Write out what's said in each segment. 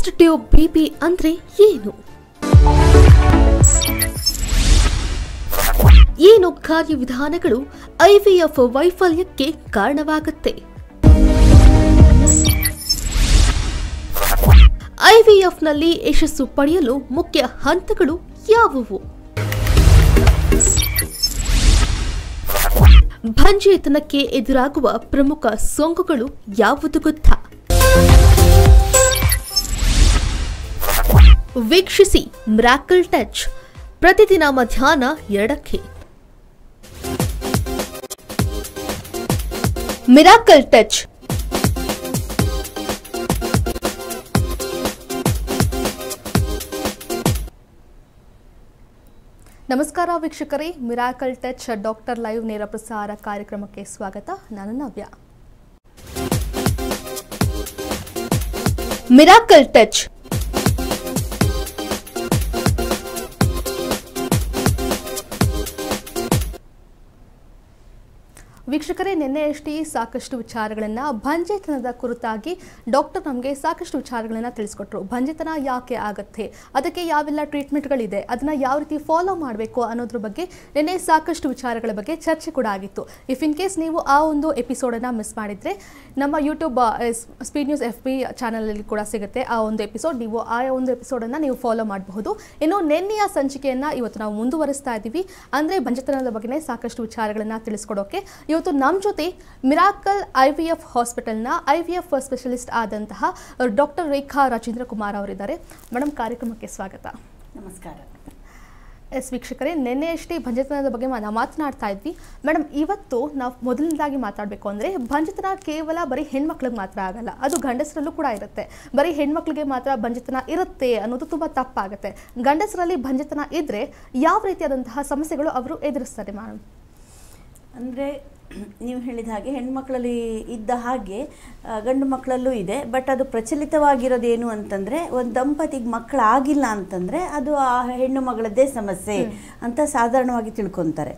Positive baby ಅಂದ್ರೆ ಏನು ಏನು ಕಾರ್ಯವಿಧಾನಗಳು ಐವಿಎಫ್ ವೈಫಲ್ಯಕ್ಕೆ ಕಾರಣವಾಗುತ್ತೆ ಐವಿಎಫ್ನಲ್ಲಿ ಯಶಸ್ಸು ಪಡೆಯಲು ಮುಖ್ಯ ಹಂತಗಳು ಯಾವುವು ಭಂಜೇತನಕ್ಕೆ ಎದುರಾಗುವ ಪ್ರಮುಖ ಸೋಂಕುಗಳು ಯಾವುದು ಗೊತ್ತಾ ವೀಕ್ಷಿಸಿ ಮಿರಾಕಲ್ ಟಚ್ ಪ್ರತಿದಿನ ಮಧ್ಯಾಹ್ನ ಎರಡಕ್ಕೆ ಮಿರಾಕಲ್ ಟಚ್ ನಮಸ್ಕಾರ ವೀಕ್ಷಕರೇ ಮಿರಾಕಲ್ ಟಚ್ ಡಾಕ್ಟರ್ ಲೈವ್ ನೇರ ಪ್ರಸಾರ ಕಾರ್ಯಕ್ರಮಕ್ಕೆ ಸ್ವಾಗತ ನಾನು ನವ್ಯ ಮಿರಾಕಲ್ ಟಚ್ ವೀಕ್ಷಕರೇ ನಿನ್ನೆಯಷ್ಟೇ ಸಾಕಷ್ಟು ವಿಚಾರಗಳನ್ನು ಭಂಜೇತನದ ಕುರಿತಾಗಿ ಡಾಕ್ಟರ್ ನಮಗೆ ಸಾಕಷ್ಟು ವಿಚಾರಗಳನ್ನು ತಿಳಿಸ್ಕೊಟ್ರು ಭಂಜೇತನ ಯಾಕೆ ಆಗುತ್ತೆ ಅದಕ್ಕೆ ಯಾವೆಲ್ಲ ಟ್ರೀಟ್ಮೆಂಟ್ಗಳಿದೆ ಅದನ್ನು ಯಾವ ರೀತಿ ಫಾಲೋ ಮಾಡಬೇಕು ಅನ್ನೋದ್ರ ಬಗ್ಗೆ ನಿನ್ನೆ ಸಾಕಷ್ಟು ವಿಚಾರಗಳ ಬಗ್ಗೆ ಚರ್ಚೆ ಕೂಡ ಆಗಿತ್ತು ಇಫ್ ಇನ್ ಕೇಸ್ ನೀವು ಆ ಒಂದು ಎಪಿಸೋಡನ್ನು ಮಿಸ್ ಮಾಡಿದರೆ ನಮ್ಮ YouTube speed news F B ಚಾನಲಲ್ಲಿ ಕೂಡ ಸಿಗುತ್ತೆ ಆ ಒಂದು ಎಪಿಸೋಡ್ ನೀವು ಆ ಒಂದು ಎಪಿಸೋಡನ್ನು ನೀವು ಫಾಲೋ ಮಾಡಬಹುದು ಇನ್ನು ನಿನ್ನೆಯ ಸಂಚಿಕೆಯನ್ನು ಇವತ್ತು ನಾವು ಮುಂದುವರಿಸ್ತಾ ಇದ್ದೀವಿ ಅಂದರೆ ಭಂಜತನದ ಬಗ್ಗೆ ಸಾಕಷ್ಟು ವಿಚಾರಗಳನ್ನು ತಿಳಿಸ್ಕೊಡೋಕೆ ಇವತ್ತು ನಮ್ಮ ಜೊತೆ ಮಿರಾಕಲ್ ಐ ವಿ ಎಫ್ ಹಾಸ್ಪಿಟಲ್ನ ಐ ವಿ ಎಫ್ ಸ್ಪೆಷಲಿಸ್ಟ್ ಆದಂತಹ ಡಾಕ್ಟರ್ ರೇಖಾ ರಾಜೇಂದ್ರ ಕುಮಾರ್ ಅವರಿದ್ದಾರೆ ಮೇಡಮ್ ಕಾರ್ಯಕ್ರಮಕ್ಕೆ ಸ್ವಾಗತ ನಮಸ್ಕಾರ ಎಸ್ ವೀಕ್ಷಕರೇ ನಿನ್ನೆಯಷ್ಟೇ ಭಂಜತನದ ಬಗ್ಗೆ ಮಾ- ನಾವು ಮಾತನಾಡ್ತಾ ಇದ್ವಿ ಮೇಡಮ್ ಇವತ್ತು ನಾವು ಮೊದಲನೇದಾಗಿ ಮಾತಾಡಬೇಕು ಅಂದರೆ ಭಂಜತನ ಕೇವಲ ಬರೀ ಹೆಣ್ಮಕ್ಳಿಗೆ ಮಾತ್ರ ಆಗಲ್ಲ ಅದು ಗಂಡಸರಲ್ಲೂ ಕೂಡ ಇರುತ್ತೆ ಬರೀ ಹೆಣ್ಮಕ್ಳಿಗೆ ಮಾತ್ರ ಭಂಜತನ ಇರುತ್ತೆ ಅನ್ನೋದು ತುಂಬ ತಪ್ಪಾಗುತ್ತೆ ಗಂಡಸರಲ್ಲಿ ಭಂಜತನ ಇದ್ದರೆ ಯಾವ ರೀತಿಯಾದಂತಹ ಸಮಸ್ಯೆಗಳು ಅವರು ಎದುರಿಸ್ತಾರೆ ಮೇಡಮ್ ಅಂದರೆ ನೀವು ಹೇಳಿದ ಹಾಗೆ ಹೆಣ್ಮಕ್ಳಲ್ಲಿ ಇದ್ದ ಹಾಗೆ ಆ, ಗಂಡು ಮಕ್ಕಳಲ್ಲೂ ಇದೆ ಬಟ್ ಅದು ಪ್ರಚಲಿತವಾಗಿರೋದೇನು ಅಂತಂದರೆ ಒಂದು ದಂಪತಿಗೆ ಮಕ್ಕಳಾಗಿಲ್ಲ ಅಂತಂದರೆ ಅದು ಆ ಹೆಣ್ಣು ಮಗಳದ್ದೇ ಸಮಸ್ಯೆ ಅಂತ ಸಾಧಾರಣವಾಗಿ ತಿಳ್ಕೊತಾರೆ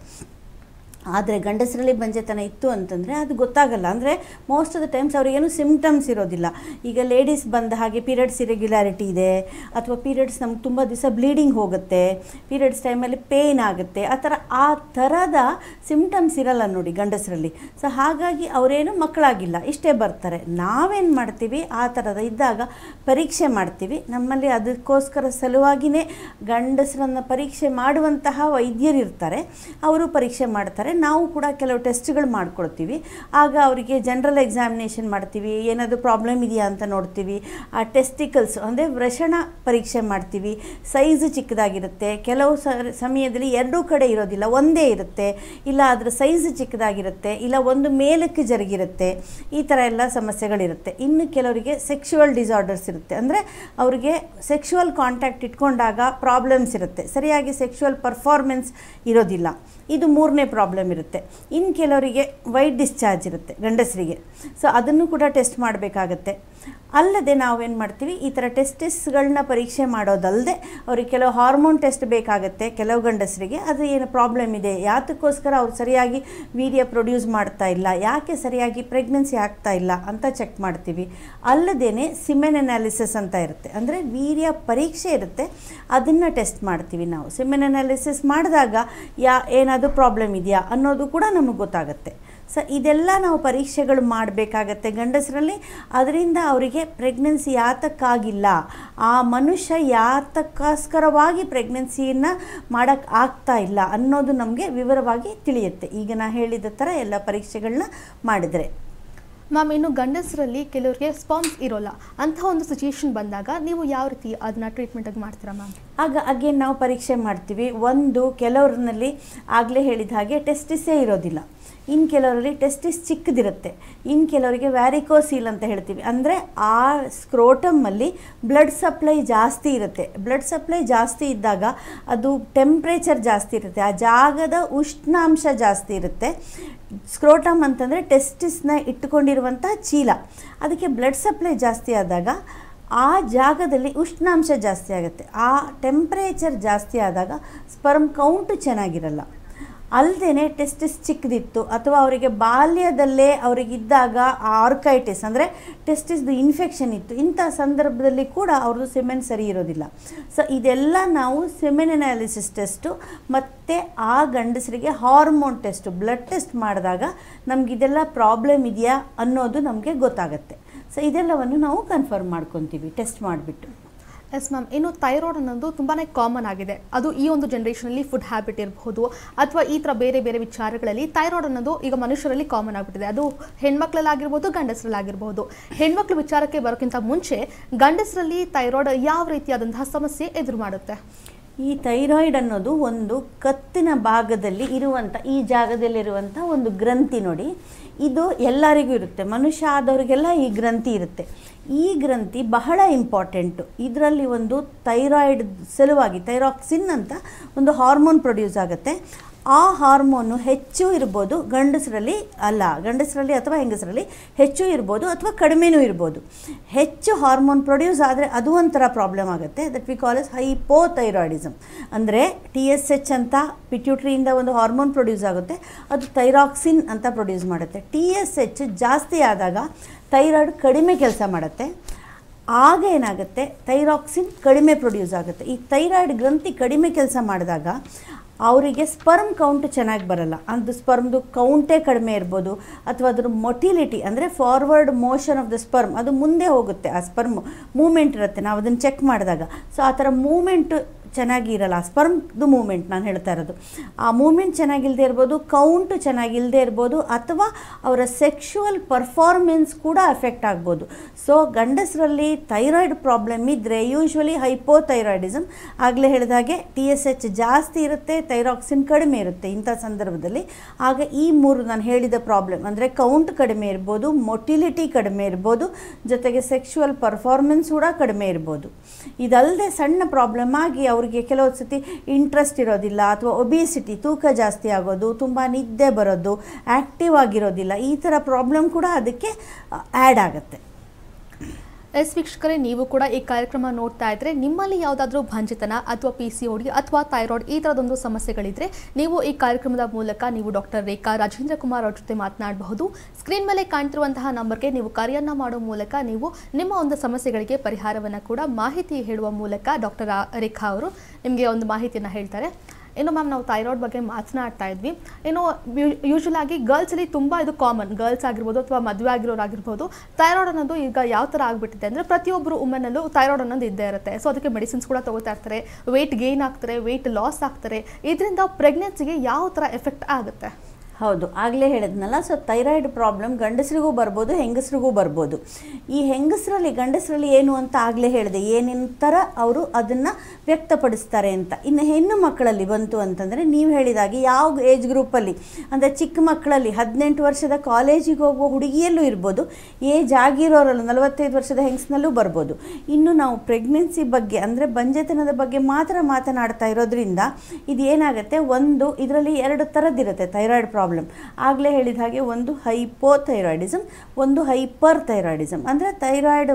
ಆದರೆ ಗಂಡಸರಲ್ಲಿ ಬಂಜೆತನ ಇತ್ತು ಅಂತಂದರೆ ಅದು ಗೊತ್ತಾಗಲ್ಲ ಅಂದರೆ ಮೋಸ್ಟ್ ಆಫ್ ದ ಟೈಮ್ಸ್ ಅವ್ರಿಗೇನು ಸಿಮ್ಟಮ್ಸ್ ಇರೋದಿಲ್ಲ ಈಗ ಲೇಡೀಸ್ ಬಂದ ಹಾಗೆ ಪೀರಿಯಡ್ಸ್ ಇರೆಗ್ಯುಲಾರಿಟಿ ಇದೆ ಅಥವಾ ಪೀರಿಯಡ್ಸ್ ನಮ್ಗೆ ತುಂಬ ದಿವಸ ಬ್ಲೀಡಿಂಗ್ ಹೋಗುತ್ತೆ ಪೀರಿಯಡ್ಸ್ ಟೈಮಲ್ಲಿ ಪೇಯ್ನ್ ಆಗುತ್ತೆ ಆ ಥರ ಆ ಥರದ ಸಿಮ್ಟಮ್ಸ್ ಇರಲ್ಲ ನೋಡಿ ಗಂಡಸರಲ್ಲಿ ಸೊ ಹಾಗಾಗಿ ಅವರೇನು ಮಕ್ಕಳಾಗಿಲ್ಲ ಇಷ್ಟೇ ಬರ್ತಾರೆ ನಾವೇನು ಮಾಡ್ತೀವಿ ಆ ಥರದ ಇದ್ದಾಗ ಪರೀಕ್ಷೆ ಮಾಡ್ತೀವಿ ನಮ್ಮಲ್ಲಿ ಅದಕ್ಕೋಸ್ಕರ ಸಲುವಾಗಿಯೇ ಗಂಡಸರನ್ನು ಪರೀಕ್ಷೆ ಮಾಡುವಂತಹ ವೈದ್ಯರು ಇರ್ತಾರೆ ಅವರು ಪರೀಕ್ಷೆ ಮಾಡ್ತಾರೆ ನಾವು ಕೂಡ ಕೆಲವು ಟೆಸ್ಟ್ಗಳು ಮಾಡ್ಕೊಳ್ತೀವಿ ಆಗ ಅವರಿಗೆ ಜನರಲ್ ಎಕ್ಸಾಮಿನೇಷನ್ ಮಾಡ್ತೀವಿ ಏನಾದರೂ ಪ್ರಾಬ್ಲಮ್ ಇದೆಯಾ ಅಂತ ನೋಡ್ತೀವಿ ಆ ಟೆಸ್ಟಿಕಲ್ಸ್ ಅಂದರೆ ವೃಷಣ ಪರೀಕ್ಷೆ ಮಾಡ್ತೀವಿ ಸೈಜ್ ಚಿಕ್ಕದಾಗಿರುತ್ತೆ ಕೆಲವು ಸ- ಸಮಯದಲ್ಲಿ ಎರಡೂ ಕಡೆ ಇರೋದಿಲ್ಲ ಒಂದೇ ಇರುತ್ತೆ ಇಲ್ಲ ಅದರ ಸೈಜ್ ಚಿಕ್ಕದಾಗಿರುತ್ತೆ ಇಲ್ಲ ಒಂದು ಮೇಲಕ್ಕೆ ಜರುಗಿರುತ್ತೆ ಈ ಥರ ಎಲ್ಲ ಸಮಸ್ಯೆಗಳಿರುತ್ತೆ ಇನ್ನು ಕೆಲವರಿಗೆ ಸೆಕ್ಷುವಲ್ ಡಿಸಾರ್ಡರ್ಸ್ ಇರುತ್ತೆ ಅಂದರೆ ಅವರಿಗೆ ಸೆಕ್ಷುವಲ್ ಕಾಂಟ್ಯಾಕ್ಟ್ ಇಟ್ಕೊಂಡಾಗ ಪ್ರಾಬ್ಲಮ್ಸ್ ಇರುತ್ತೆ ಸರಿಯಾಗಿ ಸೆಕ್ಷುವಲ್ ಪರ್ಫಾರ್ಮೆನ್ಸ್ ಇರೋದಿಲ್ಲ ಇದು ಮೂರನೇ ಪ್ರಾಬ್ಲಮ್ ಇರುತ್ತೆ ಇನ್ನು ಕೆಲವರಿಗೆ ವೈಟ್ ಡಿಸ್ಚಾರ್ಜ್ ಇರುತ್ತೆ ಗಂಡಸರಿಗೆ ಸೊ ಅದನ್ನು ಕೂಡ ಟೆಸ್ಟ್ ಮಾಡಬೇಕಾಗತ್ತೆ ಅಲ್ಲದೆ ನಾವೇನು ಮಾಡ್ತೀವಿ ಈ ಥರ ಟೆಸ್ಟಿಸ್ಗಳನ್ನ ಪರೀಕ್ಷೆ ಮಾಡೋದಲ್ಲದೆ ಅವ್ರಿಗೆ ಕೆಲವು ಹಾರ್ಮೋನ್ ಟೆಸ್ಟ್ ಬೇಕಾಗುತ್ತೆ ಕೆಲವು ಗಂಡಸರಿಗೆ ಅದು ಏನು ಪ್ರಾಬ್ಲಮ್ ಇದೆ ಯಾತಕ್ಕೋಸ್ಕರ ಅವ್ರು ಸರಿಯಾಗಿ ವೀರ್ಯ ಪ್ರೊಡ್ಯೂಸ್ ಮಾಡ್ತಾ ಇಲ್ಲ ಯಾಕೆ ಸರಿಯಾಗಿ ಪ್ರೆಗ್ನೆನ್ಸಿ ಆಗ್ತಾ ಇಲ್ಲ ಅಂತ ಚೆಕ್ ಮಾಡ್ತೀವಿ ಅಲ್ಲದೇ ಸಿಮೆನ್ ಅನಾಲಿಸಿಸ್ ಅಂತ ಇರುತ್ತೆ ಅಂದರೆ ವೀರ್ಯ ಪರೀಕ್ಷೆ ಇರುತ್ತೆ ಅದನ್ನು ಟೆಸ್ಟ್ ಮಾಡ್ತೀವಿ ನಾವು ಸಿಮೆನ್ ಅನಾಲಿಸಿಸ್ ಮಾಡಿದಾಗ ಯಾ ಏನಾದರೂ ಪ್ರಾಬ್ಲಮ್ ಇದೆಯಾ ಅನ್ನೋದು ಕೂಡ ನಮಗೆ ಗೊತ್ತಾಗುತ್ತೆ ಸೊ ಇದೆಲ್ಲ ನಾವು ಪರೀಕ್ಷೆಗಳು ಮಾಡಬೇಕಾಗತ್ತೆ ಗಂಡಸರಲ್ಲಿ ಅದರಿಂದ ಅವರಿಗೆ ಪ್ರೆಗ್ನೆನ್ಸಿ ಯಾತಕ್ಕಾಗಿಲ್ಲ ಆ ಮನುಷ್ಯ ಯಾತಕ್ಕೋಸ್ಕರವಾಗಿ ಪ್ರೆಗ್ನೆನ್ಸಿಯನ್ನು ಮಾಡೋಕ್ಕೆ ಆಗ್ತಾ ಇಲ್ಲ ಅನ್ನೋದು ನಮಗೆ ವಿವರವಾಗಿ ತಿಳಿಯುತ್ತೆ ಈಗ ನಾ ಹೇಳಿದ ಥರ ಎಲ್ಲ ಪರೀಕ್ಷೆಗಳನ್ನ ಮಾಡಿದರೆ ಮ್ಯಾಮ್ ಇನ್ನು ಗಂಡಸರಲ್ಲಿ ಕೆಲವರಿಗೆ ಸ್ಪಾನ್ಸ್ ಇರೋಲ್ಲ ಅಂತಹ ಒಂದು ಸಿಚುಯೇಷನ್ ಬಂದಾಗ ನೀವು ಯಾವ ರೀತಿ ಅದನ್ನ ಟ್ರೀಟ್ಮೆಂಟ್ ಮಾಡ್ತೀರಾ ಮ್ಯಾಮ್ ಆಗ ಅಗೇನ್ ನಾವು ಪರೀಕ್ಷೆ ಮಾಡ್ತೀವಿ ಒಂದು ಕೆಲವ್ರನ್ನಲ್ಲಿ ಆಗಲೇ ಹೇಳಿದ ಹಾಗೆ ಟೆಸ್ಟಿಸೇ ಇರೋದಿಲ್ಲ ಇನ್ನು ಕೆಲವರಲ್ಲಿ ಟೆಸ್ಟಿಸ್ ಚಿಕ್ಕದಿರುತ್ತೆ ಇನ್ನು ಕೆಲವರಿಗೆ ವ್ಯಾರಿಕೋಸೀಲ್ ಅಂತ ಹೇಳ್ತೀವಿ ಅಂದರೆ ಆ ಸ್ಕ್ರೋಟಮಲ್ಲಿ ಬ್ಲಡ್ ಸಪ್ಲೈ ಜಾಸ್ತಿ ಇರುತ್ತೆ ಬ್ಲಡ್ ಸಪ್ಲೈ ಜಾಸ್ತಿ ಇದ್ದಾಗ ಅದು ಟೆಂಪ್ರೇಚರ್ ಜಾಸ್ತಿ ಇರುತ್ತೆ ಆ ಜಾಗದ ಉಷ್ಣಾಂಶ ಜಾಸ್ತಿ ಇರುತ್ತೆ ಸ್ಕ್ರೋಟಮ್ ಅಂತಂದರೆ ಟೆಸ್ಟಿಸ್ನ ಇಟ್ಟುಕೊಂಡಿರುವಂಥ ಚೀಲ ಅದಕ್ಕೆ ಬ್ಲಡ್ ಸಪ್ಲೈ ಜಾಸ್ತಿ ಆದಾಗ ಆ ಜಾಗದಲ್ಲಿ ಉಷ್ಣಾಂಶ ಜಾಸ್ತಿ ಆಗುತ್ತೆ ಆ ಟೆಂಪ್ರೇಚರ್ ಜಾಸ್ತಿ ಆದಾಗ ಸ್ಪರ್ಮ್ ಕೌಂಟ್ ಚೆನ್ನಾಗಿರಲ್ಲ ಅಲ್ಲದೆ ಟೆಸ್ಟಿಸ್ ಚಿಕ್ಕದಿತ್ತು ಅಥವಾ ಅವರಿಗೆ ಬಾಲ್ಯದಲ್ಲೇ ಅವರಿಗಿದ್ದಾಗ ಆರ್ಕೈಟಿಸ್ ಅಂದರೆ ಟೆಸ್ಟಿಸ್ದು ಇನ್ಫೆಕ್ಷನ್ ಇತ್ತು ಇಂಥ ಸಂದರ್ಭದಲ್ಲಿ ಕೂಡ ಅವ್ರದ್ದು ಸೆಮೆನ್ ಸರಿ ಇರೋದಿಲ್ಲ ಸೊ ಇದೆಲ್ಲ ನಾವು ಸೆಮೆನ್ ಅನಾಲಿಸಿಸ್ ಟೆಸ್ಟು ಮತ್ತು ಆ ಗಂಡಸರಿಗೆ ಹಾರ್ಮೋನ್ ಟೆಸ್ಟು ಬ್ಲಡ್ ಟೆಸ್ಟ್ ಮಾಡಿದಾಗ ನಮಗಿದೆಲ್ಲ ಪ್ರಾಬ್ಲಮ್ ಇದೆಯಾ ಅನ್ನೋದು ನಮಗೆ ಗೊತ್ತಾಗುತ್ತೆ ಸೊ ಇದೆಲ್ಲವನ್ನು ನಾವು ಕನ್ಫರ್ಮ್ ಮಾಡ್ಕೊತೀವಿ ಟೆಸ್ಟ್ ಮಾಡಿಬಿಟ್ಟು ಎಸ್ ಮ್ಯಾಮ್ ಇನ್ನು ಥೈರಾಯ್ಡ್ ಅನ್ನೋದು ತುಂಬಾ ಕಾಮನ್ ಆಗಿದೆ ಅದು ಈ ಒಂದು ಜನ್ರೇಷನಲ್ಲಿ ಫುಡ್ ಹ್ಯಾಬಿಟ್ ಇರಬಹುದು ಅಥವಾ ಈ ಥರ ಬೇರೆ ಬೇರೆ ವಿಚಾರಗಳಲ್ಲಿ ಥೈರಾಯ್ಡ್ ಅನ್ನೋದು ಈಗ ಮನುಷ್ಯರಲ್ಲಿ ಕಾಮನ್ ಆಗಿಬಿಟ್ಟಿದೆ ಅದು ಹೆಣ್ಮಕ್ಳಲ್ಲಾಗಿರ್ಬೋದು ಗಂಡಸರಲ್ಲಾಗಿರ್ಬೋದು ಹೆಣ್ಮಕ್ಳ ವಿಚಾರಕ್ಕೆ ಬರೋಕ್ಕಿಂತ ಮುಂಚೆ ಗಂಡಸರಲ್ಲಿ ಥೈರಾಯ್ಡ್ ಯಾವ ರೀತಿಯಾದಂತಹ ಸಮಸ್ಯೆ ಎದುರು ಮಾಡುತ್ತೆ ಈ ಥೈರಾಯ್ಡ್ ಅನ್ನೋದು ಒಂದು ಕತ್ತಿನ ಭಾಗದಲ್ಲಿ ಇರುವಂಥ ಈ ಜಾಗದಲ್ಲಿರುವಂಥ ಒಂದು ಗ್ರಂಥಿ ನೋಡಿ ಇದು ಎಲ್ಲರಿಗೂ ಇರುತ್ತೆ ಮನುಷ್ಯ ಆದವರಿಗೆಲ್ಲ ಈ ಗ್ರಂಥಿ ಇರುತ್ತೆ ಈ ಗ್ರಂಥಿ ಬಹಳ ಇಂಪಾರ್ಟೆಂಟು ಇದರಲ್ಲಿ ಒಂದು ಥೈರಾಯ್ಡ್ ಸಲುವಾಗಿ ಥೈರಾಕ್ಸಿನ್ ಅಂತ ಒಂದು ಹಾರ್ಮೋನ್ ಪ್ರೊಡ್ಯೂಸ್ ಆಗುತ್ತೆ ಆ ಹಾರ್ಮೋನು ಹೆಚ್ಚು ಇರ್ಬೋದು ಗಂಡಸರಲ್ಲಿ ಅಲ್ಲ ಗಂಡಸರಲ್ಲಿ ಅಥವಾ ಹೆಂಗಸರಲ್ಲಿ ಹೆಚ್ಚು ಇರ್ಬೋದು ಅಥವಾ ಕಡಿಮೆನೂ ಇರ್ಬೋದು ಹೆಚ್ಚು ಹಾರ್ಮೋನ್ ಪ್ರೊಡ್ಯೂಸ್ ಆದರೆ ಅದು ಒಂಥರ ಪ್ರಾಬ್ಲಮ್ ಆಗುತ್ತೆ that we call as hypothyroidism ಅಂದರೆ ಟಿ ಎಸ್ ಎಚ್ ಅಂತ ಪಿಟ್ಯೂಟ್ರಿಯಿಂದ ಒಂದು ಹಾರ್ಮೋನ್ ಪ್ರೊಡ್ಯೂಸ್ ಆಗುತ್ತೆ ಅದು ಥೈರಾಕ್ಸಿನ್ ಅಂತ ಪ್ರೊಡ್ಯೂಸ್ ಮಾಡುತ್ತೆ ಟಿ ಎಸ್ ಎಚ್ ಜಾಸ್ತಿ ಆದಾಗ ಥೈರಾಯ್ಡ್ ಕಡಿಮೆ ಕೆಲಸ ಮಾಡುತ್ತೆ ಆಗ ಏನಾಗುತ್ತೆ ಥೈರಾಕ್ಸಿನ್ ಕಡಿಮೆ ಪ್ರೊಡ್ಯೂಸ್ ಆಗುತ್ತೆ ಈ ಥೈರಾಯ್ಡ್ ಗ್ರಂಥಿ ಕಡಿಮೆ ಕೆಲಸ ಮಾಡಿದಾಗ ಅವರಿಗೆ ಸ್ಪರ್ಮ್ ಕೌಂಟ್ ಚೆನ್ನಾಗಿ ಬರಲ್ಲ ಅದು ಸ್ಪರ್ಮ್ದು ಕೌಂಟೇ ಕಡಿಮೆ ಇರ್ಬೋದು ಅಥವಾ ಅದ್ರ ಮೊಟಿಲಿಟಿ ಅಂದರೆ forward motion of the sperm ಅದು ಮುಂದೆ ಹೋಗುತ್ತೆ ಆ ಸ್ಪರ್ಮ್ ಮೂಮೆಂಟ್ ಇರುತ್ತೆ ನಾವು ಅದನ್ನು ಚೆಕ್ ಮಾಡಿದಾಗ ಸೊ ಆ ಥರ ಮೂಮೆಂಟ್ ಚೆನ್ನಾಗಿ ಇರಲ್ಲ ಆ ಸ್ಪರ್ಮ್ದು ಮೂಮೆಂಟ್ ನಾನು ಹೇಳ್ತಾ ಇರೋದು ಆ ಮೂಮೆಂಟ್ ಚೆನ್ನಾಗಿಲ್ಲದೆ ಇರ್ಬೋದು ಕೌಂಟು ಚೆನ್ನಾಗಿಲ್ಲದೆ ಇರ್ಬೋದು ಅಥವಾ ಅವರ ಸೆಕ್ಷುವಲ್ ಪರ್ಫಾರ್ಮೆನ್ಸ್ ಕೂಡ ಎಫೆಕ್ಟ್ ಆಗ್ಬೋದು ಸೊ ಗಂಡಸರಲ್ಲಿ ಥೈರಾಯ್ಡ್ ಪ್ರಾಬ್ಲಮ್ ಇದ್ದರೆ ಯೂಶ್ವಲಿ ಹೈಪೋಥೈರಾಯ್ಡಿಸಮ್ ಆಗಲೇ ಹೇಳಿದಾಗೆ ಟಿ ಎಸ್ ಎಚ್ ಜಾಸ್ತಿ ಇರುತ್ತೆ ಥೈರಾಕ್ಸಿನ್ ಕಡಿಮೆ ಇರುತ್ತೆ ಇಂಥ ಸಂದರ್ಭದಲ್ಲಿ ಆಗ ಈ ಮೂರು ನಾನು ಹೇಳಿದ ಪ್ರಾಬ್ಲಮ್ ಅಂದರೆ ಕೌಂಟ್ ಕಡಿಮೆ ಇರ್ಬೋದು ಮೊಟಿಲಿಟಿ ಕಡಿಮೆ ಇರ್ಬೋದು ಜೊತೆಗೆ ಸೆಕ್ಷುವಲ್ ಪರ್ಫಾರ್ಮೆನ್ಸ್ ಕೂಡ ಕಡಿಮೆ ಇರ್ಬೋದು ಇದಲ್ಲದೆ ಸಣ್ಣ ಪ್ರಾಬ್ಲಮ್ ಆಗಿ ಅವ್ರಿಗೆ ಕೆಲವು ಸತಿ ಇಂಟ್ರೆಸ್ಟ್ ಇರೋದಿಲ್ಲ ಅಥವಾ ಒಬಿಸಿಟಿ ತೂಕ ಜಾಸ್ತಿ ಆಗೋದು ತುಂಬ ನಿದ್ದೆ ಬರೋದು ಆ್ಯಕ್ಟಿವ್ ಆಗಿರೋದಿಲ್ಲ ಈ ಥರ ಪ್ರಾಬ್ಲಮ್ ಕೂಡ ಅದಕ್ಕೆ ಆ್ಯಡ್ ಆಗುತ್ತೆ ಎಸ್ ವೀಕ್ಷಕರೇ ನೀವು ಕೂಡ ಈ ಕಾರ್ಯಕ್ರಮ ನೋಡ್ತಾ ಇದ್ರೆ ನಿಮ್ಮಲ್ಲಿ ಯಾವುದಾದ್ರೂ ಭಂಜಿತನ ಅಥವಾ ಪಿ ಸಿ ಓಡಿ ಅಥವಾ ಥೈರಾಯ್ಡ್ ಈ ಥರದೊಂದು ಸಮಸ್ಯೆಗಳಿದ್ರೆ ನೀವು ಈ ಕಾರ್ಯಕ್ರಮದ ಮೂಲಕ ನೀವು ಡಾಕ್ಟರ್ ರೇಖಾ ರಾಜೇಂದ್ರ ಕುಮಾರ್ ಅವ್ರ ಜೊತೆ ಮಾತನಾಡಬಹುದು ಸ್ಕ್ರೀನ್ ಮೇಲೆ ಕಾಣ್ತಿರುವಂತಹ ನಂಬರ್ಗೆ ನೀವು ಕರೆಯನ್ನ ಮಾಡೋ ಮೂಲಕ ನೀವು ನಿಮ್ಮ ಒಂದು ಸಮಸ್ಯೆಗಳಿಗೆ ಪರಿಹಾರವನ್ನು ಕೂಡ ಮಾಹಿತಿ ಹೇಳುವ ಮೂಲಕ ಡಾಕ್ಟರ್ ರೇಖಾ ಅವರು ನಿಮಗೆ ಒಂದು ಮಾಹಿತಿಯನ್ನು ಹೇಳ್ತಾರೆ ಇನ್ನು ಮ್ಯಾಮ್ ನಾವು ಥೈರಾಯ್ಡ್ ಬಗ್ಗೆ ಮಾತನಾಡ್ತಾ ಇದ್ವಿ ಇನ್ನು ಯೂಶುವಲ್ ಆಗಿ ಗರ್ಲ್ಸಲ್ಲಿ ತುಂಬ ಇದು ಕಾಮನ್ ಗರ್ಲ್ಸ್ ಆಗಿರ್ಬೋದು ಅಥವಾ ಮದುವೆ ಆಗಿರೋರಾಗಿರ್ಬೋದು ಥೈರಾಯ್ಡ್ ಅನ್ನೋದು ಈಗ ಯಾವ ಥರ ಆಗಿಬಿಟ್ಟಿದೆ ಅಂದರೆ ಪ್ರತಿಯೊಬ್ಬರು ವುಮೆನಲ್ಲೂ ಥೈರಾಯ್ಡ್ ಅನ್ನೋದು ಇದ್ದೇ ಇರುತ್ತೆ ಸೊ ಅದಕ್ಕೆ ಮೆಡಿಸಿನ್ಸ್ ಕೂಡ ತಗೋತಾ ಇರ್ತಾರೆ ವೆಯ್ಟ್ ಗೇನ್ ಆಗ್ತಾರೆ ವೆಯ್ಟ್ ಲಾಸ್ ಆಗ್ತಾರೆ ಇದರಿಂದ ಪ್ರೆಗ್ನೆನ್ಸಿಗೆ ಯಾವ ಥರ ಎಫೆಕ್ಟ್ ಆಗುತ್ತೆ ಹೌದು ಆಗಲೇ ಹೇಳಿದ್ನಲ್ಲ ಸೊ ಥೈರಾಯ್ಡ್ ಪ್ರಾಬ್ಲಮ್ ಗಂಡಸರಿಗೂ ಬರ್ಬೋದು ಹೆಂಗಸರಿಗೂ ಬರ್ಬೋದು ಈ ಹೆಂಗಸರಲ್ಲಿ ಗಂಡಸರಲ್ಲಿ ಏನು ಅಂತ ಆಗಲೇ ಹೇಳಿದೆ ಏನೇನು ಥರ ಅವರು ಅದನ್ನು ವ್ಯಕ್ತಪಡಿಸ್ತಾರೆ ಅಂತ ಇನ್ನು ಹೆಣ್ಣು ಮಕ್ಕಳಲ್ಲಿ ಬಂತು ಅಂತಂದರೆ ನೀವು ಹೇಳಿದಾಗೆ ಯಾವ ಏಜ್ ಗ್ರೂಪಲ್ಲಿ ಅಂದರೆ ಚಿಕ್ಕ ಮಕ್ಕಳಲ್ಲಿ ಹದಿನೆಂಟು ವರ್ಷದ ಕಾಲೇಜಿಗೆ ಹೋಗುವ ಹುಡುಗಿಯಲ್ಲೂ ಇರ್ಬೋದು ಏಜ್ ಆಗಿರೋರಲ್ಲೂ ನಲವತ್ತೈದು ವರ್ಷದ ಹೆಂಗಸ್ನಲ್ಲೂ ಬರ್ಬೋದು ಇನ್ನು ನಾವು ಪ್ರೆಗ್ನೆನ್ಸಿ ಬಗ್ಗೆ ಅಂದರೆ ಬಂಜೆತನದ ಬಗ್ಗೆ ಮಾತ್ರ ಮಾತನಾಡ್ತಾ ಇರೋದ್ರಿಂದ ಇದು ಏನಾಗುತ್ತೆ ಒಂದು ಇದರಲ್ಲಿ ಎರಡು ಥರದ್ದಿರುತ್ತೆ ಥೈರಾಯ್ಡ್ ಪ್ರಾಬ್ಲಮ್ ಆಗಲೇ ಹೇಳಿದ ಹಾಗೆ ಒಂದು ಹೈಪೋಥೈರಾಯ್ಡಿಸಮ್ ಒಂದು ಹೈಪರ್ ಥೈರಾಯ್ಡಿಸಮ್ ಅಂದರೆ ಥೈರಾಯ್ಡ್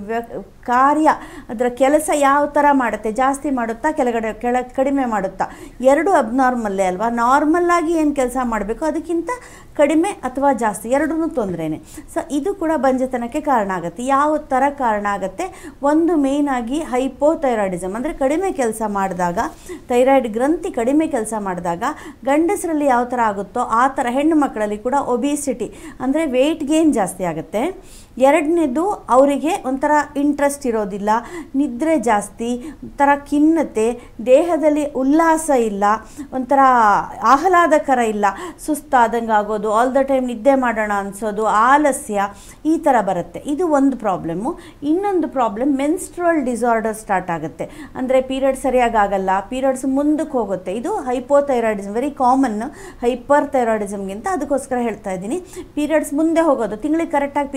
ಕಾರ್ಯ ಅದರ ಕೆಲಸ ಯಾವ ಥರ ಮಾಡುತ್ತೆ ಜಾಸ್ತಿ ಮಾಡುತ್ತಾ ಕೆಳಗಡೆ ಕೆಳ ಕಡಿಮೆ ಮಾಡುತ್ತಾ ಎರಡು ಅಬ್ನಾರ್ಮಲ್ಲೇ ಅಲ್ವಾ ನಾರ್ಮಲ್ಲಾಗಿ ಏನು ಕೆಲಸ ಮಾಡಬೇಕು ಅದಕ್ಕಿಂತ ಕಡಿಮೆ ಅಥವಾ ಜಾಸ್ತಿ ಎರಡೂ ತೊಂದರೆನೇ ಸೊ ಇದು ಕೂಡ ಬಂಜೆತನಕ್ಕೆ ಕಾರಣ ಆಗುತ್ತೆ ಯಾವ ಥರ ಕಾರಣ ಆಗುತ್ತೆ ಒಂದು ಮೇಯ್ನಾಗಿ ಹೈಪೋಥೈರಾಯ್ಡಿಸಮ್ ಅಂದರೆ ಕಡಿಮೆ ಕೆಲಸ ಮಾಡಿದಾಗ ಥೈರಾಯ್ಡ್ ಗ್ರಂಥಿ ಕಡಿಮೆ ಕೆಲಸ ಮಾಡಿದಾಗ ಗಂಡಸರಲ್ಲಿ ಯಾವ ಥರ ಆಗುತ್ತೋ ಆ ಥರ ಹೆಣ್ಣು ಮಕ್ಕಳಲ್ಲಿ ಕೂಡ ಒಬಿಸಿಟಿ ಅಂದರೆ ವೆಯ್ಟ್ ಗೇನ್ ಜಾಸ್ತಿ ಆಗುತ್ತೆ ಎರಡನೇದು ಅವರಿಗೆ ಒಂಥರ ಇಂಟ್ರೆಸ್ಟ್ ಇರೋದಿಲ್ಲ ನಿದ್ರೆ ಜಾಸ್ತಿ ಒಂಥರ ಖಿನ್ನತೆ ದೇಹದಲ್ಲಿ ಉಲ್ಲಾಸ ಇಲ್ಲ ಒಂಥರ ಆಹ್ಲಾದಕರ ಇಲ್ಲ ಸುಸ್ತಾದಂಗೆ ಆಗೋದು ಆಲ್ ದ ಟೈಮ್ ನಿದ್ದೆ ಮಾಡೋಣ ಅನಿಸೋದು ಆಲಸ್ಯ ಈ ಥರ ಬರುತ್ತೆ ಇದು ಒಂದು ಪ್ರಾಬ್ಲಮ್ಮು ಇನ್ನೊಂದು ಪ್ರಾಬ್ಲಮ್ ಮೆನ್ಸ್ಟ್ರಲ್ ಡಿಸಾರ್ಡರ್ ಸ್ಟಾರ್ಟ್ ಆಗುತ್ತೆ ಅಂದರೆ ಪೀರಿಯಡ್ ಸರಿಯಾಗಿ ಆಗಲ್ಲ ಪೀರಿಯಡ್ಸ್ ಮುಂದಕ್ಕೆ ಹೋಗುತ್ತೆ ಇದು ಹೈಪೋಥೈರಾಯ್ಡಿಸಮ್ ವೆರಿ ಕಾಮನ್ ಹೈಪರ್ ಥೈರಾಯ್ಡಿಸಮ್ಗಿಂತ ಅದಕ್ಕೋಸ್ಕರ ಹೇಳ್ತಾ ಇದ್ದೀನಿ ಪೀರಿಯಡ್ಸ್ ಮುಂದೆ ಹೋಗೋದು ತಿಂಗಳಿಗೆ ಕರೆಕ್ಟಾಗಿ ಪೀರಿಯಡ್ಸ್ ಆಗಲ್ಲ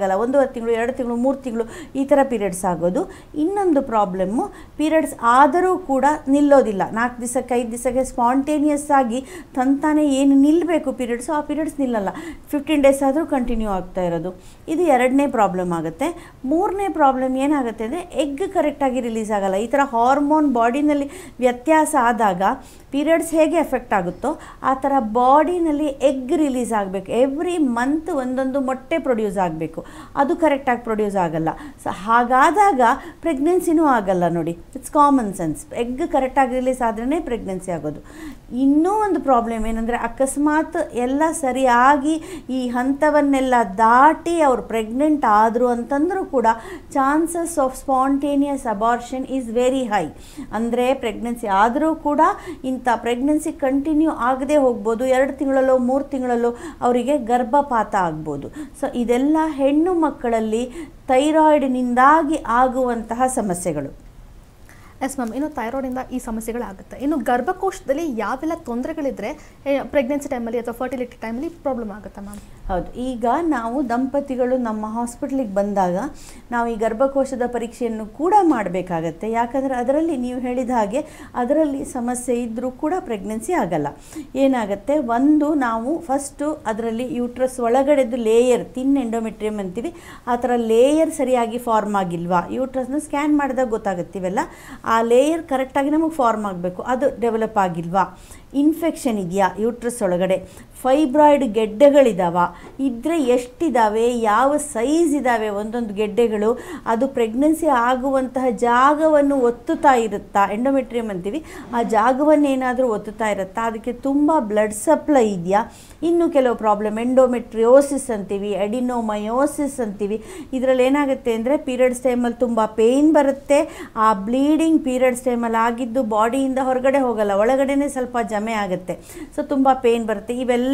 ಆಗಲ್ಲ ಒಂದೂವರೆ ತಿಂಗಳು ಎರಡು ತಿಂಗಳು ಮೂರು ತಿಂಗಳು ಈ ಥರ ಪೀರಿಯಡ್ಸ್ ಆಗೋದು ಇನ್ನೊಂದು ಪ್ರಾಬ್ಲಮ್ಮು ಪೀರಿಯಡ್ಸ್ ಆದರೂ ಕೂಡ ನಿಲ್ಲೋದಿಲ್ಲ ನಾಲ್ಕು ದಿವಸಕ್ಕೆ ಐದು ದಿವಸಕ್ಕೆ ಸ್ಪಾಂಟೇನಿಯಸ್ ಆಗಿ ತಂತಾನೆ ಏನು ನಿಲ್ಲಬೇಕು ಪೀರಿಯಡ್ಸು ಆ ಪೀರಿಯಡ್ಸ್ ನಿಲ್ಲಲ್ಲ ಫಿಫ್ಟೀನ್ ಡೇಸ್ ಆದರೂ ಕಂಟಿನ್ಯೂ ಆಗ್ತಾ ಇರೋದು ಇದು ಎರಡನೇ ಪ್ರಾಬ್ಲಮ್ ಆಗುತ್ತೆ ಮೂರನೇ ಪ್ರಾಬ್ಲಮ್ ಏನಾಗುತ್ತೆ ಅಂದರೆ ಎಗ್ ಕರೆಕ್ಟಾಗಿ ರಿಲೀಸ್ ಆಗಲ್ಲ ಈ ಥರ ಹಾರ್ಮೋನ್ ಬಾಡಿನಲ್ಲಿ ವ್ಯತ್ಯಾಸ ಆದಾಗ ಪೀರಿಯಡ್ಸ್ ಹೇಗೆ ಎಫೆಕ್ಟ್ ಆಗುತ್ತೋ ಆ ಥರ ಬಾಡಿನಲ್ಲಿ ಎಗ್ ರಿಲೀಸ್ ಆಗಬೇಕು ಎವ್ರಿ ಮಂತ್ ಒಂದೊಂದು ಮೊಟ್ಟೆ ಪ್ರೊಡ್ಯೂಸ್ ಆಗಬೇಕು ಅದು ಕರೆಕ್ಟಾಗಿ ಪ್ರೊಡ್ಯೂಸ್ ಆಗಲ್ಲ ಸೊ ಹಾಗಾದಾಗ ಪ್ರೆಗ್ನೆನ್ಸಿನೂ ಆಗಲ್ಲ ನೋಡಿ ಇಟ್ಸ್ ಕಾಮನ್ ಸೆನ್ಸ್ ಎಗ್ ಕರೆಕ್ಟಾಗಿ ರಿಲೀಸ್ ಆದ್ರೇ ಪ್ರೆಗ್ನೆನ್ಸಿ ಆಗೋದು ಇನ್ನೂ ಒಂದು ಪ್ರಾಬ್ಲಮ್ ಏನಂದರೆ ಅಕಸ್ಮಾತ್ ಎಲ್ಲ ಸರಿಯಾಗಿ ಈ ಹಂತವನ್ನೆಲ್ಲ ದಾಟಿ ಅವ್ರು ಪ್ರೆಗ್ನೆಂಟ್ ಆದರು ಅಂತಂದರೂ ಕೂಡ chances of spontaneous abortion is very high ಅಂದರೆ ಪ್ರೆಗ್ನೆನ್ಸಿ ಆದರೂ ಕೂಡ ಇಂಥ ಪ್ರೆಗ್ನೆನ್ಸಿ ಕಂಟಿನ್ಯೂ ಆಗದೆ ಹೋಗ್ಬೋದು ಎರಡು ತಿಂಗಳಲ್ಲೋ ಮೂರು ತಿಂಗಳಲ್ಲೋ ಅವರಿಗೆ ಗರ್ಭಪಾತ ಆಗ್ಬೋದು ಸೊ ಇದೆಲ್ಲ ಹೆಣ್ಣು ಮಕ್ಕಳಲ್ಲಿ ಥೈರಾಯ್ಡ್ನಿಂದಾಗಿ ಆಗುವಂತಹ ಸಮಸ್ಯೆಗಳು ಎಸ್ ಮ್ಯಾಮ್ ಇನ್ನು ಥೈರಾಯ್ಡಿಂದ ಈ ಸಮಸ್ಯೆಗಳಾಗುತ್ತೆ ಇನ್ನು ಗರ್ಭಕೋಶದಲ್ಲಿ ಯಾವೆಲ್ಲ ತೊಂದರೆಗಳಿದ್ರೆ ಪ್ರೆಗ್ನೆನ್ಸಿ ಟೈಮಲ್ಲಿ ಅಥವಾ ಫರ್ಟಿಲಿಟಿ ಟೈಮಲ್ಲಿ ಪ್ರಾಬ್ಲಮ್ ಆಗುತ್ತೆ ಮ್ಯಾಮ್ ಹೌದು ಈಗ ನಾವು ದಂಪತಿಗಳು ನಮ್ಮ ಹಾಸ್ಪಿಟ್ಲಿಗೆ ಬಂದಾಗ ನಾವು ಈ ಗರ್ಭಕೋಶದ ಪರೀಕ್ಷೆಯನ್ನು ಕೂಡ ಮಾಡಬೇಕಾಗತ್ತೆ ಯಾಕಂದರೆ ಅದರಲ್ಲಿ ನೀವು ಹೇಳಿದ ಹಾಗೆ ಅದರಲ್ಲಿ ಸಮಸ್ಯೆ ಇದ್ದರೂ ಕೂಡ ಪ್ರೆಗ್ನೆನ್ಸಿ ಆಗಲ್ಲ ಏನಾಗುತ್ತೆ ಒಂದು ನಾವು ಫಸ್ಟು ಅದರಲ್ಲಿ ಯೂಟ್ರಸ್ ಒಳಗಡೆದು ಲೇಯರ್ ತಿನ್ ಎಂಡೋಮೆಟ್ರಿಯಮ್ ಅಂತೀವಿ ಆ ಥರ ಲೇಯರ್ ಸರಿಯಾಗಿ ಫಾರ್ಮ್ ಆಗಿಲ್ವಾ ಯೂಟ್ರಸ್ನ ಸ್ಕ್ಯಾನ್ ಮಾಡಿದಾಗ ಗೊತ್ತಾಗುತ್ತೀವಲ್ಲ ಆ ಲೇಯರ್ ಕರೆಕ್ಟಾಗಿ ನಮಗೆ ಫಾರ್ಮ್ ಆಗಬೇಕು ಅದು ಡೆವಲಪ್ ಆಗಿಲ್ವಾ ಇನ್ಫೆಕ್ಷನ್ ಇದೆಯಾ ಯೂಟ್ರಸ್ ಒಳಗಡೆ ಫೈಬ್ರಾಯ್ಡ್ ಗೆಡ್ಡೆಗಳಿದಾವ ಇದ್ದರೆ ಎಷ್ಟಿದ್ದಾವೆ ಯಾವ ಸೈಜ್ ಇದ್ದಾವೆ ಒಂದೊಂದು ಗೆಡ್ಡೆಗಳು ಅದು ಪ್ರೆಗ್ನೆನ್ಸಿ ಆಗುವಂತಹ ಜಾಗವನ್ನು ಒತ್ತುತ್ತಾ ಇರುತ್ತಾ ಎಂಡೋಮೆಟ್ರಿಯಮ್ ಅಂತೀವಿ ಆ ಜಾಗವನ್ನೇನಾದರೂ ಒತ್ತುತ್ತಾ ಇರುತ್ತಾ ಅದಕ್ಕೆ ತುಂಬ ಬ್ಲಡ್ ಸಪ್ಲೈ ಇದೆಯಾ ಇನ್ನು ಕೆಲವು ಪ್ರಾಬ್ಲಮ್ ಎಂಡೋಮೆಟ್ರಿಯೋಸಿಸ್ ಅಂತೀವಿ ಎಡಿನೋಮಯೋಸಿಸ್ ಅಂತೀವಿ ಇದರಲ್ಲಿ ಏನಾಗುತ್ತೆ ಅಂದರೆ ಪೀರಿಯಡ್ಸ್ ಟೈಮಲ್ಲಿ ತುಂಬ ಪೇಯ್ನ್ ಬರುತ್ತೆ ಆ ಬ್ಲೀಡಿಂಗ್ ಪೀರಿಯಡ್ಸ್ ಟೈಮಲ್ಲಿ ಆಗಿದ್ದು ಬಾಡಿಯಿಂದ ಹೊರಗಡೆ ಹೋಗಲ್ಲ ಒಳಗಡೆನೇ ಸ್ವಲ್ಪ ಜಮೆ ಆಗುತ್ತೆ ಸೊ ತುಂಬ ಪೇಯ್ನ್ ಬರುತ್ತೆ ಇವೆಲ್ಲ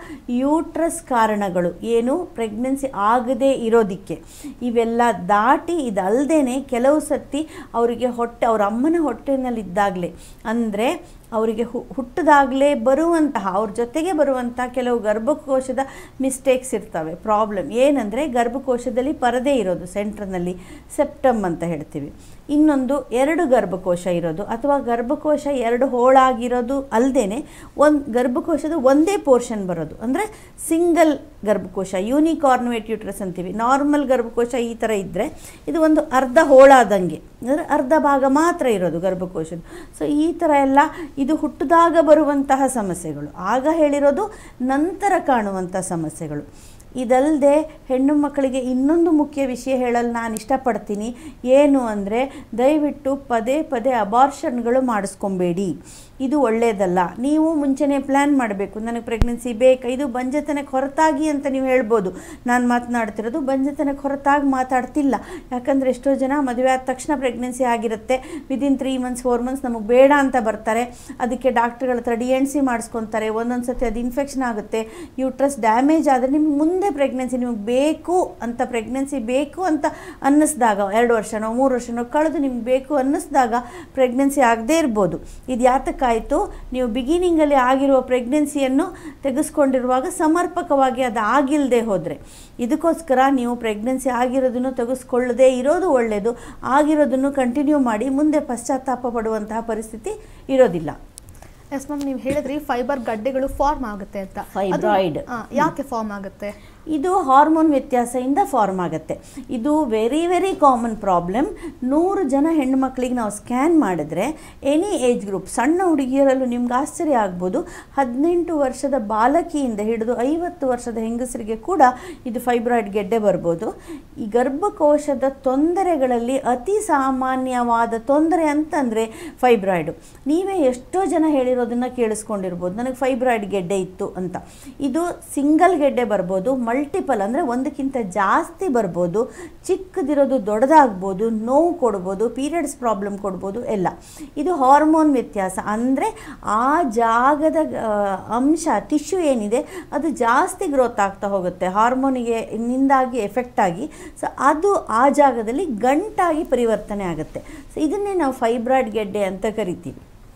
ಯೂಟ್ರಸ್ ಕಾರಣಗಳು ಏನು ಪ್ರೆಗ್ನೆನ್ಸಿ ಆಗದೇ ಇರೋದಕ್ಕೆ ಇವೆಲ್ಲ ದಾಟಿ ಇದಲ್ದೇ ಕೆಲವು ಸತಿ ಅವರಿಗೆ ಹೊಟ್ಟೆ ಅವ್ರ ಅಮ್ಮನ ಹೊಟ್ಟೆನಲ್ಲಿದ್ದಾಗಲೇ ಅಂದರೆ ಅವರಿಗೆ ಹು ಹುಟ್ಟಿದಾಗಲೇ ಬರುವಂತಹ ಅವ್ರ ಜೊತೆಗೆ ಬರುವಂತಹ ಕೆಲವು ಗರ್ಭಕೋಶದ ಮಿಸ್ಟೇಕ್ಸ್ ಇರ್ತವೆ ಪ್ರಾಬ್ಲಮ್ ಏನಂದರೆ ಗರ್ಭಕೋಶದಲ್ಲಿ ಪರದೆ ಇರೋದು ಸೆಂಟ್ರ್ನಲ್ಲಿ ಸೆಪ್ಟಮ್ ಅಂತ ಹೇಳ್ತೀವಿ ಇನ್ನೊಂದು ಎರಡು ಗರ್ಭಕೋಶ ಇರೋದು ಅಥವಾ ಗರ್ಭಕೋಶ ಎರಡು ಹೋಳಾಗಿರೋದು ಅಲ್ಲದೆ ಒಂದು ಗರ್ಭಕೋಶದ ಒಂದೇ ಪೋರ್ಷನ್ ಬರೋದು ಅಂದರೆ ಸಿಂಗಲ್ ಗರ್ಭಕೋಶ ಯೂನಿಕಾರ್ನುವೇಟ್ ಯೂಟ್ರಸ್ ಅಂತೀವಿ ನಾರ್ಮಲ್ ಗರ್ಭಕೋಶ ಈ ಥರ ಇದ್ದರೆ ಇದು ಒಂದು ಅರ್ಧ ಹೋಳಾದಂಗೆ ಅಂದರೆ ಅರ್ಧ ಭಾಗ ಮಾತ್ರ ಇರೋದು ಗರ್ಭಕೋಶದ ಸೊ ಈ ಥರ ಎಲ್ಲ ಇದು ಹುಟ್ಟಿದಾಗ ಬರುವಂತಹ ಸಮಸ್ಯೆಗಳು ಆಗ ಹೇಳಿರೋದು ನಂತರ ಕಾಣುವಂಥ ಸಮಸ್ಯೆಗಳು ಇದಲ್ಲದೆ ಹೆಣ್ಣು ಮಕ್ಕಳಿಗೆ ಇನ್ನೊಂದು ಮುಖ್ಯ ವಿಷಯ ಹೇಳಲು ನಾನು ಇಷ್ಟಪಡ್ತೀನಿ ಏನು ಅಂದರೆ ದಯವಿಟ್ಟು ಪದೇ ಪದೇ ಅಬಾರ್ಷನ್ಗಳು ಮಾಡಿಸ್ಕೊಬೇಡಿ ಇದು ಒಳ್ಳೆಯದಲ್ಲ ನೀವು ಮುಂಚೆನೇ ಪ್ಲ್ಯಾನ್ ಮಾಡಬೇಕು ನನಗೆ ಪ್ರೆಗ್ನೆನ್ಸಿ ಬೇಕು ಇದು ಬಂಜತನಕ್ಕೆ ಹೊರತಾಗಿ ಅಂತ ನೀವು ಹೇಳ್ಬೋದು ನಾನು ಮಾತನಾಡ್ತಿರೋದು ಬಂಜತನಕ್ಕೆ ಹೊರತಾಗಿ ಮಾತಾಡ್ತಿಲ್ಲ ಯಾಕಂದರೆ ಎಷ್ಟೋ ಜನ ಮದುವೆ ಆದ ತಕ್ಷಣ ಪ್ರೆಗ್ನೆನ್ಸಿ ಆಗಿರುತ್ತೆ within three months four months ನಮಗೆ ಬೇಡ ಅಂತ ಬರ್ತಾರೆ ಅದಕ್ಕೆ ಡಾಕ್ಟ್ರುಗಳ ಹತ್ರ ಡಿ ಎನ್ ಸಿ ಮಾಡಿಸ್ಕೊತಾರೆ ಒಂದೊಂದು ಸತಿ ಅದು ಇನ್ಫೆಕ್ಷನ್ ಆಗುತ್ತೆ ಯೂಟ್ರಸ್ ಡ್ಯಾಮೇಜ್ ಆದರೆ ನಿಮ್ಗೆ ಮುಂದೆ ಪ್ರೆಗ್ನೆನ್ಸಿ ನಿಮಗೆ ಬೇಕು ಅಂತ ಪ್ರೆಗ್ನೆನ್ಸಿ ಬೇಕು ಅಂತ ಅನ್ನಿಸ್ದಾಗ ಎರಡು ವರ್ಷನೋ ಮೂರು ವರ್ಷನೋ ಕಳೆದು ನಿಮ್ಗೆ ಬೇಕು ಅನ್ನಿಸ್ದಾಗ ಪ್ರೆಗ್ನೆನ್ಸಿ ಆಗದೇ ಇರ್ಬೋದು ಇದು ಯಾತಕ್ಕಾಯಿತು ನೀವು ಬಿಗಿನಿಂಗಲ್ಲಿ ಆಗಿರುವ ಪ್ರೆಗ್ನೆನ್ಸಿಯನ್ನು ತೆಗೆಸ್ಕೊಂಡಿರುವಾಗ ಸಮರ್ಪಕವಾಗಿ ಅದು ಆಗಿಲ್ಲದೆ ಹೋದರೆ ಇದಕ್ಕೋಸ್ಕರ ನೀವು ಪ್ರೆಗ್ನೆನ್ಸಿ ಆಗಿರೋದನ್ನು ತೆಗೆಸ್ಕೊಳ್ಳದೇ ಇರೋದು ಒಳ್ಳೆಯದು ಆಗಿರೋದನ್ನು ಕಂಟಿನ್ಯೂ ಮಾಡಿ ಮುಂದೆ ಪಶ್ಚಾತ್ತಾಪ ಪಡುವಂತಹ ಪರಿಸ್ಥಿತಿ ಇರೋದಿಲ್ಲ ಎಸ್ ಮ್ಯಾಮ್ ನೀವು ಹೇಳಿದ್ರಿ ಫೈಬರ್ ಗಡ್ಡೆಗಳು ಫಾರ್ಮ್ ಆಗುತ್ತೆ ಅಂತ ಅದು- Fibroid. ಆ, ಯಾಕೆ ಫಾರ್ಮ್ ಆಗುತ್ತೆ ಇದು ಹಾರ್ಮೋನ್ ವ್ಯತ್ಯಾಸದಿಂದ ಫಾರ್ಮ್ ಆಗುತ್ತೆ ಇದು ವೆರಿ ವೆರಿ ಕಾಮನ್ ಪ್ರಾಬ್ಲಮ್ ನೂರು ಜನ ಹೆಣ್ಮಕ್ಳಿಗೆ ನಾವು ಸ್ಕ್ಯಾನ್ ಮಾಡಿದ್ರೆ ಎನಿ ಏಜ್ ಗ್ರೂಪ್ ಸಣ್ಣ ಹುಡುಗಿಯರಲ್ಲೂ ನಿಮ್ಗೆ ಆಶ್ಚರ್ಯ ಆಗ್ಬೋದು ಹದಿನೆಂಟು ವರ್ಷದ ಬಾಲಕಿಯಿಂದ ಹಿಡಿದು ಐವತ್ತು ವರ್ಷದ ಹೆಂಗಸರಿಗೆ ಕೂಡ ಇದು ಫೈಬ್ರಾಯ್ಡ್ ಗೆಡ್ಡೆ ಬರ್ಬೋದು ಈ ಗರ್ಭಕೋಶದ ತೊಂದರೆಗಳಲ್ಲಿ ಅತಿ ಸಾಮಾನ್ಯವಾದ ತೊಂದರೆ ಅಂತಂದರೆ ಫೈಬ್ರಾಯ್ಡು ನೀವೇ ಎಷ್ಟೋ ಜನ ಹೇಳಿರೋದನ್ನು ಕೇಳಿಸ್ಕೊಂಡಿರ್ಬೋದು ನನಗೆ ಫೈಬ್ರಾಯ್ಡ್ ಗೆಡ್ಡೆ ಇತ್ತು ಅಂತ ಇದು ಸಿಂಗಲ್ ಗೆಡ್ಡೆ ಬರ್ಬೋದು ಮಲ್ಟಿಪಲ್ ಅಂದರೆ ಒಂದಕ್ಕಿಂತ ಜಾಸ್ತಿ ಬರ್ಬೋದು ಚಿಕ್ಕದಿರೋದು ದೊಡ್ಡದಾಗ್ಬೋದು ನೋವು ಕೊಡ್ಬೋದು ಪೀರಿಯಡ್ಸ್ ಪ್ರಾಬ್ಲಮ್ ಕೊಡ್ಬೋದು ಎಲ್ಲ ಇದು ಹಾರ್ಮೋನ್ ವ್ಯತ್ಯಾಸ ಅಂದರೆ ಆ ಜಾಗದ ಆ, ಅಂಶ ಟಿಶ್ಯೂ ಏನಿದೆ ಅದು ಜಾಸ್ತಿ ಗ್ರೋತ್ ಆಗ್ತಾ ಹೋಗುತ್ತೆ ಹಾರ್ಮೋನಿಗೆ ನಿಂದಾಗಿ ಎಫೆಕ್ಟ್ ಆಗಿ ಸೊ ಅದು ಆ ಜಾಗದಲ್ಲಿ ಗಂಟಾಗಿ ಪರಿವರ್ತನೆ ಆಗುತ್ತೆ ಸೊ ಇದನ್ನೇ ನಾವು ಫೈಬ್ರಾಯ್ಡ್ ಗೆಡ್ಡೆ ಅಂತ ಕರಿತೀವಿ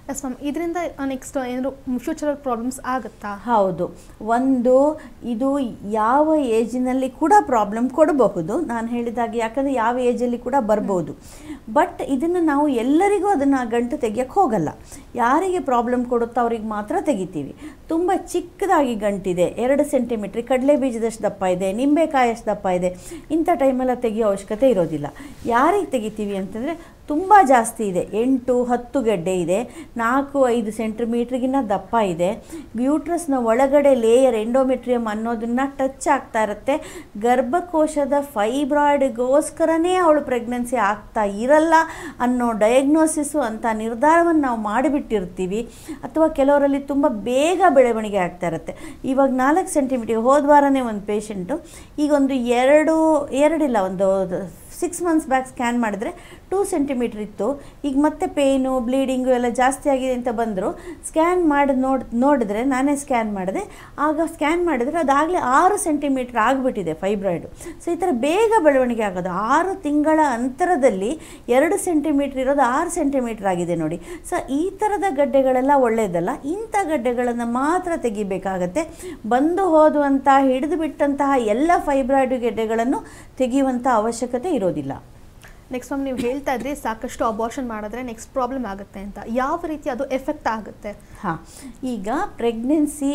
ಎಸ್ ಮ್ಯಾಮ್ ಇದರಿಂದ ನೆಕ್ಸ್ಟ್ ಏನಾದ್ರು ಫ್ಯೂಚರ್ ಪ್ರಾಬ್ಲಮ್ಸ್ ಆಗುತ್ತಾ ಹೌದು ಒಂದು ಇದು ಯಾವ ಏಜಿನಲ್ಲಿ ಕೂಡ ಪ್ರಾಬ್ಲಮ್ ಕೊಡಬಹುದು ನಾನು ಹೇಳಿದಾಗೆ ಯಾಕಂದರೆ ಯಾವ ಏಜಲ್ಲಿ ಕೂಡ ಬರ್ಬೋದು ಬಟ್ ಇದನ್ನು ನಾವು ಎಲ್ಲರಿಗೂ ಅದನ್ನು ಗಂಟು ತೆಗಿಯೋಕ್ಕೆ ಹೋಗಲ್ಲ ಯಾರಿಗೆ ಪ್ರಾಬ್ಲಮ್ ಕೊಡುತ್ತೋ ಅವ್ರಿಗೆ ಮಾತ್ರ ತೆಗಿತೀವಿ ತುಂಬ ಚಿಕ್ಕದಾಗಿ ಗಂಟಿದೆ ಎರಡು ಸೆಂಟಿಮೀಟ್ರ್ ಕಡಲೆ ಬೀಜದಷ್ಟು ದಪ್ಪ ಇದೆ ನಿಂಬೆಕಾಯಷ್ಟು ದಪ್ಪ ಇದೆ ಇಂಥ ಟೈಮೆಲ್ಲ ತೆಗಿಯೋ ಅವಶ್ಯಕತೆ ಇರೋದಿಲ್ಲ ಯಾರಿಗೆ ತೆಗಿತೀವಿ ಅಂತಂದರೆ ತುಂಬ ಜಾಸ್ತಿ ಇದೆ ಎಂಟು ಹತ್ತು ಗಡ್ಡೆ ಇದೆ ನಾಲ್ಕು ಐದು ಸೆಂಟಿಮೀಟ್ರಿಗಿನ್ನ ದಪ್ಪ ಇದೆ ಯೂಟ್ರಸ್ನ ಒಳಗಡೆ ಲೇಯರ್ ಎಂಡೋಮೆಟ್ರಿಯಮ್ ಅನ್ನೋದನ್ನ ಟಚ್ ಆಗ್ತಾ ಇರುತ್ತೆ ಗರ್ಭಕೋಶದ ಫೈಬ್ರಾಯ್ಡ್ಗೋಸ್ಕರನೇ ಅವಳು ಪ್ರೆಗ್ನೆನ್ಸಿ ಆಗ್ತಾ ಇರಲ್ಲ ಅನ್ನೋ ಡಯಾಗ್ನೋಸಿಸು ಅಂತ ನಿರ್ಧಾರವನ್ನು ನಾವು ಮಾಡಿಬಿಟ್ಟಿರ್ತೀವಿ ಅಥವಾ ಕೆಲವರಲ್ಲಿ ತುಂಬ ಬೇಗ ಬೆಳವಣಿಗೆ ಆಗ್ತಾ ಇರುತ್ತೆ ಇವಾಗ ನಾಲ್ಕು ಸೆಂಟಿಮೀಟರ್ ಹೋದ ವಾರನೇ ಒಂದು ಪೇಷಂಟು ಈಗ ಒಂದು ಎರಡು ಎರಡಿಲ್ಲ ಒಂದು ಸಿಕ್ಸ್ ಮಂತ್ಸ್ ಬ್ಯಾಕ್ ಸ್ಕ್ಯಾನ್ ಮಾಡಿದ್ರೆ ಟೂ ಸೆಂಟಿಮೀಟ್ರ್ ಇತ್ತು ಈಗ ಮತ್ತೆ ಪೇಯ್ನು ಬ್ಲೀಡಿಂಗು ಎಲ್ಲ ಜಾಸ್ತಿ ಆಗಿದೆ ಅಂತ ಬಂದರು ಸ್ಕ್ಯಾನ್ ಮಾಡಿ ನೋಡಿ ನೋಡಿದ್ರೆ ನಾನೇ ಸ್ಕ್ಯಾನ್ ಮಾಡಿದೆ ಆಗ ಸ್ಕ್ಯಾನ್ ಮಾಡಿದರೆ ಅದಾಗಲೇ ಆರು ಸೆಂಟಿಮೀಟ್ರ್ ಆಗಿಬಿಟ್ಟಿದೆ ಫೈಬ್ರಾಯ್ಡು ಸೊ ಈ ಥರ ಬೇಗ ಬೆಳವಣಿಗೆ ಆಗೋದು ಆರು ತಿಂಗಳ ಅಂತರದಲ್ಲಿ ಎರಡು ಸೆಂಟಿಮೀಟ್ರ್ ಇರೋದು ಆರು ಸೆಂಟಿಮೀಟ್ರ್ ಆಗಿದೆ ನೋಡಿ ಸೊ ಈ ಥರದ ಗಡ್ಡೆಗಳೆಲ್ಲ ಒಳ್ಳೆಯದಲ್ಲ ಇಂಥ ಗಡ್ಡೆಗಳನ್ನು ಮಾತ್ರ ತೆಗಿಬೇಕಾಗತ್ತೆ ಬಂದು ಹೋದುವಂಥ ಹಿಡಿದು ಬಿಟ್ಟಂತಹ ಎಲ್ಲ ಫೈಬ್ರಾಯ್ಡ್ ಗೆಡ್ಡೆಗಳನ್ನು ತೆಗೆಯುವಂಥ ಅವಶ್ಯಕತೆ ಇರೋದಿಲ್ಲ ನೆಕ್ಸ್ಟ್ ಮ್ಯಾಮ್ ನೀವು ಹೇಳ್ತಾ ಇದ್ರಿ ಸಾಕಷ್ಟು ಅಬಾರ್ಷನ್ ಮಾಡಿದ್ರೆ ನೆಕ್ಸ್ಟ್ ಪ್ರಾಬ್ಲಮ್ ಆಗುತ್ತೆ ಅಂತ ಯಾವ ರೀತಿ ಅದು ಎಫೆಕ್ಟ್ ಆಗುತ್ತೆ ಹಾಂ ಈಗ ಪ್ರೆಗ್ನೆನ್ಸಿ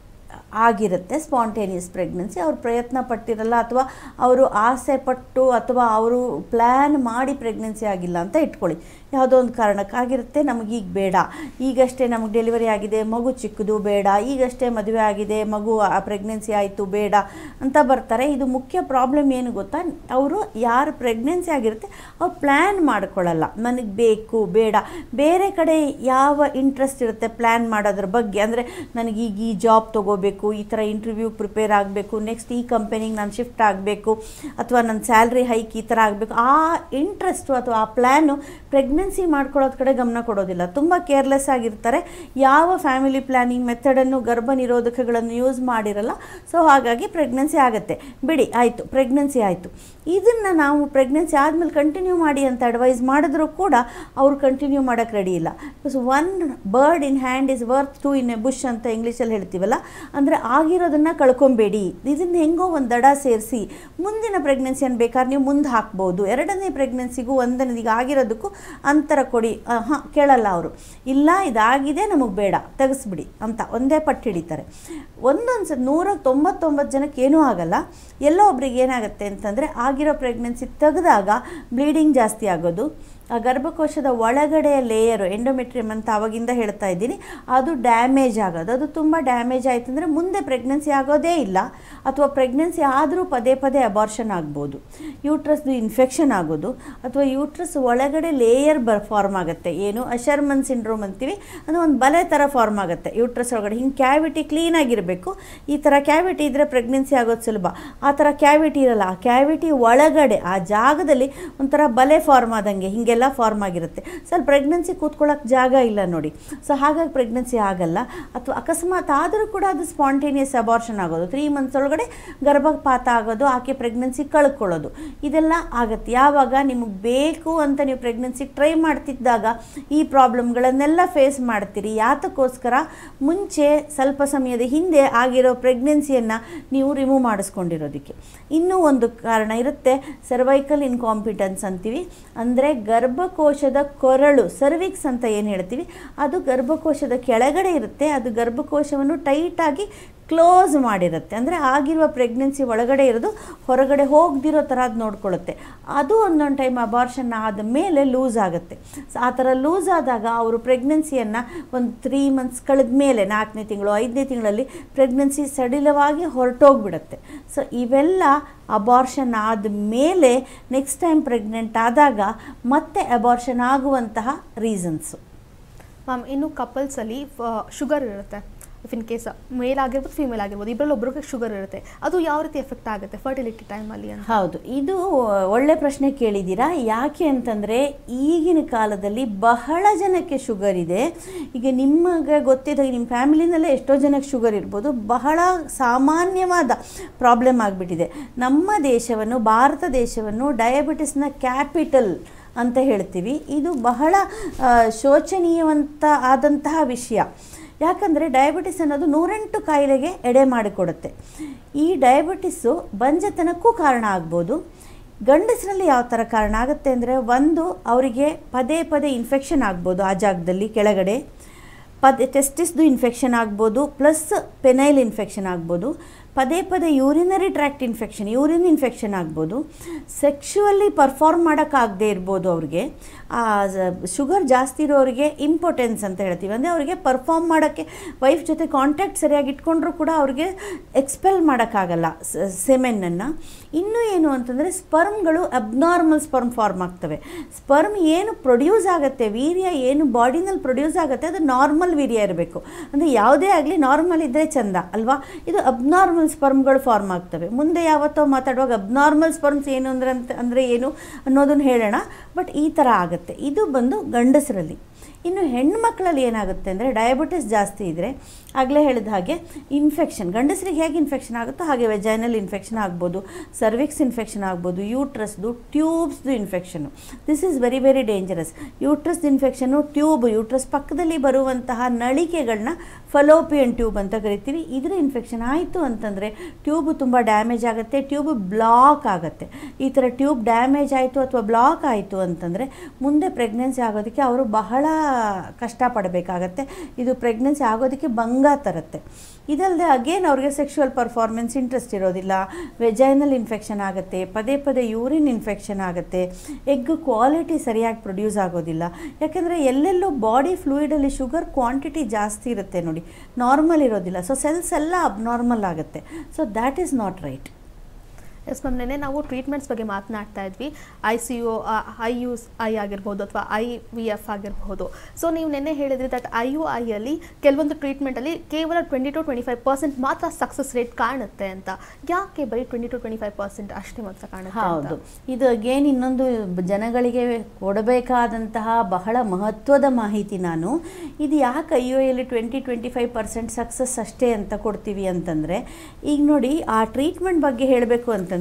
ಆಗಿರುತ್ತೆ ಸ್ಪಾಂಟೇನಿಯಸ್ ಪ್ರೆಗ್ನೆನ್ಸಿ ಅವ್ರು ಪ್ರಯತ್ನ ಪಟ್ಟಿರಲ್ಲ ಅಥವಾ ಅವರು ಆಸೆ ಪಟ್ಟು ಅಥವಾ ಅವರು ಪ್ಲ್ಯಾನ್ ಮಾಡಿ ಪ್ರೆಗ್ನೆನ್ಸಿ ಆಗಿಲ್ಲ ಅಂತ ಇಟ್ಕೊಳ್ಳಿ ಯಾವುದೋ ಒಂದು ಕಾರಣಕ್ಕಾಗಿರುತ್ತೆ ನಮಗೀಗ ಬೇಡ ಈಗಷ್ಟೇ ನಮಗೆ ಡೆಲಿವರಿ ಆಗಿದೆ ಮಗು ಚಿಕ್ಕದು ಬೇಡ ಈಗಷ್ಟೇ ಮದುವೆ ಆಗಿದೆ ಮಗು ಪ್ರೆಗ್ನೆನ್ಸಿ ಆಯಿತು ಬೇಡ ಅಂತ ಬರ್ತಾರೆ ಇದು ಮುಖ್ಯ ಪ್ರಾಬ್ಲಮ್ ಏನು ಗೊತ್ತಾ ಅವರು ಯಾರು ಪ್ರೆಗ್ನೆನ್ಸಿ ಆಗಿರುತ್ತೆ ಅವ್ರು ಪ್ಲ್ಯಾನ್ ಮಾಡ್ಕೊಳ್ಳಲ್ಲ ನನಗೆ ಬೇಕು ಬೇಡ ಬೇರೆ ಕಡೆ ಯಾವ ಇಂಟ್ರೆಸ್ಟ್ ಇರುತ್ತೆ ಪ್ಲ್ಯಾನ್ ಮಾಡೋದ್ರ ಬಗ್ಗೆ ಅಂದರೆ ನನಗೆ ಈಗ ಈ ಜಾಬ್ ತೊಗೋಬೇಕು ಈ ಥರ ಇಂಟರ್ವ್ಯೂ ಪ್ರಿಪೇರ್ ಆಗಬೇಕು ನೆಕ್ಸ್ಟ್ ಈ ಕಂಪನಿಗೆ ನಾನು ಶಿಫ್ಟ್ ಆಗಬೇಕು ಅಥವಾ ನನ್ನ ಸ್ಯಾಲ್ರಿ ಹೈಕ್ ಈ ಥರ ಆಗಬೇಕು ಆ ಇಂಟ್ರೆಸ್ಟು ಅಥವಾ ಆ ಪ್ಲ್ಯಾನು ಪ್ರೆಗ್ನೆನ್ಸಿ ಮಾಡ್ಕೊಳ್ಳೋದ್ ಕಡೆ ಗಮನ ಕೊಡೋದಿಲ್ಲ ತುಂಬ ಕೇರ್ಲೆಸ್ ಆಗಿರ್ತಾರೆ ಯಾವ ಫ್ಯಾಮಿಲಿ ಪ್ಲ್ಯಾನಿಂಗ್ ಮೆಥಡನ್ನು ಗರ್ಭ ನಿರೋಧಕಗಳನ್ನು ಯೂಸ್ ಮಾಡಿರಲ್ಲ ಸೊ ಹಾಗಾಗಿ ಪ್ರೆಗ್ನೆನ್ಸಿ ಆಗುತ್ತೆ ಬಿಡಿ ಆಯಿತು ಪ್ರೆಗ್ನೆನ್ಸಿ ಆಯಿತು ಇದನ್ನು ನಾವು ಪ್ರೆಗ್ನೆನ್ಸಿ ಆದಮೇಲೆ ಕಂಟಿನ್ಯೂ ಮಾಡಿ ಅಂತ ಅಡ್ವೈಸ್ ಮಾಡಿದ್ರೂ ಕೂಡ ಅವರು ಕಂಟಿನ್ಯೂ ಮಾಡೋಕ್ಕೆ ರೆಡಿ ಇಲ್ಲ because one bird in hand is worth two in a bush ಅಂತ ಇಂಗ್ಲೀಷಲ್ಲಿ ಹೇಳ್ತೀವಲ್ಲ ಅಂದರೆ ಆಗಿರೋದನ್ನು ಕಳ್ಕೊಬೇಡಿ ಇದನ್ನು ಹೆಂಗೋ ಒಂದು ದಡ ಸೇರಿಸಿ ಮುಂದಿನ ಪ್ರೆಗ್ನೆನ್ಸಿಯನ್ನು ಬೇಕಾದ್ರೆ ನೀವು ಮುಂದೆ ಹಾಕ್ಬೋದು ಎರಡನೇ ಪ್ರೆಗ್ನೆನ್ಸಿಗೂ ಒಂದನೇ ಈಗ ಆಗಿರೋದಕ್ಕೂ ಅಂತರ ಕೊಡಿ ಹಾಂ ಕೇಳಲ್ಲ ಅವರು ಇಲ್ಲ ಇದಾಗಿದೆ ನಮಗೆ ಬೇಡ ತೆಗೆಸ್ಬಿಡಿ ಅಂತ ಒಂದೇ ಪಟ್ಟು ಹಿಡಿತಾರೆ ಒಂದೊಂದು ಸಲ ನೂರ ತೊಂಬತ್ತೊಂಬತ್ತು ಜನಕ್ಕೆ ಏನೂ ಆಗಲ್ಲ ಎಲ್ಲೋ ಒಬ್ರಿಗೆ ಏನಾಗುತ್ತೆ ಅಂತಂದರೆ ಆಗಿರೋ ಪ್ರೆಗ್ನೆನ್ಸಿ ತೆಗೆದಾಗ ಬ್ಲೀಡಿಂಗ್ ಜಾಸ್ತಿ ಆಗೋದು ಆ ಗರ್ಭಕೋಶದ ಒಳಗಡೆಯ ಲೇಯರು ಎಂಡೋಮೆಟ್ರಿಯಮ್ ಅಂತ ಅವಾಗಿಂದ ಹೇಳ್ತಾ ಇದ್ದೀನಿ ಅದು ಡ್ಯಾಮೇಜ್ ಆಗೋದು ಅದು ತುಂಬ ಡ್ಯಾಮೇಜ್ ಆಯ್ತು ಅಂದರೆ ಮುಂದೆ ಪ್ರೆಗ್ನೆನ್ಸಿ ಆಗೋದೇ ಇಲ್ಲ ಅಥವಾ ಪ್ರೆಗ್ನೆನ್ಸಿ ಆದರೂ ಪದೇ ಪದೇ ಅಬಾರ್ಷನ್ ಆಗ್ಬೋದು ಯೂಟ್ರಸ್ದು ಇನ್ಫೆಕ್ಷನ್ ಆಗೋದು ಅಥವಾ ಯೂಟ್ರಸ್ ಒಳಗಡೆ ಲೇಯರ್ ಬರ್ ಫಾರ್ಮ್ ಆಗುತ್ತೆ ಏನು ಅಶರ್ಮನ್ ಸಿಂಡ್ರೋಮ್ ಅಂತೀವಿ ಅದು ಒಂದು ಬಲೆ ಥರ ಫಾರ್ಮ್ ಆಗುತ್ತೆ ಯೂಟ್ರಸ್ ಒಳಗಡೆ ಹಿಂಗೆ ಕ್ಯಾವಿಟಿ ಕ್ಲೀನಾಗಿರಬೇಕು ಈ ಥರ ಕ್ಯಾವಿಟಿ ಇದ್ದರೆ ಪ್ರೆಗ್ನೆನ್ಸಿ ಆಗೋದು ಸುಲಭ ಆ ಥರ ಕ್ಯಾವಿಟಿ ಇರಲ್ಲ ಆ ಕ್ಯಾವಿಟಿ ಒಳಗಡೆ ಆ ಜಾಗದಲ್ಲಿ ಒಂಥರ ಬಲೆ ಫಾರ್ಮ್ ಆದಂಗೆ ಹೀಗೆಲ್ಲ ಫಾರ್ಮ್ ಆಗಿರುತ್ತೆ ಸ್ವಲ್ಪ ಪ್ರೆಗ್ನೆನ್ಸಿ ಕೂತ್ಕೊಳ್ಳೋಕೆ ಜಾಗ ಇಲ್ಲ ನೋಡಿ ಸೊ ಹಾಗಾಗಿ ಪ್ರೆಗ್ನೆನ್ಸಿ ಆಗಲ್ಲ ಅಥವಾ ಅಕಸ್ಮಾತ್ ಆದರೂ ಕೂಡ ಅದು ಸ್ಪಾಂಟೇನಿಯಸ್ ಅಬಾರ್ಷನ್ ಆಗೋದು ತ್ರೀ ಮಂತ್ಸ್ ಒಳಗಡೆ ಗರ್ಭಪಾತ ಆಗೋದು ಆಕೆ ಪ್ರೆಗ್ನೆನ್ಸಿ ಕಳ್ಕೊಳ್ಳೋದು ಇದೆಲ್ಲ ಆಗುತ್ತೆ ಯಾವಾಗ ನಿಮಗೆ ಬೇಕು ಅಂತ ನೀವು ಪ್ರೆಗ್ನೆನ್ಸಿ ಟ್ರೈ ಮಾಡ್ತಿದ್ದಾಗ ಈ ಪ್ರಾಬ್ಲಮ್ಗಳನ್ನೆಲ್ಲ ಫೇಸ್ ಮಾಡ್ತೀರಿ ಯಾತಕ್ಕೋಸ್ಕರ ಮುಂಚೆ ಸ್ವಲ್ಪ ಸಮಯದ ಹಿಂದೆ ಆಗಿರೋ ಪ್ರೆಗ್ನೆನ್ಸಿಯನ್ನು ನೀವು ರಿಮೂವ್ ಮಾಡಿಸ್ಕೊಂಡಿರೋದಕ್ಕೆ ಇನ್ನೂ ಒಂದು ಕಾರಣ ಇರುತ್ತೆ ಸರ್ವೈಕಲ್ ಇನ್ಕಾಂಪಿಟೆನ್ಸ್ ಅಂತೀವಿ ಅಂದರೆ ಗರ್ಭಕೋಶದ ಕೊರಳು ಸರ್ವಿಕ್ಸ್ ಅಂತ ಏನು ಹೇಳ್ತೀವಿ ಅದು ಗರ್ಭಕೋಶದ ಕೆಳಗಡೆ ಇರುತ್ತೆ ಅದು ಗರ್ಭಕೋಶವನ್ನು ಟೈಟಾಗಿ ಕ್ಲೋಸ್ ಮಾಡಿರುತ್ತೆ ಅಂದರೆ ಆಗಿರುವ ಪ್ರೆಗ್ನೆನ್ಸಿ ಒಳಗಡೆ ಇರೋದು ಹೊರಗಡೆ ಹೋಗದಿರೋ ಥರ ಅದು ನೋಡ್ಕೊಳ್ಳುತ್ತೆ ಅದು ಒಂದೊಂದು ಟೈಮ್ ಅಬಾರ್ಷನ್ ಆದ ಮೇಲೆ ಲೂಸ್ ಆಗುತ್ತೆ ಸೊ ಆ ಥರ ಲೂಸ್ ಆದಾಗ ಅವರು ಪ್ರೆಗ್ನೆನ್ಸಿಯನ್ನು ಒಂದು ತ್ರೀ ಮಂತ್ಸ್ ಕಳೆದ ಮೇಲೆ ನಾಲ್ಕನೇ ತಿಂಗಳು ಐದನೇ ತಿಂಗಳಲ್ಲಿ ಪ್ರೆಗ್ನೆನ್ಸಿ ಸಡಿಲವಾಗಿ ಹೊರಟೋಗ್ಬಿಡುತ್ತೆ ಸೊ ಇವೆಲ್ಲ ಅಬಾರ್ಷನ್ ಆದ ಮೇಲೆ ನೆಕ್ಸ್ಟ್ ಟೈಮ್ ಪ್ರೆಗ್ನೆಂಟ್ ಆದಾಗ ಮತ್ತೆ ಅಬಾರ್ಷನ್ ಆಗುವಂತಹ ರೀಸನ್ಸು ಮ್ಯಾಮ್ ಇನ್ನು ಕಪಲ್ಸಲ್ಲಿ ಶುಗರ್ ಇರುತ್ತೆ ಇಫ್ ಇನ್ ಕೇಸ್ ಮೇಲ್ ಆಗಿರ್ಬೋದು ಫಿಮೇಲ್ ಆಗಿರ್ಬೋದು ಇಬ್ಬರಲ್ಲಿ ಒಬ್ರಿಗೆ ಶುಗರ್ ಇರುತ್ತೆ ಅದು ಯಾವ ರೀತಿ ಎಫೆಕ್ಟ್ ಆಗುತ್ತೆ ಫರ್ಟಿಲಿಟಿ ಟೈಮಲ್ಲಿ ಅಂತ ಹೌದು ಇದು ಒಳ್ಳೆ ಪ್ರಶ್ನೆ ಕೇಳಿದ್ದೀರಾ ಯಾಕೆ ಅಂತಂದರೆ ಈಗಿನ ಕಾಲದಲ್ಲಿ ಬಹಳ ಜನಕ್ಕೆ ಶುಗರ್ ಇದೆ ಈಗ ನಿಮಗೆ ಗೊತ್ತಿದ್ದ ನಿಮ್ಮ ಫ್ಯಾಮಿಲಿನಲ್ಲೇ ಎಷ್ಟೋ ಜನಕ್ಕೆ ಶುಗರ್ ಇರ್ಬೋದು ಬಹಳ ಸಾಮಾನ್ಯವಾದ ಪ್ರಾಬ್ಲಮ್ ಆಗಿಬಿಟ್ಟಿದೆ ನಮ್ಮ ದೇಶವನ್ನು ಭಾರತ ದೇಶವನ್ನು ಡಯಾಬಿಟಿಸ್ನ ಕ್ಯಾಪಿಟಲ್ ಅಂತ ಹೇಳ್ತೀವಿ ಇದು ಬಹಳ ಆ, ಶೋಚನೀಯವಂತ ಆದಂತಹ ವಿಷಯ ಯಾಕಂದರೆ ಡಯಾಬಿಟಿಸ್ ಅನ್ನೋದು ನೂರೆಂಟು ಕಾಯಿಲೆಗೆ ಎಡೆ ಮಾಡಿಕೊಡುತ್ತೆ ಈ ಡಯಾಬಿಟಿಸ್ಸು ಬಂಜತನಕ್ಕೂ ಕಾರಣ ಆಗ್ಬೋದು ಗಂಡಸರಲ್ಲಿ ಯಾವ ಥರ ಕಾರಣ ಆಗುತ್ತೆ ಅಂದರೆ ಒಂದು ಅವರಿಗೆ ಪದೇ ಪದೇ ಇನ್ಫೆಕ್ಷನ್ ಆಗ್ಬೋದು ಆ ಜಾಗದಲ್ಲಿ ಕೆಳಗಡೆ ಪದೇ ಟೆಸ್ಟಿಸ್ದು ಇನ್ಫೆಕ್ಷನ್ ಆಗ್ಬೋದು ಪ್ಲಸ್ ಪೆನೈಲ್ ಇನ್ಫೆಕ್ಷನ್ ಆಗ್ಬೋದು ಪದೇ ಪದೇ urinary tract infection urine infection ಆಗ್ಬೋದು ಸೆಕ್ಷುವಲ್ಲಿ ಪರ್ಫಾರ್ಮ್ ಮಾಡೋಕ್ಕಾಗದೇ ಇರ್ಬೋದು ಅವ್ರಿಗೆ ಶುಗರ್ ಜಾಸ್ತಿ ಇರೋರಿಗೆ ಇಂಪಾರ್ಟೆನ್ಸ್ ಅಂತ ಹೇಳ್ತೀವಿ ಅಂದರೆ ಅವರಿಗೆ ಪರ್ಫಾರ್ಮ್ ಮಾಡೋಕ್ಕೆ ವೈಫ್ ಜೊತೆ ಕಾಂಟ್ಯಾಕ್ಟ್ ಸರಿಯಾಗಿ ಇಟ್ಕೊಂಡ್ರೂ ಕೂಡ ಅವ್ರಿಗೆ ಎಕ್ಸ್ಪೆಲ್ ಮಾಡೋಕ್ಕಾಗಲ್ಲ ಸೆಮೆನನ್ನು ಇನ್ನೂ ಏನು ಅಂತಂದರೆ ಸ್ಪರ್ಮ್ಗಳು ಅಬ್ನಾರ್ಮಲ್ ಸ್ಪರ್ಮ್ ಫಾರ್ಮ್ ಆಗ್ತವೆ ಸ್ಪರ್ಮ್ ಏನು ಪ್ರೊಡ್ಯೂಸ್ ಆಗುತ್ತೆ ವೀರ್ಯ ಏನು ಬಾಡಿನಲ್ಲಿ ಪ್ರೊಡ್ಯೂಸ್ ಆಗುತ್ತೆ ಅದು ನಾರ್ಮಲ್ ವೀರ್ಯ ಇರಬೇಕು ಅಂದರೆ ಯಾವುದೇ ಆಗಲಿ ನಾರ್ಮಲ್ ಇದ್ದರೆ ಚಂದ ಅಲ್ವಾ ಇದು ಅಬ್ನಾರ್ಮಲ್ ಸ್ಪರ್ಮ್ಗಳು ಫಾರ್ಮ್ ಆಗ್ತವೆ ಮುಂದೆ ಯಾವತ್ತೋ ಮಾತಾಡುವಾಗ ಅಬ್ನಾರ್ಮಲ್ ಸ್ಪರ್ಮ್ಸ್ ಏನು ಅಂದ್ರೆ ಅಂತ ಅಂದರೆ ಏನು ಅನ್ನೋದನ್ನು ಹೇಳೋಣ ಬಟ್ ಈ ಥರ ಆಗುತ್ತೆ ಇದು ಬಂದು ಗಂಡಸರಲ್ಲಿ ಇನ್ನು ಹೆಣ್ಮಕ್ಳಲ್ಲಿ ಏನಾಗುತ್ತೆ ಅಂದರೆ ಡಯಾಬಿಟಿಸ್ ಜಾಸ್ತಿ ಇದ್ದರೆ ಆಗಲೇ ಹೇಳಿದ ಹಾಗೆ ಇನ್ಫೆಕ್ಷನ್ ಗಂಡಸರಿಗೆ ಹೇಗೆ ಇನ್ಫೆಕ್ಷನ್ ಆಗುತ್ತೋ ಹಾಗೆ ವೆಜೈನಲ್ ಇನ್ಫೆಕ್ಷನ್ ಆಗ್ಬೋದು ಸರ್ವಿಕ್ಸ್ ಇನ್ಫೆಕ್ಷನ್ ಆಗ್ಬೋದು ಯೂಟ್ರಸ್ದು ಟ್ಯೂಬ್ಸ್ದು infection this is very very dangerous uterus infection tube uterus ಪಕ್ಕದಲ್ಲಿ ಬರುವಂತಹ ನಳಿಕೆಗಳನ್ನ ಫಲೋಪಿಯನ್ ಟ್ಯೂಬ್ ಅಂತ ಕರಿತೀವಿ ಇದರ ಇನ್ಫೆಕ್ಷನ್ ಆಯಿತು ಅಂತಂದರೆ ಟ್ಯೂಬ್ ತುಂಬ ಡ್ಯಾಮೇಜ್ ಆಗುತ್ತೆ ಟ್ಯೂಬ್ ಬ್ಲಾಕ್ ಆಗುತ್ತೆ ಈ ಥರ ಟ್ಯೂಬ್ ಡ್ಯಾಮೇಜ್ ಆಯಿತು ಅಥವಾ ಬ್ಲಾಕ್ ಆಯಿತು ಅಂತಂದರೆ ಮುಂದೆ ಪ್ರೆಗ್ನೆನ್ಸಿ ಆಗೋದಕ್ಕೆ ಅವರು ಬಹಳ ಕಷ್ಟಪಡಬೇಕಾಗತ್ತೆ ಇದು ಪ್ರೆಗ್ನೆನ್ಸಿ ಆಗೋದಕ್ಕೆ ಭಂಗ ತರುತ್ತೆ ಇದಲ್ಲದೆ ಅಗೇನ್ ಅವ್ರಿಗೆ ಸೆಕ್ಷುವಲ್ ಪರ್ಫಾರ್ಮೆನ್ಸ್ ಇಂಟ್ರೆಸ್ಟ್ ಇರೋದಿಲ್ಲ ವೆಜೈನಲ್ ಇನ್ಫೆಕ್ಷನ್ ಆಗುತ್ತೆ ಪದೇ ಪದೇ ಯೂರಿನ್ ಇನ್ಫೆಕ್ಷನ್ ಆಗುತ್ತೆ ಎಗ್ ಕ್ವಾಲಿಟಿ ಸರಿಯಾಗಿ ಪ್ರೊಡ್ಯೂಸ್ ಆಗೋದಿಲ್ಲ ಯಾಕೆಂದರೆ ಎಲ್ಲೆಲ್ಲೋ ಬಾಡಿ ಫ್ಲೂಯಿಡಲ್ಲಿ ಶುಗರ್ ಕ್ವಾಂಟಿಟಿ ಜಾಸ್ತಿ ಇರುತ್ತೆ ನೋಡಿ ನಾರ್ಮಲ್ ಇರೋದಿಲ್ಲ ಸೊ ಸೆಲ್ಸ್ ಎಲ್ಲ ಅಬ್ನಾರ್ಮಲ್ ಆಗುತ್ತೆ so that is not right yes ma'am ನೆನೆ ನಾವು ಟ್ರೀಟ್ಮೆಂಟ್ಸ್ ಬಗ್ಗೆ ಮಾತನಾಡ್ತಾ ಇದ್ವಿ I see I U you ಐ ಆಗಿರ್ಬೋದು ಅಥವಾ ಐ ವಿ ಎಫ್ ಆಗಿರ್ಬೋದು ಸೊ ನೀವು ನೆನ್ನೆ ಹೇಳಿದ್ರಿ ದಟ್ ಐ ಯು ಐಯಲ್ಲಿ ಕೆಲವೊಂದು ಟ್ರೀಟ್ಮೆಂಟಲ್ಲಿ ಕೇವಲ twenty two twenty five percent ಮಾತ್ರ ಸಕ್ಸಸ್ ರೇಟ್ ಕಾಣುತ್ತೆ ಅಂತ ಯಾಕೆ ಬರೀ twenty two twenty five percent ಅಷ್ಟೇ ಮಾತ್ರ ಕಾಣುತ್ತೆ ಹೌದು ಅಂತ? ಇದು ಅಗೇನ್ ಇನ್ನೊಂದು ಜನಗಳಿಗೆ ಕೊಡಬೇಕಾದಂತಹ ಬಹಳ ಮಹತ್ವದ ಮಾಹಿತಿ ನಾನು ಇದು ಯಾಕೆ ಐ ಒ ಎಲ್ಲಿ twenty twenty five percent success ಅಷ್ಟೇ ಅಂತ ಕೊಡ್ತೀವಿ ಅಂತಂದರೆ ಈಗ ನೋಡಿ ಆ ಟ್ರೀಟ್ಮೆಂಟ್ ಬಗ್ಗೆ ಹೇಳಬೇಕು ಅಂತಂದರೆ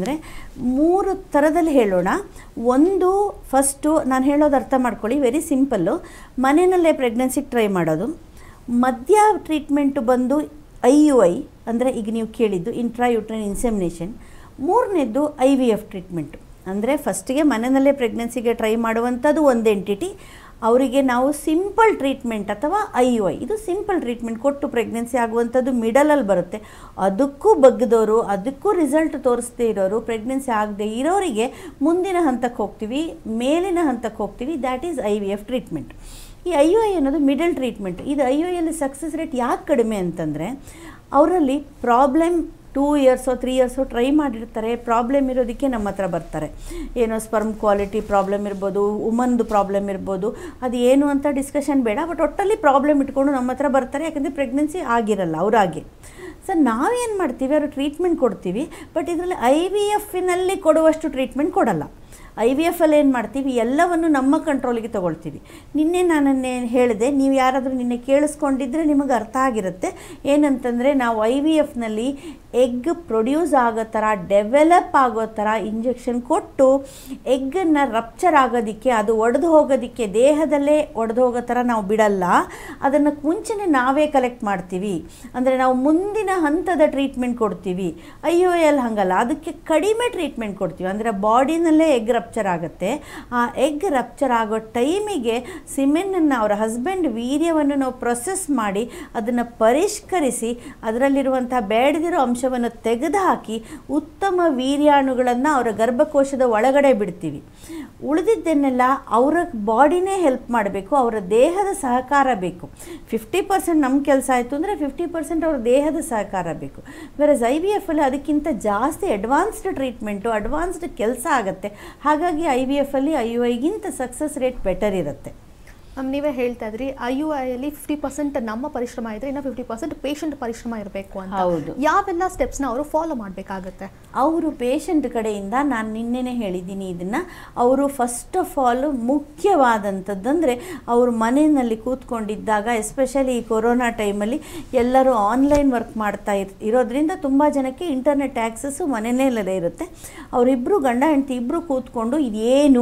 ಮೂರು ಥರದಲ್ಲಿ ಹೇಳೋಣ ಒಂದು ಫಸ್ಟು ನಾನು ಹೇಳೋದು ಅರ್ಥ ಮಾಡ್ಕೊಳ್ಳಿ ವೆರಿ ಸಿಂಪಲ್ಲು ಮನೆಯಲ್ಲೇ ಪ್ರೆಗ್ನೆನ್ಸಿಗೆ ಟ್ರೈ ಮಾಡೋದು ಮಧ್ಯ ಟ್ರೀಟ್ಮೆಂಟು ಬಂದು ಐ ಯು ಐ ಅಂದರೆ ಈಗ ನೀವು ಕೇಳಿದ್ದು ಇಂಟ್ರಾಯುಟ್ರೈನ್ ಇನ್ಸೆಮಿನೇಷನ್ ಮೂರನೇದ್ದು ಐ ವಿ ಎಫ್ ಟ್ರೀಟ್ಮೆಂಟು ಅಂದರೆ ಫಸ್ಟಿಗೆ ಮನೆಯಲ್ಲೇ ಪ್ರೆಗ್ನೆನ್ಸಿಗೆ ಟ್ರೈ ಮಾಡುವಂಥದ್ದು ಒಂದು ಎಂಟಿಟಿ ಅವರಿಗೆ ನಾವು ಸಿಂಪಲ್ ಟ್ರೀಟ್ಮೆಂಟ್ ಅಥವಾ ಐ ಯು ಐ ಇದು ಸಿಂಪಲ್ ಟ್ರೀಟ್ಮೆಂಟ್ ಕೊಟ್ಟು ಪ್ರೆಗ್ನೆನ್ಸಿ ಆಗುವಂಥದ್ದು ಮಿಡಲಲ್ಲಿ ಬರುತ್ತೆ ಅದಕ್ಕೂ ಬಗ್ಗದವರು ಅದಕ್ಕೂ ರಿಸಲ್ಟ್ ತೋರಿಸ್ದೇ ಇರೋರು ಪ್ರೆಗ್ನೆನ್ಸಿ ಆಗದೆ ಇರೋರಿಗೆ ಮುಂದಿನ ಹಂತಕ್ಕೆ ಹೋಗ್ತೀವಿ ಮೇಲಿನ ಹಂತಕ್ಕೆ ಹೋಗ್ತೀವಿ that is I V F treatment ಈ ಐ ಯು ಐ ಅನ್ನೋದು ಮಿಡಲ್ ಟ್ರೀಟ್ಮೆಂಟ್ ಇದು ಐ ಯು ಐಯಲ್ಲಿ ಸಕ್ಸಸ್ ರೇಟ್ ಯಾಕೆ ಕಡಿಮೆ ಅಂತಂದರೆ ಅವರಲ್ಲಿ ಪ್ರಾಬ್ಲಮ್ ಟೂ ಇಯರ್ಸೋ ತ್ರೀ ಇಯರ್ಸೋ ಟ್ರೈ ಮಾಡಿರ್ತಾರೆ ಪ್ರಾಬ್ಲಮ್ ಇರೋದಕ್ಕೆ ನಮ್ಮ ಹತ್ರ ಬರ್ತಾರೆ ಏನೋ ಸ್ಪರ್ಮ್ ಕ್ವಾಲಿಟಿ ಪ್ರಾಬ್ಲಮ್ ಇರ್ಬೋದು ಉಮನ್ದು ಪ್ರಾಬ್ಲಮ್ ಇರ್ಬೋದು ಅದು ಏನು ಅಂತ ಡಿಸ್ಕಷನ್ ಬೇಡ ಬಟ್ ಒಟ್ಟಲ್ಲಿ ಪ್ರಾಬ್ಲಮ್ ಇಟ್ಕೊಂಡು ನಮ್ಮ ಹತ್ರ ಬರ್ತಾರೆ ಯಾಕಂದರೆ ಪ್ರೆಗ್ನೆನ್ಸಿ ಆಗಿರಲ್ಲ ಅವರಾಗೆ ಸರ್ ನಾವೇನು ಮಾಡ್ತೀವಿ ಅವರು ಟ್ರೀಟ್ಮೆಂಟ್ ಕೊಡ್ತೀವಿ ಬಟ್ ಇದರಲ್ಲಿ ಐ ವಿ ಎಫ್ನಲ್ಲಿ ಕೊಡುವಷ್ಟು ಟ್ರೀಟ್ಮೆಂಟ್ ಕೊಡಲ್ಲ ಐ ವಿ ಎಫಲ್ಲಿ ಏನು ಮಾಡ್ತೀವಿ ಎಲ್ಲವನ್ನು ನಮ್ಮ ಕಂಟ್ರೋಲಿಗೆ ತಗೊಳ್ತೀವಿ ನಿನ್ನೆ ನಾನನ್ನೇ ಹೇಳಿದೆ ನೀವು ಯಾರಾದರೂ ನಿನ್ನೆ ಕೇಳಿಸ್ಕೊಂಡಿದ್ರೆ ನಿಮಗೆ ಅರ್ಥ ಆಗಿರುತ್ತೆ ಏನಂತಂದರೆ ನಾವು ಐ ವಿ ಎಫ್ನಲ್ಲಿ ಎಗ್ ಪ್ರೊಡ್ಯೂಸ್ ಆಗೋ ಥರ ಡೆವಲಪ್ ಆಗೋ ಥರ ಇಂಜೆಕ್ಷನ್ ಕೊಟ್ಟು ಎಗ್ಗನ್ನು ರಪ್ಚರ್ ಆಗೋದಕ್ಕೆ ಅದು ಒಡೆದು ಹೋಗೋದಕ್ಕೆ ದೇಹದಲ್ಲೇ ಒಡೆದು ಹೋಗೋ ಥರ ನಾವು ಬಿಡಲ್ಲ ಅದನ್ನು ಮುಂಚೆನೇ ನಾವೇ ಕಲೆಕ್ಟ್ ಮಾಡ್ತೀವಿ ಅಂದರೆ ನಾವು ಮುಂದಿನ ಹಂತದ ಟ್ರೀಟ್ಮೆಂಟ್ ಕೊಡ್ತೀವಿ ಐ ಯು ಎಲ್ ಹಾಗಲ್ಲ ಅದಕ್ಕೆ ಕಡಿಮೆ ಟ್ರೀಟ್ಮೆಂಟ್ ಕೊಡ್ತೀವಿ ಅಂದರೆ ಬಾಡಿನಲ್ಲೇ ಎಗ್ ರಪ್ಚರ್ ಆಗುತ್ತೆ ಆ ಎಗ್ ರಪ್ಚರ್ ಆಗೋ ಟೈಮಿಗೆ ಸಿಮೆನನ್ನು ಅವರ ಹಸ್ಬೆಂಡ್ ವೀರ್ಯವನ್ನು ನಾವು ಪ್ರೊಸೆಸ್ ಮಾಡಿ ಅದನ್ನು ಪರಿಷ್ಕರಿಸಿ ಅದರಲ್ಲಿರುವಂಥ ಬೇಡದಿರೋ ಅಂಶವನ್ನು ತೆಗೆದುಹಾಕಿ ಉತ್ತಮ ವೀರ್ಯಾಣುಗಳನ್ನು ಅವರ ಗರ್ಭಕೋಶದ ಒಳಗಡೆ ಬಿಡ್ತೀವಿ ಉಳಿದಿದ್ದನ್ನೆಲ್ಲ ಅವರ ಬಾಡಿನೇ ಹೆಲ್ಪ್ ಮಾಡಬೇಕು ಅವರ ದೇಹದ ಸಹಕಾರ ಬೇಕು ಫಿಫ್ಟಿ ಪರ್ಸೆಂಟ್ ನಮ್ಮ ಕೆಲಸ ಆಯಿತು ಅಂದರೆ ಫಿಫ್ಟಿ ಪರ್ಸೆಂಟ್ ಅವ್ರ ದೇಹದ ಸಹಕಾರ ಬೇಕು ವೆರಸ್ ಐ ವಿ ಎಫಲ್ಲಿ ಅದಕ್ಕಿಂತ ಜಾಸ್ತಿ ಅಡ್ವಾನ್ಸ್ಡ್ ಟ್ರೀಟ್ಮೆಂಟು ಅಡ್ವಾನ್ಸ್ಡ್ ಕೆಲಸ ಆಗುತ್ತೆ ಹಾಗಾಗಿ ಐ ವಿ ಎಫಲ್ಲಿ ಐ ಯು ಐಗಿಂತ ಸಕ್ಸಸ್ ರೇಟ್ ಬೆಟರ್ ಇರುತ್ತೆ ಮ್ಯಾಮ್ ನೀವೇ ಹೇಳ್ತಾ ಇದ್ರಿ ಐ ಯು ಐಯಲ್ಲಿ ಫಿಫ್ಟಿ ಪರ್ಸೆಂಟ್ ನಮ್ಮ ಪರಿಶ್ರಮ ಇದ್ರೆ ಇನ್ನು ಫಿಫ್ಟಿ ಪರ್ಸೆಂಟ್ ಪೇಷಂಟ್ ಪರಿಶ್ರಮ ಇರಬೇಕು ಅಂತ ಹೌದು. ಯಾವೆಲ್ಲ ಸ್ಟೆಪ್ಸ್ನ ಅವರು ಫಾಲೋ ಮಾಡಬೇಕಾಗುತ್ತೆ ಅವರು ಪೇಷಂಟ್ ಕಡೆಯಿಂದ ನಾನು ನಿನ್ನೆನೇ ಹೇಳಿದ್ದೀನಿ ಇದನ್ನು ಅವರು ಫಸ್ಟ್ ಆಫ್ ಆಲ್ ಮುಖ್ಯವಾದಂಥದ್ದಂದರೆ ಅವರು ಮನೆಯಲ್ಲಿ ಕೂತ್ಕೊಂಡಿದ್ದಾಗ ಎಸ್ಪೆಷಲಿ ಈ ಕೊರೋನಾ ಟೈಮಲ್ಲಿ ಎಲ್ಲರೂ ಆನ್ಲೈನ್ ವರ್ಕ್ ಮಾಡ್ತಾ ಇರ್ ಇರೋದ್ರಿಂದ ತುಂಬ ಜನಕ್ಕೆ ಇಂಟರ್ನೆಟ್ ಆ್ಯಕ್ಸಸ್ಸು ಮನೆಯಲ್ಲೇ ಇರುತ್ತೆ ಅವರಿಬ್ಬರು ಗಂಡ ಹೆಂಡತಿ ಇಬ್ಬರು ಕೂತ್ಕೊಂಡು ಇದೇನು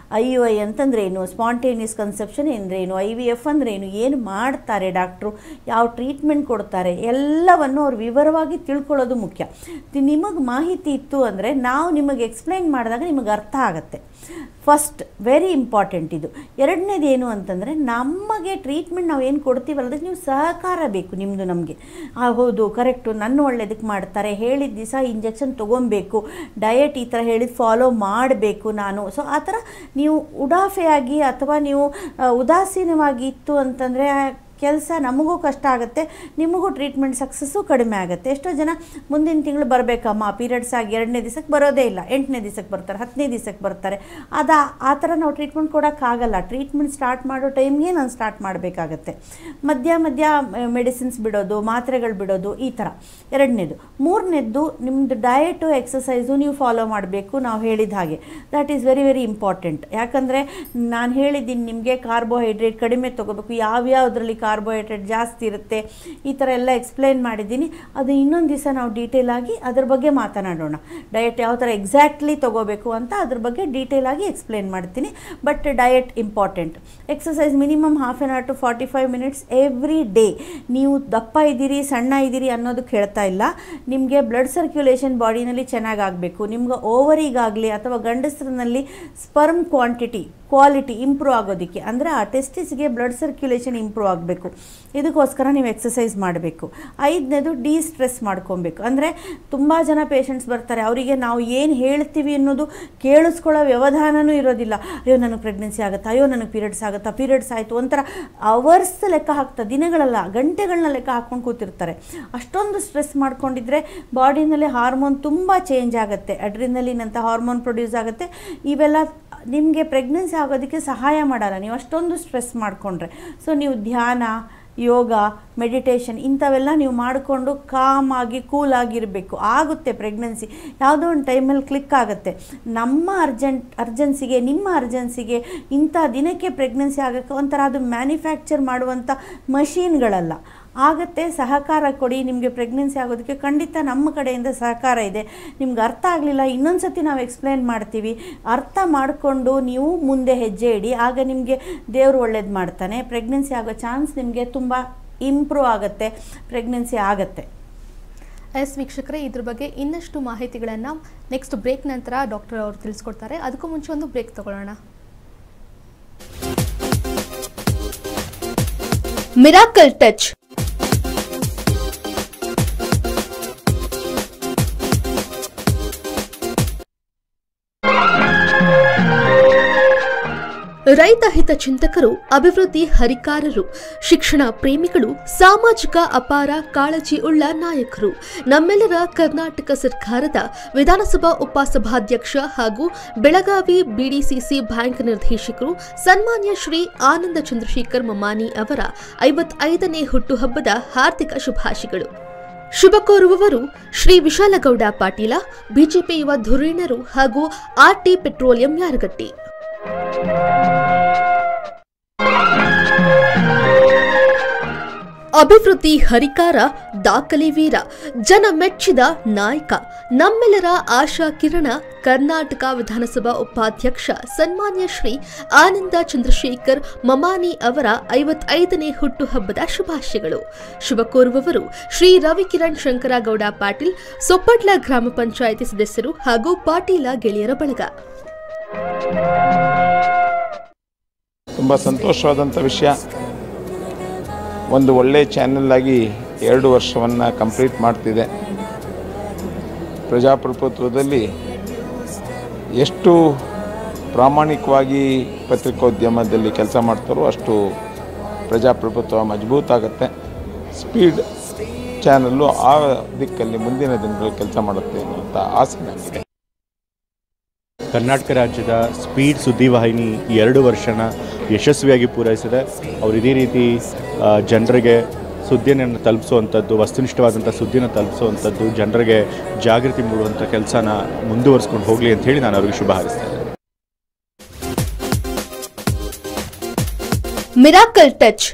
ಐ ಯು ಐ ಅಂತಂದ್ರೆ ಏನು ಸ್ಪಾಂಟೇನಿಯಸ್ ಕನ್ಸೆಪ್ಷನ್ ಅಂದರೆ ಏನು ಐ ವಿ ಎಫ್ ಅಂದರೆ ಏನು ಏನು ಮಾಡ್ತಾರೆ ಡಾಕ್ಟ್ರು ಯಾವ ಟ್ರೀಟ್ಮೆಂಟ್ ಕೊಡ್ತಾರೆ ಎಲ್ಲವನ್ನು ಅವ್ರು ವಿವರವಾಗಿ ತಿಳ್ಕೊಳ್ಳೋದು ಮುಖ್ಯ ನಿಮಗೆ ಮಾಹಿತಿ ಇತ್ತು ಅಂದರೆ ನಾವು ನಿಮಗೆ ಎಕ್ಸ್ಪ್ಲೈನ್ ಮಾಡಿದಾಗ ನಿಮಗೆ ಅರ್ಥ ಆಗುತ್ತೆ ಫಸ್ಟ್ ವೆರಿ ಇಂಪಾರ್ಟೆಂಟ್ ಇದು ಎರಡನೇದು ಏನು ಅಂತಂದರೆ ನಮಗೆ ಟ್ರೀಟ್ಮೆಂಟ್ ನಾವು ಏನು ಕೊಡ್ತೀವಲ್ಲ ಅದಕ್ಕೆ ನೀವು ಸಹಕಾರ ಬೇಕು ನಿಮ್ಮದು ನಮಗೆ ಹೌದು ಕರೆಕ್ಟು ನನ್ನ ಒಳ್ಳೇದಕ್ಕೆ ಮಾಡ್ತಾರೆ ಹೇಳಿದ ದಿವಸ ಇಂಜೆಕ್ಷನ್ ತೊಗೊಬೇಕು ಡಯಟ್ ಈ ಥರ ಹೇಳಿದ ಫಾಲೋ ಮಾಡಬೇಕು ನಾನು ಸೊ ಆ ಥರ ನೀವು ಉಡಾಫೆಯಾಗಿ ಅಥವಾ ನೀವು ಆ, ಉದಾಸೀನವಾಗಿ ಇತ್ತು ಅಂತಂದರೆ ಕೆಲಸ ನಮಗೂ ಕಷ್ಟ ಆಗುತ್ತೆ ನಿಮಗೂ ಟ್ರೀಟ್ಮೆಂಟ್ ಸಕ್ಸಸ್ಸು ಕಡಿಮೆ ಆಗುತ್ತೆ ಎಷ್ಟೋ ಜನ ಮುಂದಿನ ತಿಂಗಳು ಬರಬೇಕಮ್ಮ ಪೀರಿಯಡ್ಸ್ ಆಗಿ ಎರಡನೇ ದಿವಸಕ್ಕೆ ಬರೋದೇ ಇಲ್ಲ ಎಂಟನೇ ದಿವಸಕ್ಕೆ ಬರ್ತಾರೆ ಹತ್ತನೇ ದಿವಸಕ್ಕೆ ಬರ್ತಾರೆ ಅದ ಆ ಥರ ನಾವು ಟ್ರೀಟ್ಮೆಂಟ್ ಕೊಡೋಕ್ಕಾಗಲ್ಲ ಟ್ರೀಟ್ಮೆಂಟ್ ಸ್ಟಾರ್ಟ್ ಮಾಡೋ ಟೈಮ್ಗೆ ನಾನು ಸ್ಟಾರ್ಟ್ ಮಾಡಬೇಕಾಗತ್ತೆ ಮಧ್ಯ ಮಧ್ಯ ಮೆಡಿಸಿನ್ಸ್ ಬಿಡೋದು ಮಾತ್ರೆಗಳು ಬಿಡೋದು ಈ ಥರ ಎರಡನೇದು ಮೂರನೇದ್ದು ನಿಮ್ಮದು ಡಯಟು ಎಕ್ಸಸೈಸು ನೀವು ಫಾಲೋ ಮಾಡಬೇಕು ನಾವು ಹೇಳಿದ ಹಾಗೆ that is very very important ಯಾಕಂದರೆ ನಾನು ಹೇಳಿದ್ದೀನಿ ನಿಮಗೆ ಕಾರ್ಬೋಹೈಡ್ರೇಟ್ ಕಡಿಮೆ ತೊಗೋಬೇಕು ಯಾವ್ಯಾವುದ್ರಲ್ಲಿ ಕಾರ್ಬೋಹೈಡ್ರೇಟ್ ಜಾಸ್ತಿ ಇರುತ್ತೆ ಈ ಥರ ಎಲ್ಲ ಎಕ್ಸ್ಪ್ಲೈನ್ ಮಾಡಿದ್ದೀನಿ ಅದು ಇನ್ನೊಂದು ದಿವಸ ನಾವು ಡೀಟೇಲ್ ಆಗಿ ಅದ್ರ ಬಗ್ಗೆ ಮಾತನಾಡೋಣ ಡಯಟ್ ಯಾವ ಥರ ಎಕ್ಸಾಕ್ಟ್ಲಿ ತೊಗೋಬೇಕು ಅಂತ ಅದ್ರ ಬಗ್ಗೆ ಡೀಟೇಲ್ ಆಗಿ ಎಕ್ಸ್ಪ್ಲೈನ್ ಮಾಡ್ತೀನಿ but diet important exercise minimum half an hour to forty five minutes every day ನೀವು ದಪ್ಪ ಇದ್ದೀರಿ ಸಣ್ಣ ಇದ್ದೀರಿ ಅನ್ನೋದಕ್ಕೆ ಹೇಳ್ತಾ ಇಲ್ಲ ನಿಮಗೆ ಬ್ಲಡ್ ಸರ್ಕ್ಯುಲೇಷನ್ ಬಾಡಿನಲ್ಲಿ ಚೆನ್ನಾಗಿ ಆಗಬೇಕು ನಿಮ್ಗೆ ಓವರಿಗಾಗಲಿ ಅಥವಾ ಗಂಡಸರಿನಲ್ಲಿ ಸ್ಪರ್ಮ್ ಕ್ವಾಂಟಿಟಿ ಕ್ವಾಲಿಟಿ ಇಂಪ್ರೂವ್ ಆಗೋದಕ್ಕೆ ಅಂದರೆ ಆ ಟೆಸ್ಟಿಸ್ಗೆ ಬ್ಲಡ್ ಸರ್ಕ್ಯುಲೇಷನ್ ಇಂಪ್ರೂವ್ ಆಗಬೇಕು ಇದಕ್ಕೋಸ್ಕರ ನೀವು ಎಕ್ಸಸೈಸ್ ಮಾಡಬೇಕು ಐದನೇದು ಡಿ ಸ್ಟ್ರೆಸ್ ಮಾಡ್ಕೊಬೇಕು ಅಂದರೆ ತುಂಬ ಜನ ಪೇಷಂಟ್ಸ್ ಬರ್ತಾರೆ ಅವರಿಗೆ ನಾವು ಏನು ಹೇಳ್ತೀವಿ ಅನ್ನೋದು ಕೇಳಿಸ್ಕೊಳ್ಳೋ ವ್ಯವಧಾನನೂ ಇರೋದಿಲ್ಲ ಅಯ್ಯೋ ನನಗೆ ಪ್ರೆಗ್ನೆನ್ಸಿ ಆಗುತ್ತಾ ಅಯ್ಯೋ ನನಗೆ ಪೀರಿಯಡ್ಸ್ ಆಗುತ್ತಾ ಪೀರಿಯಡ್ಸ್ ಆಯಿತು ಒಂಥರ ಅವರ್ಸ್ ಲೆಕ್ಕ ಹಾಕ್ತಾ ದಿನಗಳಲ್ಲ ಗಂಟೆಗಳನ್ನ ಲೆಕ್ಕ ಹಾಕ್ಕೊಂಡು ಕೂತಿರ್ತಾರೆ ಅಷ್ಟೊಂದು ಸ್ಟ್ರೆಸ್ ಮಾಡ್ಕೊಂಡಿದ್ರೆ ಬಾಡಿನಲ್ಲಿ ಹಾರ್ಮೋನ್ ತುಂಬ ಚೇಂಜ್ ಆಗುತ್ತೆ ಅಡ್ರಿನಲಿನ್ ಅಂತ ಹಾರ್ಮೋನ್ ಪ್ರೊಡ್ಯೂಸ್ ಆಗುತ್ತೆ ಇವೆಲ್ಲ ನಿಮಗೆ ಪ್ರೆಗ್ನೆನ್ಸಿ ಆಗೋದಕ್ಕೆ ಸಹಾಯ ಮಾಡಲ್ಲ ನೀವು ಅಷ್ಟೊಂದು ಸ್ಟ್ರೆಸ್ ಮಾಡಿಕೊಂಡ್ರೆ ಸೊ ನೀವು ಧ್ಯಾನ ಯೋಗ ಮೆಡಿಟೇಷನ್ ಇಂಥವೆಲ್ಲ ನೀವು ಮಾಡಿಕೊಂಡು ಕಾಮಾಗಿ ಕೂಲಾಗಿರಬೇಕು ಆಗುತ್ತೆ ಪ್ರೆಗ್ನೆನ್ಸಿ ಯಾವುದೋ ಒಂದು ಟೈಮಲ್ಲಿ ಕ್ಲಿಕ್ ಆಗುತ್ತೆ ನಮ್ಮ ಅರ್ಜೆಂಟ್ ಅರ್ಜೆನ್ಸಿಗೆ ನಿಮ್ಮ ಅರ್ಜೆನ್ಸಿಗೆ ಇಂಥ ದಿನಕ್ಕೆ ಪ್ರೆಗ್ನೆನ್ಸಿ ಆಗೋಕ್ಕೆ ಒಂಥರ ಅದು ಮ್ಯಾನುಫ್ಯಾಕ್ಚರ್ ಮಾಡುವಂಥ ಮಷೀನ್ಗಳಲ್ಲ ಆಗತ್ತೆ ಸಹಕಾರ ಕೊಡಿ ನಿಮಗೆ ಪ್ರೆಗ್ನೆನ್ಸಿ ಆಗೋದಕ್ಕೆ ಖಂಡಿತ ನಮ್ಮ ಕಡೆಯಿಂದ ಸಹಕಾರ ಇದೆ ನಿಮ್ಗೆ ಅರ್ಥ ಆಗಲಿಲ್ಲ ಇನ್ನೊಂದು ಸತಿ ನಾವು ಎಕ್ಸ್ಪ್ಲೈನ್ ಮಾಡ್ತೀವಿ ಅರ್ಥ ಮಾಡಿಕೊಂಡು ನೀವು ಮುಂದೆ ಹೆಜ್ಜೆ ಇಡಿ ಆಗ ನಿಮಗೆ ದೇವರು ಒಳ್ಳೇದು ಮಾಡ್ತಾನೆ ಪ್ರೆಗ್ನೆನ್ಸಿ ಆಗೋ ಚಾನ್ಸ್ ನಿಮಗೆ ತುಂಬ ಇಂಪ್ರೂವ್ ಆಗುತ್ತೆ ಪ್ರೆಗ್ನೆನ್ಸಿ ಆಗುತ್ತೆ ಎಸ್ ವೀಕ್ಷಕರೇ ಇದ್ರ ಬಗ್ಗೆ ಇನ್ನಷ್ಟು ಮಾಹಿತಿಗಳನ್ನು ನೆಕ್ಸ್ಟ್ ಬ್ರೇಕ್ ನಂತರ ಡಾಕ್ಟರ್ ಅವರು ತಿಳಿಸ್ಕೊಡ್ತಾರೆ ಅದಕ್ಕೂ ಮುಂಚೆ ಒಂದು ಬ್ರೇಕ್ ತಗೊಳ್ಳೋಣ ಮಿರಾಕಲ್ ಟಚ್ ರೈತ ಹಿತ ಚಿಂತಕರು ಅಭಿವೃದ್ಧಿ ಹರಿಕಾರರು ಶಿಕ್ಷಣ ಪ್ರೇಮಿಗಳು ಸಾಮಾಜಿಕ ಅಪಾರ ಕಾಳಜಿ ಉಳ್ಳ ನಾಯಕರು ನಮ್ಮೆಲ್ಲರ ಕರ್ನಾಟಕ ಸರ್ಕಾರದ ವಿಧಾನಸಭಾ ಉಪಸಭಾಧ್ಯಕ್ಷ ಹಾಗೂ ಬೆಳಗಾವಿ ಬಿಡಿಸಿಸಿ ಬ್ಯಾಂಕ್ ನಿರ್ದೇಶಕರು ಸನ್ಮಾನ್ಯ ಶ್ರೀ ಆನಂದ ಚಂದ್ರಶೇಖರ್ ಮಮಾನಿ ಅವರ ಐವತ್ತೈದನೇ ಹುಟ್ಟುಹಬ್ಬದ ಹಾರ್ದಿಕ ಶುಭಾಶಯಗಳು ಶುಭ ಕೋರುವವರು ಶ್ರೀ ವಿಶಾಲಗೌಡ ಪಾಟೀಲ ಬಿಜೆಪಿ ಯುವ ಧುರೀಣರು ಹಾಗೂ ಆರ್ಟಿ ಪೆಟ್ರೋಲಿಯಂ ಯಾರಗಟ್ಟಿ ಅಭಿವೃದ್ಧಿ ಹರಿಕಾರ ದಾಖಲೆ ವೀರ ಜನ ಮೆಚ್ಚಿದ ನಾಯಕ ನಮ್ಮೆಲ್ಲರ ಆಶಾ ಕಿರಣ ಕರ್ನಾಟಕ ವಿಧಾನಸಭಾ ಉಪಾಧ್ಯಕ್ಷ ಸನ್ಮಾನ್ಯ ಶ್ರೀ ಆನಂದ ಚಂದ್ರಶೇಖರ್ ಮಮಾನಿ ಅವರ ಐವತ್ತೈದನೇ ಹುಟ್ಟುಹಬ್ಬದ ಶುಭಾಶಯಗಳು ಶುಭ ಕೋರುವವರು ಶ್ರೀ ರವಿಕಿರಣ್ ಶಂಕರಗೌಡ ಪಾಟೀಲ್ ಸೊಪ್ಪಟ್ಲ ಗ್ರಾಮ ಪಂಚಾಯಿತಿ ಸದಸ್ಯರು ಹಾಗೂ ಪಾಟೀಲ ಗೆಳೆಯರ ಬಳಗ ತುಂಬ ಸಂತೋಷವಾದಂಥ ವಿಷಯ ಒಂದು ಒಳ್ಳೆ ಚಾನೆಲ್ ಆಗಿ ಎರಡು ವರ್ಷವನ್ನು ಕಂಪ್ಲೀಟ್ ಮಾಡ್ತಿದೆ ಪ್ರಜಾಪ್ರಭುತ್ವದಲ್ಲಿ ಎಷ್ಟು ಪ್ರಾಮಾಣಿಕವಾಗಿ ಪತ್ರಿಕೋದ್ಯಮದಲ್ಲಿ ಕೆಲಸ ಮಾಡ್ತಾರೋ ಅಷ್ಟು ಪ್ರಜಾಪ್ರಭುತ್ವ ಮಜಬೂತ್ ಆಗುತ್ತೆ ಸ್ಪೀಡ್ ಚಾನಲ್ಲು ಆ ದಿಕ್ಕಲ್ಲಿ ಮುಂದಿನ ದಿನಗಳಲ್ಲಿ ಕೆಲಸ ಮಾಡುತ್ತೆ ಅನ್ನುವಂಥ ಆಸೆ ನನಗಿದೆ ಕರ್ನಾಟಕ ರಾಜ್ಯದ ಸ್ಪೀಡ್ ಸುದ್ದಿವಾಹಿನಿ ಎರಡು ವರ್ಷನ ಯಶಸ್ವಿಯಾಗಿ ಪೂರೈಸಿದೆ ಅವರು ಇದೇ ರೀತಿ ಆ, ಜನರಿಗೆ ಸುದ್ದಿಯನ್ನು ತಲುಪಿಸುವಂಥದ್ದು ವಸ್ತುನಿಷ್ಠವಾದಂಥ ಸುದ್ದಿನ ತಲುಪಿಸುವಂಥದ್ದು ಜನರಿಗೆ ಜಾಗೃತಿ ಮೂಡುವಂಥ ಕೆಲಸನ ಮುಂದುವರಿಸ್ಕೊಂಡು ಹೋಗಲಿ ಅಂತ ಹೇಳಿ ನಾನು ಅವರಿಗೆ ಶುಭ ಹಾರೈಸ್ತೇನೆ ಮಿರಾಕಲ್ ಟಚ್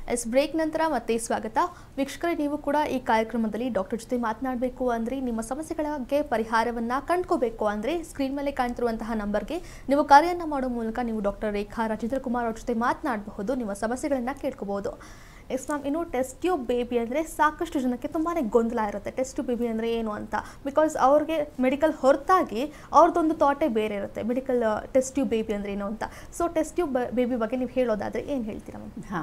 ಎಸ್ ಬ್ರೇಕ್ ನಂತರ ಮತ್ತೆ ಸ್ವಾಗತ ವೀಕ್ಷಕರೇ ನೀವು ಕೂಡ ಈ ಕಾರ್ಯಕ್ರಮದಲ್ಲಿ ಡಾಕ್ಟರ್ ಜೊತೆ ಮಾತನಾಡಬೇಕು ಅಂದರೆ ನಿಮ್ಮ ಸಮಸ್ಯೆಗಳಿಗೆ ಪರಿಹಾರವನ್ನು ಕಂಡ್ಕೋಬೇಕು ಅಂದರೆ ಸ್ಕ್ರೀನ್ ಮೇಲೆ ಕಾಣ್ತಿರುವಂತಹ ನಂಬರ್ಗೆ ನೀವು ಕಾರ್ಯವನ್ನು ಮಾಡೋ ಮೂಲಕ ನೀವು ಡಾಕ್ಟರ್ ರೇಖಾ ರಾಜೇಂದ್ರ ಕುಮಾರ್ ಅವ್ರ ಜೊತೆ ಮಾತನಾಡಬಹುದು ನಿಮ್ಮ ಸಮಸ್ಯೆಗಳನ್ನು ಕೇಳ್ಕೋಬಹುದು ಎಸ್ ಮ್ಯಾಮ್ ಇನ್ನು ಟೆಸ್ಟ್ ಟ್ಯೂಬ್ ಬೇಬಿ ಅಂದರೆ ಸಾಕಷ್ಟು ಜನಕ್ಕೆ ತುಂಬಾ ಗೊಂದಲ ಇರುತ್ತೆ ಟೆಸ್ಟ್ ಟ್ಯೂಬ್ ಬೇಬಿ ಅಂದರೆ ಏನು ಅಂತ ಬಿಕಾಸ್ ಅವ್ರಿಗೆ ಮೆಡಿಕಲ್ ಹೊರತಾಗಿ ಅವ್ರದ್ದೊಂದು ಥಾಟೇ ಬೇರೆ ಇರುತ್ತೆ ಮೆಡಿಕಲ್ ಟೆಸ್ಟ್ ಟ್ಯೂಬ್ ಬೇಬಿ ಅಂದರೆ ಏನು ಅಂತ ಸೊ ಟೆಸ್ಟ್ ಟ್ಯೂಬ್ ಬೇಬಿ ಬಗ್ಗೆ ನೀವು ಹೇಳೋದಾದರೆ ಏನು ಹೇಳ್ತೀರಾ ಮ್ಯಾಮ್ ಹಾಂ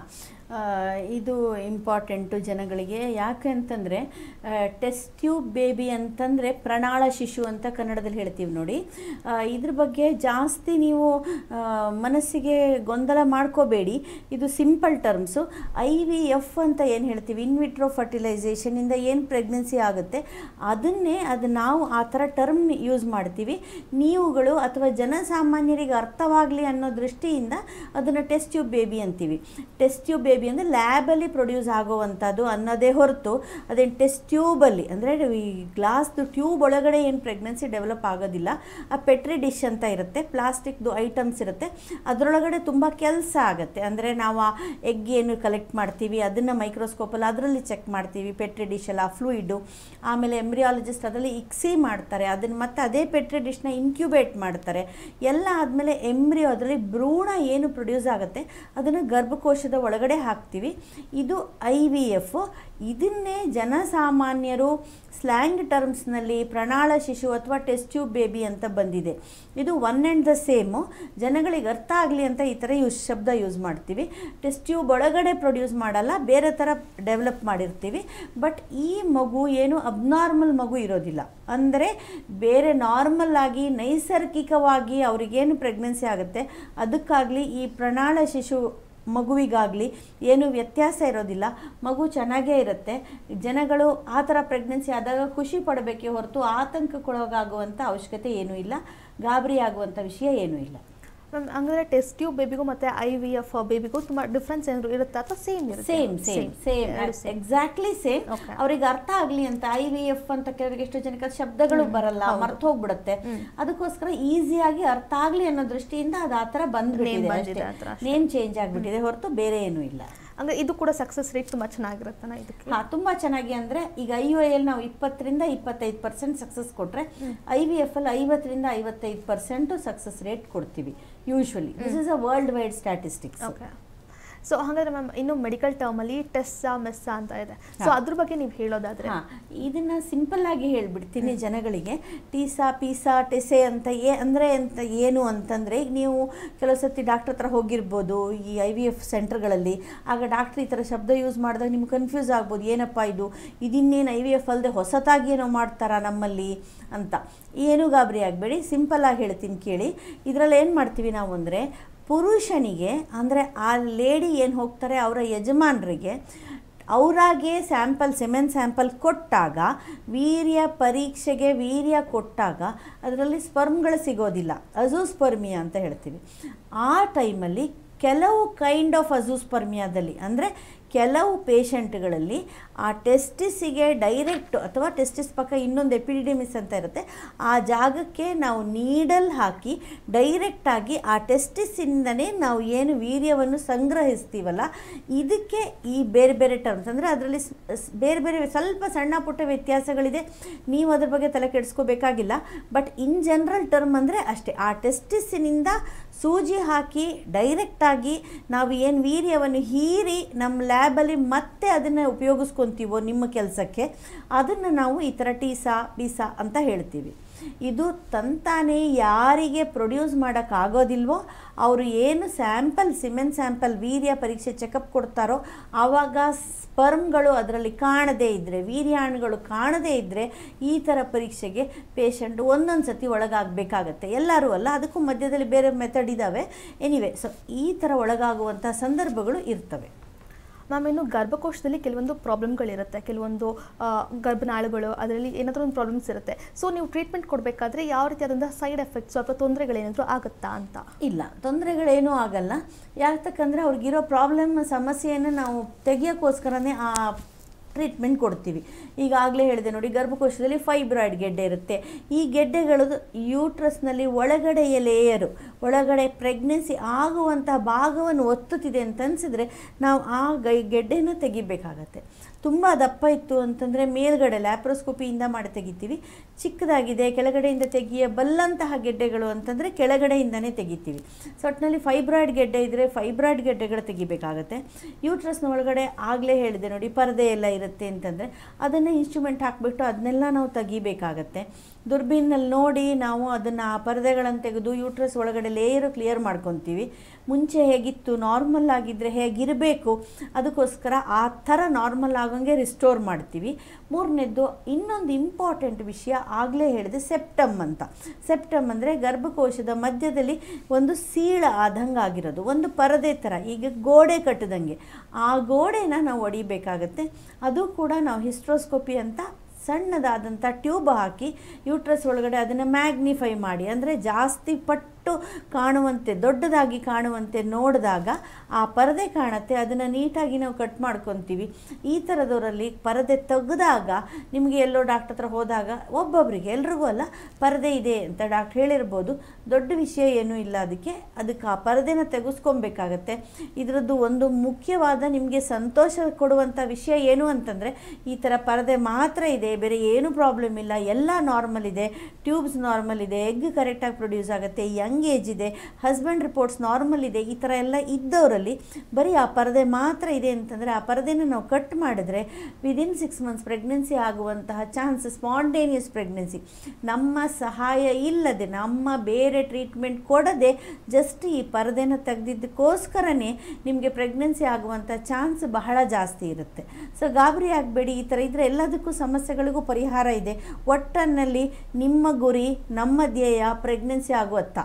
ಇದು ಇಂಪಾರ್ಟೆಂಟು ಜನಗಳಿಗೆ ಯಾಕೆ ಅಂತಂದರೆ ಟೆಸ್ಟ್ ಟ್ಯೂಬ್ ಬೇಬಿ ಅಂತಂದರೆ ಪ್ರಣಾಳ ಶಿಶು ಅಂತ ಕನ್ನಡದಲ್ಲಿ ಹೇಳ್ತೀವಿ ನೋಡಿ ಆ, ಇದ್ರ ಬಗ್ಗೆ ಜಾಸ್ತಿ ನೀವು ಆ, ಮನಸ್ಸಿಗೆ ಗೊಂದಲ ಮಾಡ್ಕೋಬೇಡಿ ಇದು simple terms I V F ಅಂತ ಏನು ಹೇಳ್ತೀವಿ ಇನ್ವಿಟ್ರೋ ಫರ್ಟಿಲೈಸೇಷನಿಂದ ಏನು ಪ್ರೆಗ್ನೆನ್ಸಿ ಆಗುತ್ತೆ ಅದನ್ನೇ ಅದು ನಾವು ಆ ಥರ ಟರ್ಮ್ ಯೂಸ್ ಮಾಡ್ತೀವಿ ನೀವುಗಳು ಅಥವಾ ಜನಸಾಮಾನ್ಯರಿಗೆ ಅರ್ಥವಾಗಲಿ ಅನ್ನೋ ದೃಷ್ಟಿಯಿಂದ ಅದನ್ನು ಟೆಸ್ಟ್ ಟ್ಯೂಬ್ ಬೇಬಿ ಅಂತೀವಿ ಟೆಸ್ಟ್ ಟ್ಯೂಬ್ ಬೇಬಿ ಅಂದರೆ ಲ್ಯಾಬಲ್ಲಿ ಪ್ರೊಡ್ಯೂಸ್ ಆಗುವಂಥದ್ದು ಅನ್ನೋದೇ ಹೊರತು ಅದೇನು ಟೆಸ್ಟ್ ಟ್ಯೂಬಲ್ಲಿ ಅಂದರೆ ಈ ಗ್ಲಾಸ್ದು ಟ್ಯೂಬ್ ಒಳಗಡೆ ಏನು ಪ್ರೆಗ್ನೆನ್ಸಿ ಡೆವಲಪ್ ಆಗೋದಿಲ್ಲ ಆ ಪೆಟ್ರಿ ಡಿಶ್ ಅಂತ ಇರುತ್ತೆ ಪ್ಲಾಸ್ಟಿಕ್ದು ಐಟಮ್ಸ್ ಇರುತ್ತೆ ಅದರೊಳಗಡೆ ತುಂಬ ಕೆಲಸ ಆಗುತ್ತೆ ಅಂದರೆ ನಾವು ಆ ಎಗ್ ಏನು ಕಲೆಕ್ಟ್ ಮಾಡ್ತೀವಿ ಅದನ್ನು ಮೈಕ್ರೋಸ್ಕೋಪಲ್ಲಿ ಅದರಲ್ಲಿ ಚೆಕ್ ಮಾಡ್ತೀವಿ ಪೆಟ್ರಿ ಡಿಶಲ್ಲಿ ಆ ಫ್ಲೂಯಿಡು ಆಮೇಲೆ ಎಂಬ್ರಿಯಾಲಜಿಸ್ಟ್ ಅದರಲ್ಲಿ ಇಕ್ಸಿ ಮಾಡ್ತಾರೆ ಅದನ್ನು ಮತ್ತೆ ಅದೇ ಪೆಟ್ರಿ ಡಿಶ್ನ ಇನ್ಕ್ಯುಬೇಟ್ ಮಾಡ್ತಾರೆ ಎಲ್ಲ ಆದಮೇಲೆ ಎಂಬ್ರಿಯೋ ಅದರಲ್ಲಿ ಭ್ರೂಣ ಏನು ಪ್ರೊಡ್ಯೂಸ್ ಆಗುತ್ತೆ ಅದನ್ನು ಗರ್ಭಕೋಶದ ಒಳಗಡೆ ಹಾಕ್ತೀವಿ ಇದು ಐ ವಿ ಎಫ್ ಇದನ್ನೇ ಜನಸಾಮಾನ್ಯರು ಸ್ಲ್ಯಾಂಗ್ ಟರ್ಮ್ಸ್ನಲ್ಲಿ ಪ್ರಣಾಳ ಶಿಶು ಅಥವಾ ಟೆಸ್ಟ್ ಟ್ಯೂಬ್ ಬೇಬಿ ಅಂತ ಬಂದಿದೆ ಇದು ಒನ್ ಆ್ಯಂಡ್ ದ ಸೇಮು ಜನಗಳಿಗೆ ಅರ್ಥ ಆಗಲಿ ಅಂತ ಈ ಥರ ಯೂಸ್ ಶಬ್ದ ಯೂಸ್ ಮಾಡ್ತೀವಿ ಟೆಸ್ಟ್ ಟ್ಯೂಬ್ ಒಳಗಡೆ ಪ್ರೊಡ್ಯೂಸ್ ಮಾಡಲ್ಲ ಬೇರೆ ಥರ ಡೆವಲಪ್ ಮಾಡಿರ್ತೀವಿ ಬಟ್ ಈ ಮಗು ಏನು ಅಬ್ನಾರ್ಮಲ್ ಮಗು ಇರೋದಿಲ್ಲ ಅಂದರೆ ಬೇರೆ ನಾರ್ಮಲ್ ಆಗಿ ನೈಸರ್ಗಿಕವಾಗಿ ಅವ್ರಿಗೇನು ಪ್ರೆಗ್ನೆನ್ಸಿ ಆಗುತ್ತೆ ಅದಕ್ಕಾಗಲಿ ಈ ಪ್ರಣಾಳ ಶಿಶು ಮಗುವಿಗಾಗಲಿ ಏನು ವ್ಯತ್ಯಾಸ ಇರೋದಿಲ್ಲ ಮಗು ಚೆನ್ನಾಗೇ ಇರುತ್ತೆ ಜನಗಳು ಆ ಥರ ಪ್ರೆಗ್ನೆನ್ಸಿ ಆದಾಗ ಖುಷಿ ಪಡಬೇಕೇ ಹೊರತು ಆತಂಕಕ್ಕೊಳಗಾಗುವಂಥ ಅವಶ್ಯಕತೆ ಏನೂ ಇಲ್ಲ ಗಾಬರಿ ಆಗುವಂಥ ವಿಷಯ ಏನೂ ಇಲ್ಲ ಮ್ಯಾಮ್ ಹಂಗಾದ್ರೆ ಟೆಸ್ಟ್ ಟ್ಯೂಬ್ ಬೇಬಿಗೂ ಮತ್ತು ಐ ವಿ ಎಫ್ ಬೇಬಿಗೂ ತುಂಬ ಡಿಫ್ರೆನ್ಸ್ ಏನಾದ್ರು ಇರುತ್ತಾ ಅಥವಾ ಸೇಮ್ ಇರುತ್ತೆ same same same exactly same Okay. ಅವ್ರಿಗೆ ಅರ್ಥ ಆಗಲಿ ಅಂತ ಐ ವಿ ಎಫ್ ಅಂತ ಕೆಲವರಿಗೆ ಎಷ್ಟೋ ಜನಕ್ಕೆ ಶಬ್ದಗಳು ಬರಲ್ಲ ಮರ್ತು ಹೋಗ್ಬಿಡುತ್ತೆ ಅದಕ್ಕೋಸ್ಕರ ಈಸಿಯಾಗಿ ಅರ್ಥ ಆಗಲಿ ಅನ್ನೋ ದೃಷ್ಟಿಯಿಂದ ಅದು ಆ ಥರ Name ಬಂದಿದೆ ಬಂದ್ಬಿಟ್ಟಿದೆ ಆ ಥರ ನೇಮ್ ಚೇಂಜ್ ಆಗಿಬಿಟ್ಟಿದೆ ಹೊರತು ಬೇರೆ ಏನೂ ಇಲ್ಲ ಅಂದರೆ ಇದು ಕೂಡ ಸಕ್ಸಸ್ ರೇಟ್ ತುಂಬ ಚೆನ್ನಾಗಿರುತ್ತಲ್ಲ ಇದಕ್ಕೆ ಹಾ ತುಂಬಾ ಚೆನ್ನಾಗಿ ಅಂದ್ರೆ ಈಗ ಐ ಯು ಎಲ್ ನಾವು ಇಪ್ಪತ್ತರಿಂದ ಇಪ್ಪತ್ತೈದು ಪರ್ಸೆಂಟ್ ಸಕ್ಸಸ್ ಕೊಟ್ರೆ ಐ ವಿ ಎಫ್ ಅಲ್ಲಿ ಐವತ್ತರಿಂದ ಐವತ್ತೈದು ಪರ್ಸೆಂಟ್ ಸಕ್ಸಸ್ ರೇಟ್ ಕೊಡ್ತೀವಿ usually this is a worldwide statistics okay so ಹಾಗಾದ್ರೆ ಮ್ಯಾಮ್ ಇನ್ನು ಮೆಡಿಕಲ್ ಟರ್ಮಲ್ಲಿ ಟೆಸ್ಸಾ ಮೆಸ್ಸಾ ಅಂತ ಇದೆ ಸೊ ಅದ್ರ ಬಗ್ಗೆ ನೀವು ಹೇಳೋದಾದ್ರೆ ಹಾ ಇದನ್ನ ಸಿಂಪಲ್ ಆಗಿ ಹೇಳ್ಬಿಡ್ತೀನಿ ಜನಗಳಿಗೆ ಟೀಸಾ ಪೀಸಾ ಟೆಸೆ ಅಂತ ಏ ಅಂದರೆ ಅಂತ ಏನು ಅಂತಂದರೆ ಈಗ ನೀವು ಕೆಲವು ಸತಿ ಡಾಕ್ಟರ್ ಹತ್ರ ಹೋಗಿರ್ಬೋದು ಈ ಐ ವಿ ಎಫ್ ಸೆಂಟರ್ಗಳಲ್ಲಿ ಆಗ ಡಾಕ್ಟ್ರ್ ಈ ಥರ ಶಬ್ದ ಯೂಸ್ ಮಾಡಿದಾಗ ನಿಮ್ಗೆ ಕನ್ಫ್ಯೂಸ್ ಆಗ್ಬೋದು ಏನಪ್ಪ ಇದು ಇದಿನ್ನೇನು ಐ ವಿ ಎಫ್ ಅಲ್ಲದೆ ಹೊಸತಾಗಿ ಏನೋ ಮಾಡ್ತಾರಾ ನಮ್ಮಲ್ಲಿ ಅಂತ ಏನು ಗಾಬರಿ ಆಗಬೇಡಿ ಸಿಂಪಲ್ಲಾಗಿ ಹೇಳ್ತೀನಿ ಕೇಳಿ ಇದರಲ್ಲಿ ಏನು ಮಾಡ್ತೀವಿ ನಾವು ಅಂದರೆ ಪುರುಷನಿಗೆ ಅಂದರೆ ಆ ಲೇಡಿ ಏನು ಹೋಗ್ತಾರೆ ಅವರ ಯಜಮಾನರಿಗೆ ಅವರಾಗೆ ಸ್ಯಾಂಪಲ್ ಸೆಮೆನ್ ಸ್ಯಾಂಪಲ್ ಕೊಟ್ಟಾಗ ವೀರ್ಯ ಪರೀಕ್ಷೆಗೆ ವೀರ್ಯ ಕೊಟ್ಟಾಗ ಅದರಲ್ಲಿ ಸ್ಪರ್ಮ್ಗಳು ಸಿಗೋದಿಲ್ಲ ಅಜೂಸ್ಪರ್ಮಿಯಾ ಅಂತ ಹೇಳ್ತೀವಿ ಆ ಟೈಮಲ್ಲಿ ಕೆಲವು ಕೈಂಡ್ ಆಫ್ ಅಜೂಸ್ಪರ್ಮಿಯಾದಲ್ಲಿ ಅಂದರೆ ಕೆಲವು ಪೇಷಂಟ್ಗಳಲ್ಲಿ ಆ ಟೆಸ್ಟಿಸಿಗೆ ಡೈರೆಕ್ಟ್ ಅಥವಾ ಟೆಸ್ಟಿಸ್ ಪಕ್ಕ ಇನ್ನೊಂದು ಎಪಿಡಿಮಿಸ್ ಅಂತ ಇರುತ್ತೆ ಆ ಜಾಗಕ್ಕೆ ನಾವು ನೀಡಲ್ ಹಾಕಿ ಡೈರೆಕ್ಟಾಗಿ ಆ ಟೆಸ್ಟಿಸಿಂದನೇ ನಾವು ಏನು ವೀರ್ಯವನ್ನು ಸಂಗ್ರಹಿಸ್ತೀವಲ್ಲ ಇದಕ್ಕೆ ಈ ಬೇರೆ ಬೇರೆ ಟರ್ಮ್ಸ್ ಅಂದರೆ ಅದರಲ್ಲಿ ಸ್- ಸ್- ಬೇರೆ ಬೇರೆ ಸ್ವಲ್ಪ ಸಣ್ಣ ಪುಟ್ಟ ವ್ಯತ್ಯಾಸಗಳಿದೆ ನೀವು ಅದ್ರ ಬಗ್ಗೆ ತಲೆ ಕೆಡಿಸ್ಕೋಬೇಕಾಗಿಲ್ಲ ಬಟ್ ಇನ್ ಜನರಲ್ ಟರ್ಮ್ ಅಂದರೆ ಅಷ್ಟೇ ಆ ಟೆಸ್ಟಿಸಿನಿಂದ ಸೂಜಿ ಹಾಕಿ ಡೈರೆಕ್ಟಾಗಿ ನಾವು ಏನು ವೀರ್ಯವನ್ನು ಹೀರಿ ನಮ್ಮ ಲ್ಯಾಬಲ್ಲಿ ಮತ್ತೆ ಅದನ್ನು ಉಪಯೋಗಿಸ್ಕೊತೀವೋ ನಿಮ್ಮ ಕೆಲಸಕ್ಕೆ ಅದನ್ನು ನಾವು ಈ ಥರ ಟೀಸಾ ಪೀಸಾ ಅಂತ ಹೇಳ್ತೀವಿ ಇದು ತಂತಾನೇ ಯಾರಿಗೆ ಪ್ರೊಡ್ಯೂಸ್ ಮಾಡೋಕ್ಕಾಗೋದಿಲ್ವೋ ಅವರು ಏನು ಸ್ಯಾಂಪಲ್ ಸಿಮೆನ್ ಸ್ಯಾಂಪಲ್ ವೀರ್ಯ ಪರೀಕ್ಷೆ ಚೆಕಪ್ ಕೊಡ್ತಾರೋ ಆವಾಗ ಸ್ಪರ್ಮ್ಗಳು ಅದರಲ್ಲಿ ಕಾಣದೇ ಇದ್ದರೆ ವೀರ್ಯಾಣುಗಳು ಕಾಣದೇ ಇದ್ದರೆ ಈ ಥರ ಪರೀಕ್ಷೆಗೆ ಪೇಷಂಟ್ ಒಂದೊಂದು ಸತಿ ಒಳಗಾಗಬೇಕಾಗತ್ತೆ ಎಲ್ಲರೂ ಅಲ್ಲ ಅದಕ್ಕೂ ಮಧ್ಯದಲ್ಲಿ ಬೇರೆ ಮೆಥಡ್ ಇದ್ದಾವೆ ಎನಿವೆ ಸೊ ಈ ಥರ ಒಳಗಾಗುವಂಥ ಸಂದರ್ಭಗಳು ಇರ್ತವೆ ಮ್ಯಾಮ್ ಇನ್ನು ಗರ್ಭಕೋಶದಲ್ಲಿ ಕೆಲವೊಂದು ಪ್ರಾಬ್ಲಮ್ಗಳಿರುತ್ತೆ ಕೆಲವೊಂದು ಆ, ಗರ್ಭನಾಳಗಳು ಅದರಲ್ಲಿ ಏನಾದರೂ ಒಂದು ಪ್ರಾಬ್ಲಮ್ಸ್ ಇರುತ್ತೆ ಸೊ ನೀವು ಟ್ರೀಟ್ಮೆಂಟ್ ಕೊಡಬೇಕಾದ್ರೆ ಯಾವ ರೀತಿಯಾದಂತಹ ಸೈಡ್ ಎಫೆಕ್ಟ್ಸ್ ಅಥವಾ ತೊಂದರೆಗಳೇನಾದರೂ ಆಗುತ್ತಾ ಅಂತ ಇಲ್ಲ ತೊಂದರೆಗಳೇನೂ ಆಗಲ್ಲ ಯಾತಕ್ಕಂದರೆ ಅವ್ರಿಗಿರೋ ಪ್ರಾಬ್ಲಮ್ ಸಮಸ್ಯೆಯನ್ನು ನಾವು ತೆಗಿಯೋಕ್ಕೋಸ್ಕರನೇ ಆ ಟ್ರೀಟ್ಮೆಂಟ್ ಕೊಡ್ತೀವಿ ಈಗಾಗಲೇ ಹೇಳಿದೆ ನೋಡಿ ಗರ್ಭಕೋಶದಲ್ಲಿ ಫೈಬ್ರಾಯ್ಡ್ ಗೆಡ್ಡೆ ಇರುತ್ತೆ ಈ ಗೆಡ್ಡೆಗಳು ಯೂಟ್ರಸ್ನಲ್ಲಿ ಒಳಗಡೆಯ ಲೇಯರು ಒಳಗಡೆ ಪ್ರೆಗ್ನೆನ್ಸಿ ಆಗುವಂತಹ ಭಾಗವನ್ನು ಒತ್ತುತ್ತಿದೆ ಅಂತ ಅನಿಸಿದ್ರೆ ನಾವು ಆ ಗೈ ಗೆಡ್ಡೆನ ತೆಗಿಬೇಕಾಗತ್ತೆ ತುಂಬ ದಪ್ಪ ಇತ್ತು ಅಂತಂದರೆ ಮೇಲ್ಗಡೆ ಲ್ಯಾಪ್ರೋಸ್ಕೋಪಿಯಿಂದ ಮಾಡಿ ತೆಗಿತೀವಿ ಚಿಕ್ಕದಾಗಿದೆ ಕೆಳಗಡೆಯಿಂದ ತೆಗಿಯಬಲ್ಲಂತಹ ಗೆಡ್ಡೆಗಳು ಅಂತಂದರೆ ಕೆಳಗಡೆಯಿಂದನೇ ತೆಗಿತೀವಿ ಸೊ ಒಟ್ಟಿನಲ್ಲಿ ಫೈಬ್ರಾಯ್ಡ್ ಗೆಡ್ಡೆ ಇದ್ದರೆ ಫೈಬ್ರಾಯ್ಡ್ ಗೆಡ್ಡೆಗಳು ತೆಗಿಬೇಕಾಗತ್ತೆ ಯೂಟ್ರಸ್ನ ಒಳಗಡೆ ಆಗಲೇ ಹೇಳಿದೆ ನೋಡಿ ಪರದೆ ಎಲ್ಲ ಇರುತ್ತೆ ಅಂತಂದರೆ ಅದನ್ನು ಇನ್ಸ್ಟ್ರೂಮೆಂಟ್ ಹಾಕ್ಬಿಟ್ಟು ಅದನ್ನೆಲ್ಲ ನಾವು ತೆಗಿಬೇಕಾಗತ್ತೆ ದುರ್ಬೀನಲ್ಲಿ ನೋಡಿ ನಾವು ಅದನ್ನು ಆ ಪರದೆಗಳನ್ನು ತೆಗೆದು ಯೂಟ್ರಸ್ ಒಳಗಡೆ ಲೇಯರು ಕ್ಲಿಯರ್ ಮಾಡ್ಕೊತೀವಿ ಮುಂಚೆ ಹೇಗಿತ್ತು ನಾರ್ಮಲ್ ಆಗಿದ್ದರೆ ಹೇಗಿರಬೇಕು ಅದಕ್ಕೋಸ್ಕರ ಆ ಥರ ನಾರ್ಮಲ್ ಆಗೋಂಗೆ ರಿಸ್ಟೋರ್ ಮಾಡ್ತೀವಿ ಮೂರನೇದ್ದು ಇನ್ನೊಂದು ಇಂಪಾರ್ಟೆಂಟ್ ವಿಷಯ ಆಗಲೇ ಹೇಳಿದೆ ಸೆಪ್ಟಮ್ ಅಂತ ಸೆಪ್ಟಮ್ ಅಂದರೆ ಗರ್ಭಕೋಶದ ಮಧ್ಯದಲ್ಲಿ ಒಂದು ಸೀಳ ಆದಂಗೆ ಆಗಿರೋದು ಒಂದು ಪರದೆ ಥರ ಈಗ ಗೋಡೆ ಕಟ್ಟದಂಗೆ ಆ ಗೋಡೆನ ನಾವು ಹೊಡಿಬೇಕಾಗತ್ತೆ ಅದು ಕೂಡ ನಾವು ಹಿಸ್ಟ್ರೋಸ್ಕೋಪಿ ಅಂತ ಸಣ್ಣದಾದಂಥ ಟ್ಯೂಬ್ ಹಾಕಿ ಯೂಟ್ರಸ್ ಒಳಗಡೆ ಅದನ್ನು ಮ್ಯಾಗ್ನಿಫೈ ಮಾಡಿ ಅಂದರೆ ಜಾಸ್ತಿ ಪಟ್ಟು ಕಾಣುವಂತೆ ದೊಡ್ಡದಾಗಿ ಕಾಣುವಂತೆ ನೋಡಿದಾಗ ಆ ಪರದೆ ಕಾಣುತ್ತೆ ಅದನ್ನು ನೀಟಾಗಿ ನಾವು ಕಟ್ ಮಾಡ್ಕೊತೀವಿ ಈ ಥರದವರಲ್ಲಿ ಪರದೆ ತೆಗೆದಾಗ ನಿಮಗೆ ಎಲ್ಲೋ ಡಾಕ್ಟರ್ ಹತ್ರ ಹೋದಾಗ ಒಬ್ಬೊಬ್ಬರಿಗೆ ಎಲ್ರಿಗೂ ಅಲ್ಲ ಪರದೆ ಇದೆ ಅಂತ ಡಾಕ್ಟ್ರ್ ಹೇಳಿರ್ಬೋದು ದೊಡ್ಡ ವಿಷಯ ಏನೂ ಇಲ್ಲ ಅದಕ್ಕೆ ಅದಕ್ಕೆ ಆ ಪರದೆನ ತೆಗೆಸ್ಕೊಬೇಕಾಗತ್ತೆ ಇದರದ್ದು ಒಂದು ಮುಖ್ಯವಾದ ನಿಮಗೆ ಸಂತೋಷ ಕೊಡುವಂಥ ವಿಷಯ ಏನು ಅಂತಂದರೆ ಈ ಥರ ಪರದೆ ಮಾತ್ರ ಇದೆ ಬೇರೆ ಏನೂ ಪ್ರಾಬ್ಲಮ್ ಇಲ್ಲ ಎಲ್ಲ ನಾರ್ಮಲ್ ಇದೆ ಟ್ಯೂಬ್ಸ್ ನಾರ್ಮಲ್ ಇದೆ ಎಗ್ ಕರೆಕ್ಟಾಗಿ ಪ್ರೊಡ್ಯೂಸ್ ಆಗುತ್ತೆ ಯಂಗ್ ಏಜ್ ಇದೆ ಹಸ್ಬೆಂಡ್ ರಿಪೋರ್ಟ್ಸ್ ನಾರ್ಮಲ್ ಇದೆ ಈ ಥರ ಎಲ್ಲ ಇದ್ದವರಲ್ಲಿ ಬರೀ ಆ ಪರದೆ ಮಾತ್ರ ಇದೆ ಅಂತಂದರೆ ಆ ಪರದೆನ ನಾವು ಕಟ್ ಮಾಡಿದ್ರೆ ವಿದಿನ್ ಸಿಕ್ಸ್ ಮಂತ್ಸ್ ಪ್ರೆಗ್ನೆನ್ಸಿ ಆಗುವಂತಹ ಚಾನ್ಸ್ ಸ್ಪಾಂಟೇನಿಯಸ್ ಪ್ರೆಗ್ನೆನ್ಸಿ ನಮ್ಮ ಸಹಾಯ ಇಲ್ಲದೆ ನಮ್ಮ ಬೇರೆ ಟ್ರೀಟ್ಮೆಂಟ್ ಕೊಡದೆ ಜಸ್ಟ್ ಈ ಪರದೆನ ತೆಗೆದಿದ್ದಕ್ಕೋಸ್ಕರನೇ ನಿಮಗೆ ಪ್ರೆಗ್ನೆನ್ಸಿ ಆಗುವಂಥ ಚಾನ್ಸ್ ಬಹಳ ಜಾಸ್ತಿ ಇರುತ್ತೆ ಸೊ ಗಾಬರಿ ಆಗಬೇಡಿ ಈ ಥರ ಇದ್ದರೆ ಎಲ್ಲದಕ್ಕೂ ಸಮಸ್ಯೆಗಳಿಗೂ ಪರಿಹಾರ ಇದೆ ಒಟ್ಟನ್ನಲ್ಲಿ ನಿಮ್ಮ ಗುರಿ ನಮ್ಮ ಧ್ಯೇಯ ಪ್ರೆಗ್ನೆನ್ಸಿ ಆಗುವತ್ತ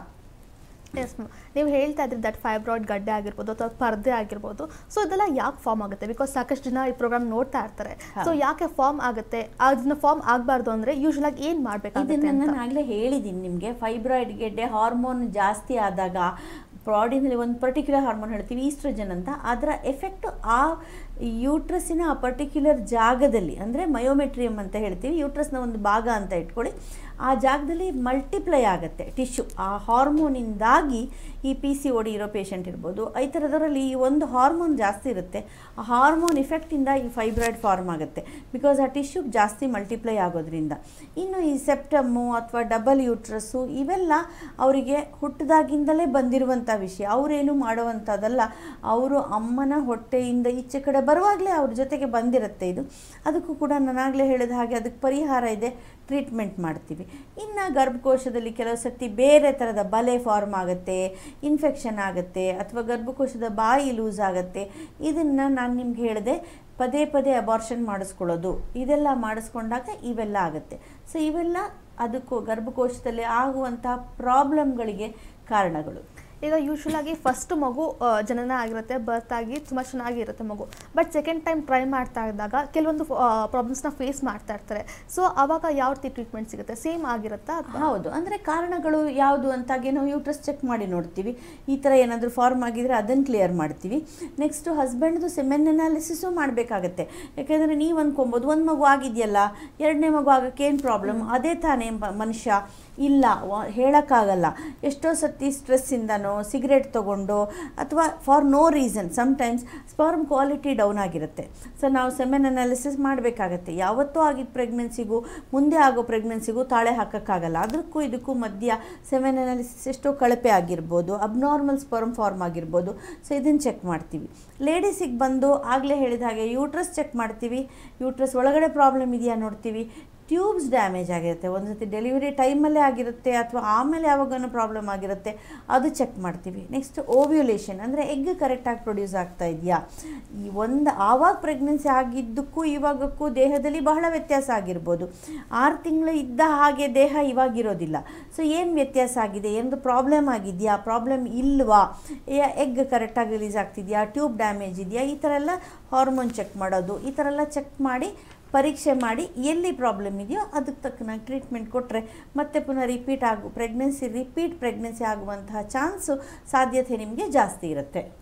ಎಸ್ ನೀವು ಹೇಳ್ತಾ ಇದ್ರಿ ದಟ್ ಫೈಬ್ರಾಯ್ಡ್ ಗಡ್ಡೆ ಆಗಿರ್ಬೋದು ಅಥವಾ ಪರ್ದೆ ಆಗಿರ್ಬೋದು ಸೊ ಇದೆಲ್ಲ ಯಾಕೆ ಫಾರ್ಮ್ ಆಗುತ್ತೆ ಬಿಕಾಸ್ ಸಾಕಷ್ಟು ಜನ ಈ ಪ್ರೋಗ್ರಾಮ್ ನೋಡ್ತಾ ಇರ್ತಾರೆ ಸೊ ಯಾಕೆ ಫಾರ್ಮ್ ಆಗುತ್ತೆ ಅದನ್ನ ಫಾರ್ಮ್ ಆಗಬಾರ್ದು ಅಂದ್ರೆ ಯೂಶಲ್ ಆಗಿ ಏನು ಮಾಡಬೇಕಾಗುತ್ತೆ ಇದನ್ನ ಅಂತ ನಾನು ಆಗಲೇ ಹೇಳಿದ್ದೀನಿ ನಿಮಗೆ ಫೈಬ್ರಾಯ್ಡ್ ಗೆಡ್ಡೆ ಹಾರ್ಮೋನ್ ಜಾಸ್ತಿ ಆದಾಗ ಬಾಡಿನಲ್ಲಿ ಒಂದು ಪರ್ಟಿಕ್ಯುಲರ್ ಹಾರ್ಮೋನ್ ಹೇಳ್ತೀವಿ ಈಸ್ಟ್ರೋಜನ್ ಅಂತ ಅದರ ಎಫೆಕ್ಟು ಆ ಯೂಟ್ರಸ್ಸಿನ ಆ ಪರ್ಟಿಕ್ಯುಲರ್ ಜಾಗದಲ್ಲಿ ಅಂದರೆ ಮಯೋಮೆಟ್ರಿಯಮ್ ಅಂತ ಹೇಳ್ತೀವಿ ಯೂಟ್ರಸ್ನ ಒಂದು ಭಾಗ ಅಂತ ಇಟ್ಕೊಳ್ಳಿ ಆ ಜಾಗದಲ್ಲಿ ಮಲ್ಟಿಪ್ಲೈ ಆಗುತ್ತೆ ಟಿಶ್ಯೂ ಆ ಹಾರ್ಮೋನಿಂದಾಗಿ ಈ ಪಿ ಸಿ ಒಡಿ ಇರೋ ಪೇಷಂಟ್ ಇರ್ಬೋದು ಈ ಥರದವರಲ್ಲಿ ಈ ಒಂದು ಹಾರ್ಮೋನ್ ಜಾಸ್ತಿ ಇರುತ್ತೆ ಆ ಹಾರ್ಮೋನ್ ಇಫೆಕ್ಟಿಂದ ಈ ಫೈಬ್ರಾಯ್ಡ್ ಫಾರ್ಮ್ ಆಗುತ್ತೆ ಬಿಕಾಸ್ ಆ ಟಿಶ್ಯೂ ಜಾಸ್ತಿ ಮಲ್ಟಿಪ್ಲೈ ಆಗೋದ್ರಿಂದ ಇನ್ನು ಈ ಸೆಪ್ಟಮ್ಮು ಅಥವಾ ಡಬಲ್ ಯೂಟ್ರಸ್ಸು ಇವೆಲ್ಲ ಅವರಿಗೆ ಹುಟ್ಟಿದಾಗಿಂದಲೇ ಬಂದಿರುವಂಥ ವಿಷಯ ಅವರೇನು ಮಾಡುವಂಥದ್ದಲ್ಲ ಅವರು ಅಮ್ಮನ ಹೊಟ್ಟೆಯಿಂದ ಈಚೆ ಕಡೆ ಬರುವಾಗಲೇ ಅವ್ರ ಜೊತೆಗೆ ಬಂದಿರುತ್ತೆ ಇದು ಅದಕ್ಕೂ ಕೂಡ ನಾನಾಗಲೇ ಹೇಳಿದ ಹಾಗೆ ಅದಕ್ಕೆ ಪರಿಹಾರ ಇದೆ ಟ್ರೀಟ್ಮೆಂಟ್ ಮಾಡ್ತೀವಿ ಇನ್ನು ಗರ್ಭಕೋಶದಲ್ಲಿ ಕೆಲವು ಸರ್ತಿ ಬೇರೆ ಥರದ ಬಲೆ ಫಾರ್ಮ್ ಆಗುತ್ತೆ ಇನ್ಫೆಕ್ಷನ್ ಆಗುತ್ತೆ ಅಥವಾ ಗರ್ಭಕೋಶದ ಬಾಯಿ ಲೂಸ್ ಆಗುತ್ತೆ ಇದನ್ನು ನಾನು ನಿಮ್ಗೆ ಹೇಳಿದೆ ಪದೇ ಪದೇ ಅಬಾರ್ಷನ್ ಮಾಡಿಸ್ಕೊಳ್ಳೋದು ಇದೆಲ್ಲ ಮಾಡಿಸ್ಕೊಂಡಾಗ ಇವೆಲ್ಲ ಆಗುತ್ತೆ ಸೊ ಇವೆಲ್ಲ ಅದಕ್ಕೂ ಗರ್ಭಕೋಶದಲ್ಲಿ ಆಗುವಂಥ ಪ್ರಾಬ್ಲಮ್ಗಳಿಗೆ ಕಾರಣಗಳು ಈಗ ಯೂಶುವಲ್ ಆಗಿ ಫಸ್ಟ್ ಮಗು ಆ, ಜನನ ಆಗಿರುತ್ತೆ ಬರ್ತ್ ಆಗಿ ತುಂಬ ಚೆನ್ನಾಗಿರುತ್ತೆ ಮಗು ಬಟ್ ಸೆಕೆಂಡ್ ಟೈಮ್ ಟ್ರೈ ಮಾಡ್ತಾ ಇದ್ದಾಗ ಕೆಲವೊಂದು ಪ್ರಾಬ್ಲಮ್ಸ್ನ ಫೇಸ್ ಮಾಡ್ತಾ ಇರ್ತಾರೆ ಸೊ ಅವಾಗ ಯಾವ ರೀತಿ ಟ್ರೀಟ್ಮೆಂಟ್ ಸಿಗುತ್ತೆ ಸೇಮ್ ಆಗಿರುತ್ತಾ ಅಥವಾ ಹೌದು ಅಂದರೆ ಕಾರಣಗಳು ಯಾವುದು ಅಂತಾಗಿ ನಾವು ಯೂಟ್ರಸ್ ಚೆಕ್ ಮಾಡಿ ನೋಡ್ತೀವಿ ಈ ಥರ ಏನಾದರೂ ಫಾರ್ಮ್ ಆಗಿದ್ರೆ ಅದನ್ನು ಕ್ಲಿಯರ್ ಮಾಡ್ತೀವಿ ನೆಕ್ಸ್ಟು ಹಸ್ಬೆಂಡ್ದು ಸೆಮೆನ್ ಅನಾಲಿಸಿಸು ಮಾಡಬೇಕಾಗತ್ತೆ ಯಾಕೆಂದರೆ ನೀವು ಅಂದ್ಕೊಬೋದು ಒಂದು ಮಗು ಆಗಿದೆಯಲ್ಲ ಎರಡನೇ ಮಗು ಆಗೋಕ್ಕೆ ಏನು ಪ್ರಾಬ್ಲಮ್ ಅದೇ ತಾನೇ ಮ- ಮನುಷ್ಯ ಇಲ್ಲ ವ- ಹೇಳೋಕ್ಕಾಗಲ್ಲ ಎಷ್ಟೋ ಸತಿ ಸ್ಟ್ರೆಸ್ಸಿಂದನೋ ಸಿಗರೇಟ್ ತೊಗೊಂಡು ಅಥವಾ for no reason sometimes sperm quality down ಆಗಿರುತ್ತೆ ಸೊ ನಾವು ಸೆಮೆನ್ ಅನಾಲಿಸಿಸ್ ಮಾಡಬೇಕಾಗತ್ತೆ ಯಾವತ್ತೂ ಆಗಿದ್ದ ಪ್ರೆಗ್ನೆನ್ಸಿಗೂ ಮುಂದೆ ಆಗೋ ಪ್ರೆಗ್ನೆನ್ಸಿಗೂ ತಾಳೆ ಹಾಕೋಕ್ಕಾಗಲ್ಲ ಅದಕ್ಕೂ ಇದಕ್ಕೂ ಮಧ್ಯ ಸೆಮೆನ್ ಅನಾಲಿಸಿಸ್ ಎಷ್ಟೋ ಕಳಪೆ ಆಗಿರ್ಬೋದು ಅಬ್ನಾರ್ಮಲ್ ಸ್ಪರ್ಮ್ ಫಾರ್ಮ್ ಆಗಿರ್ಬೋದು ಸೊ ಇದನ್ನು ಚೆಕ್ ಮಾಡ್ತೀವಿ ಲೇಡೀಸಿಗೆ ಬಂದು ಆಗಲೇ ಹೇಳಿದ ಹಾಗೆ ಯೂಟ್ರಸ್ ಚೆಕ್ ಮಾಡ್ತೀವಿ ಯೂಟ್ರಸ್ ಒಳಗಡೆ ಪ್ರಾಬ್ಲಮ್ ಇದೆಯಾ ನೋಡ್ತೀವಿ ಟ್ಯೂಬ್ಸ್ ಡ್ಯಾಮೇಜ್ ಆಗಿರುತ್ತೆ ಒಂದು ಸತಿ ಡೆಲಿವರಿ ಟೈಮಲ್ಲೇ ಆಗಿರುತ್ತೆ ಅಥವಾ ಆಮೇಲೆ ಯಾವಾಗನೂ ಪ್ರಾಬ್ಲಮ್ ಆಗಿರುತ್ತೆ ಅದು ಚೆಕ್ ಮಾಡ್ತೀವಿ ನೆಕ್ಸ್ಟ್ ಓವ್ಯುಲೇಷನ್ ಅಂದರೆ ಎಗ್ ಕರೆಕ್ಟಾಗಿ ಪ್ರೊಡ್ಯೂಸ್ ಆಗ್ತಾ ಇದೆಯಾ ಈ ಒಂದು ಆವಾಗ ಪ್ರೆಗ್ನೆನ್ಸಿ ಆಗಿದ್ದಕ್ಕೂ ಇವಾಗಕ್ಕೂ ದೇಹದಲ್ಲಿ ಬಹಳ ವ್ಯತ್ಯಾಸ ಆಗಿರ್ಬೋದು ಆರು ತಿಂಗಳು ಇದ್ದ ಹಾಗೆ ದೇಹ ಇವಾಗಿರೋದಿಲ್ಲ ಸೊ ಏನು ವ್ಯತ್ಯಾಸ ಆಗಿದೆ ಏನು ಪ್ರಾಬ್ಲಮ್ ಆಗಿದೆಯಾ ಪ್ರಾಬ್ಲಮ್ ಇಲ್ವಾ ಎಗ್ ಕರೆಕ್ಟಾಗಿ ರಿಲೀಸ್ ಆಗ್ತಿದೆಯಾ ಟ್ಯೂಬ್ ಡ್ಯಾಮೇಜ್ ಇದೆಯಾ ಈ ಥರ ಎಲ್ಲ ಹಾರ್ಮೋನ್ ಚೆಕ್ ಮಾಡೋದು ಈ ಥರ ಎಲ್ಲ ಚೆಕ್ ಮಾಡಿ ಪರೀಕ್ಷೆ ಮಾಡಿ ಎಲ್ಲಿ ಪ್ರಾಬ್ಲಮ್ ಇದೆಯೋ ಅದಕ್ಕೆ ತಕ್ಕನಾಗಿ ಟ್ರೀಟ್ಮೆಂಟ್ ಕೊಟ್ಟರೆ ಮತ್ತೆ ಪುನಃ ರಿಪೀಟ್ ಆಗು ಪ್ರೆಗ್ನೆನ್ಸಿ ರಿಪೀಟ್ ಪ್ರೆಗ್ನೆನ್ಸಿ ಆಗುವಂತಹ ಚಾನ್ಸು ಸಾಧ್ಯತೆ ನಿಮಗೆ ಜಾಸ್ತಿ ಇರುತ್ತೆ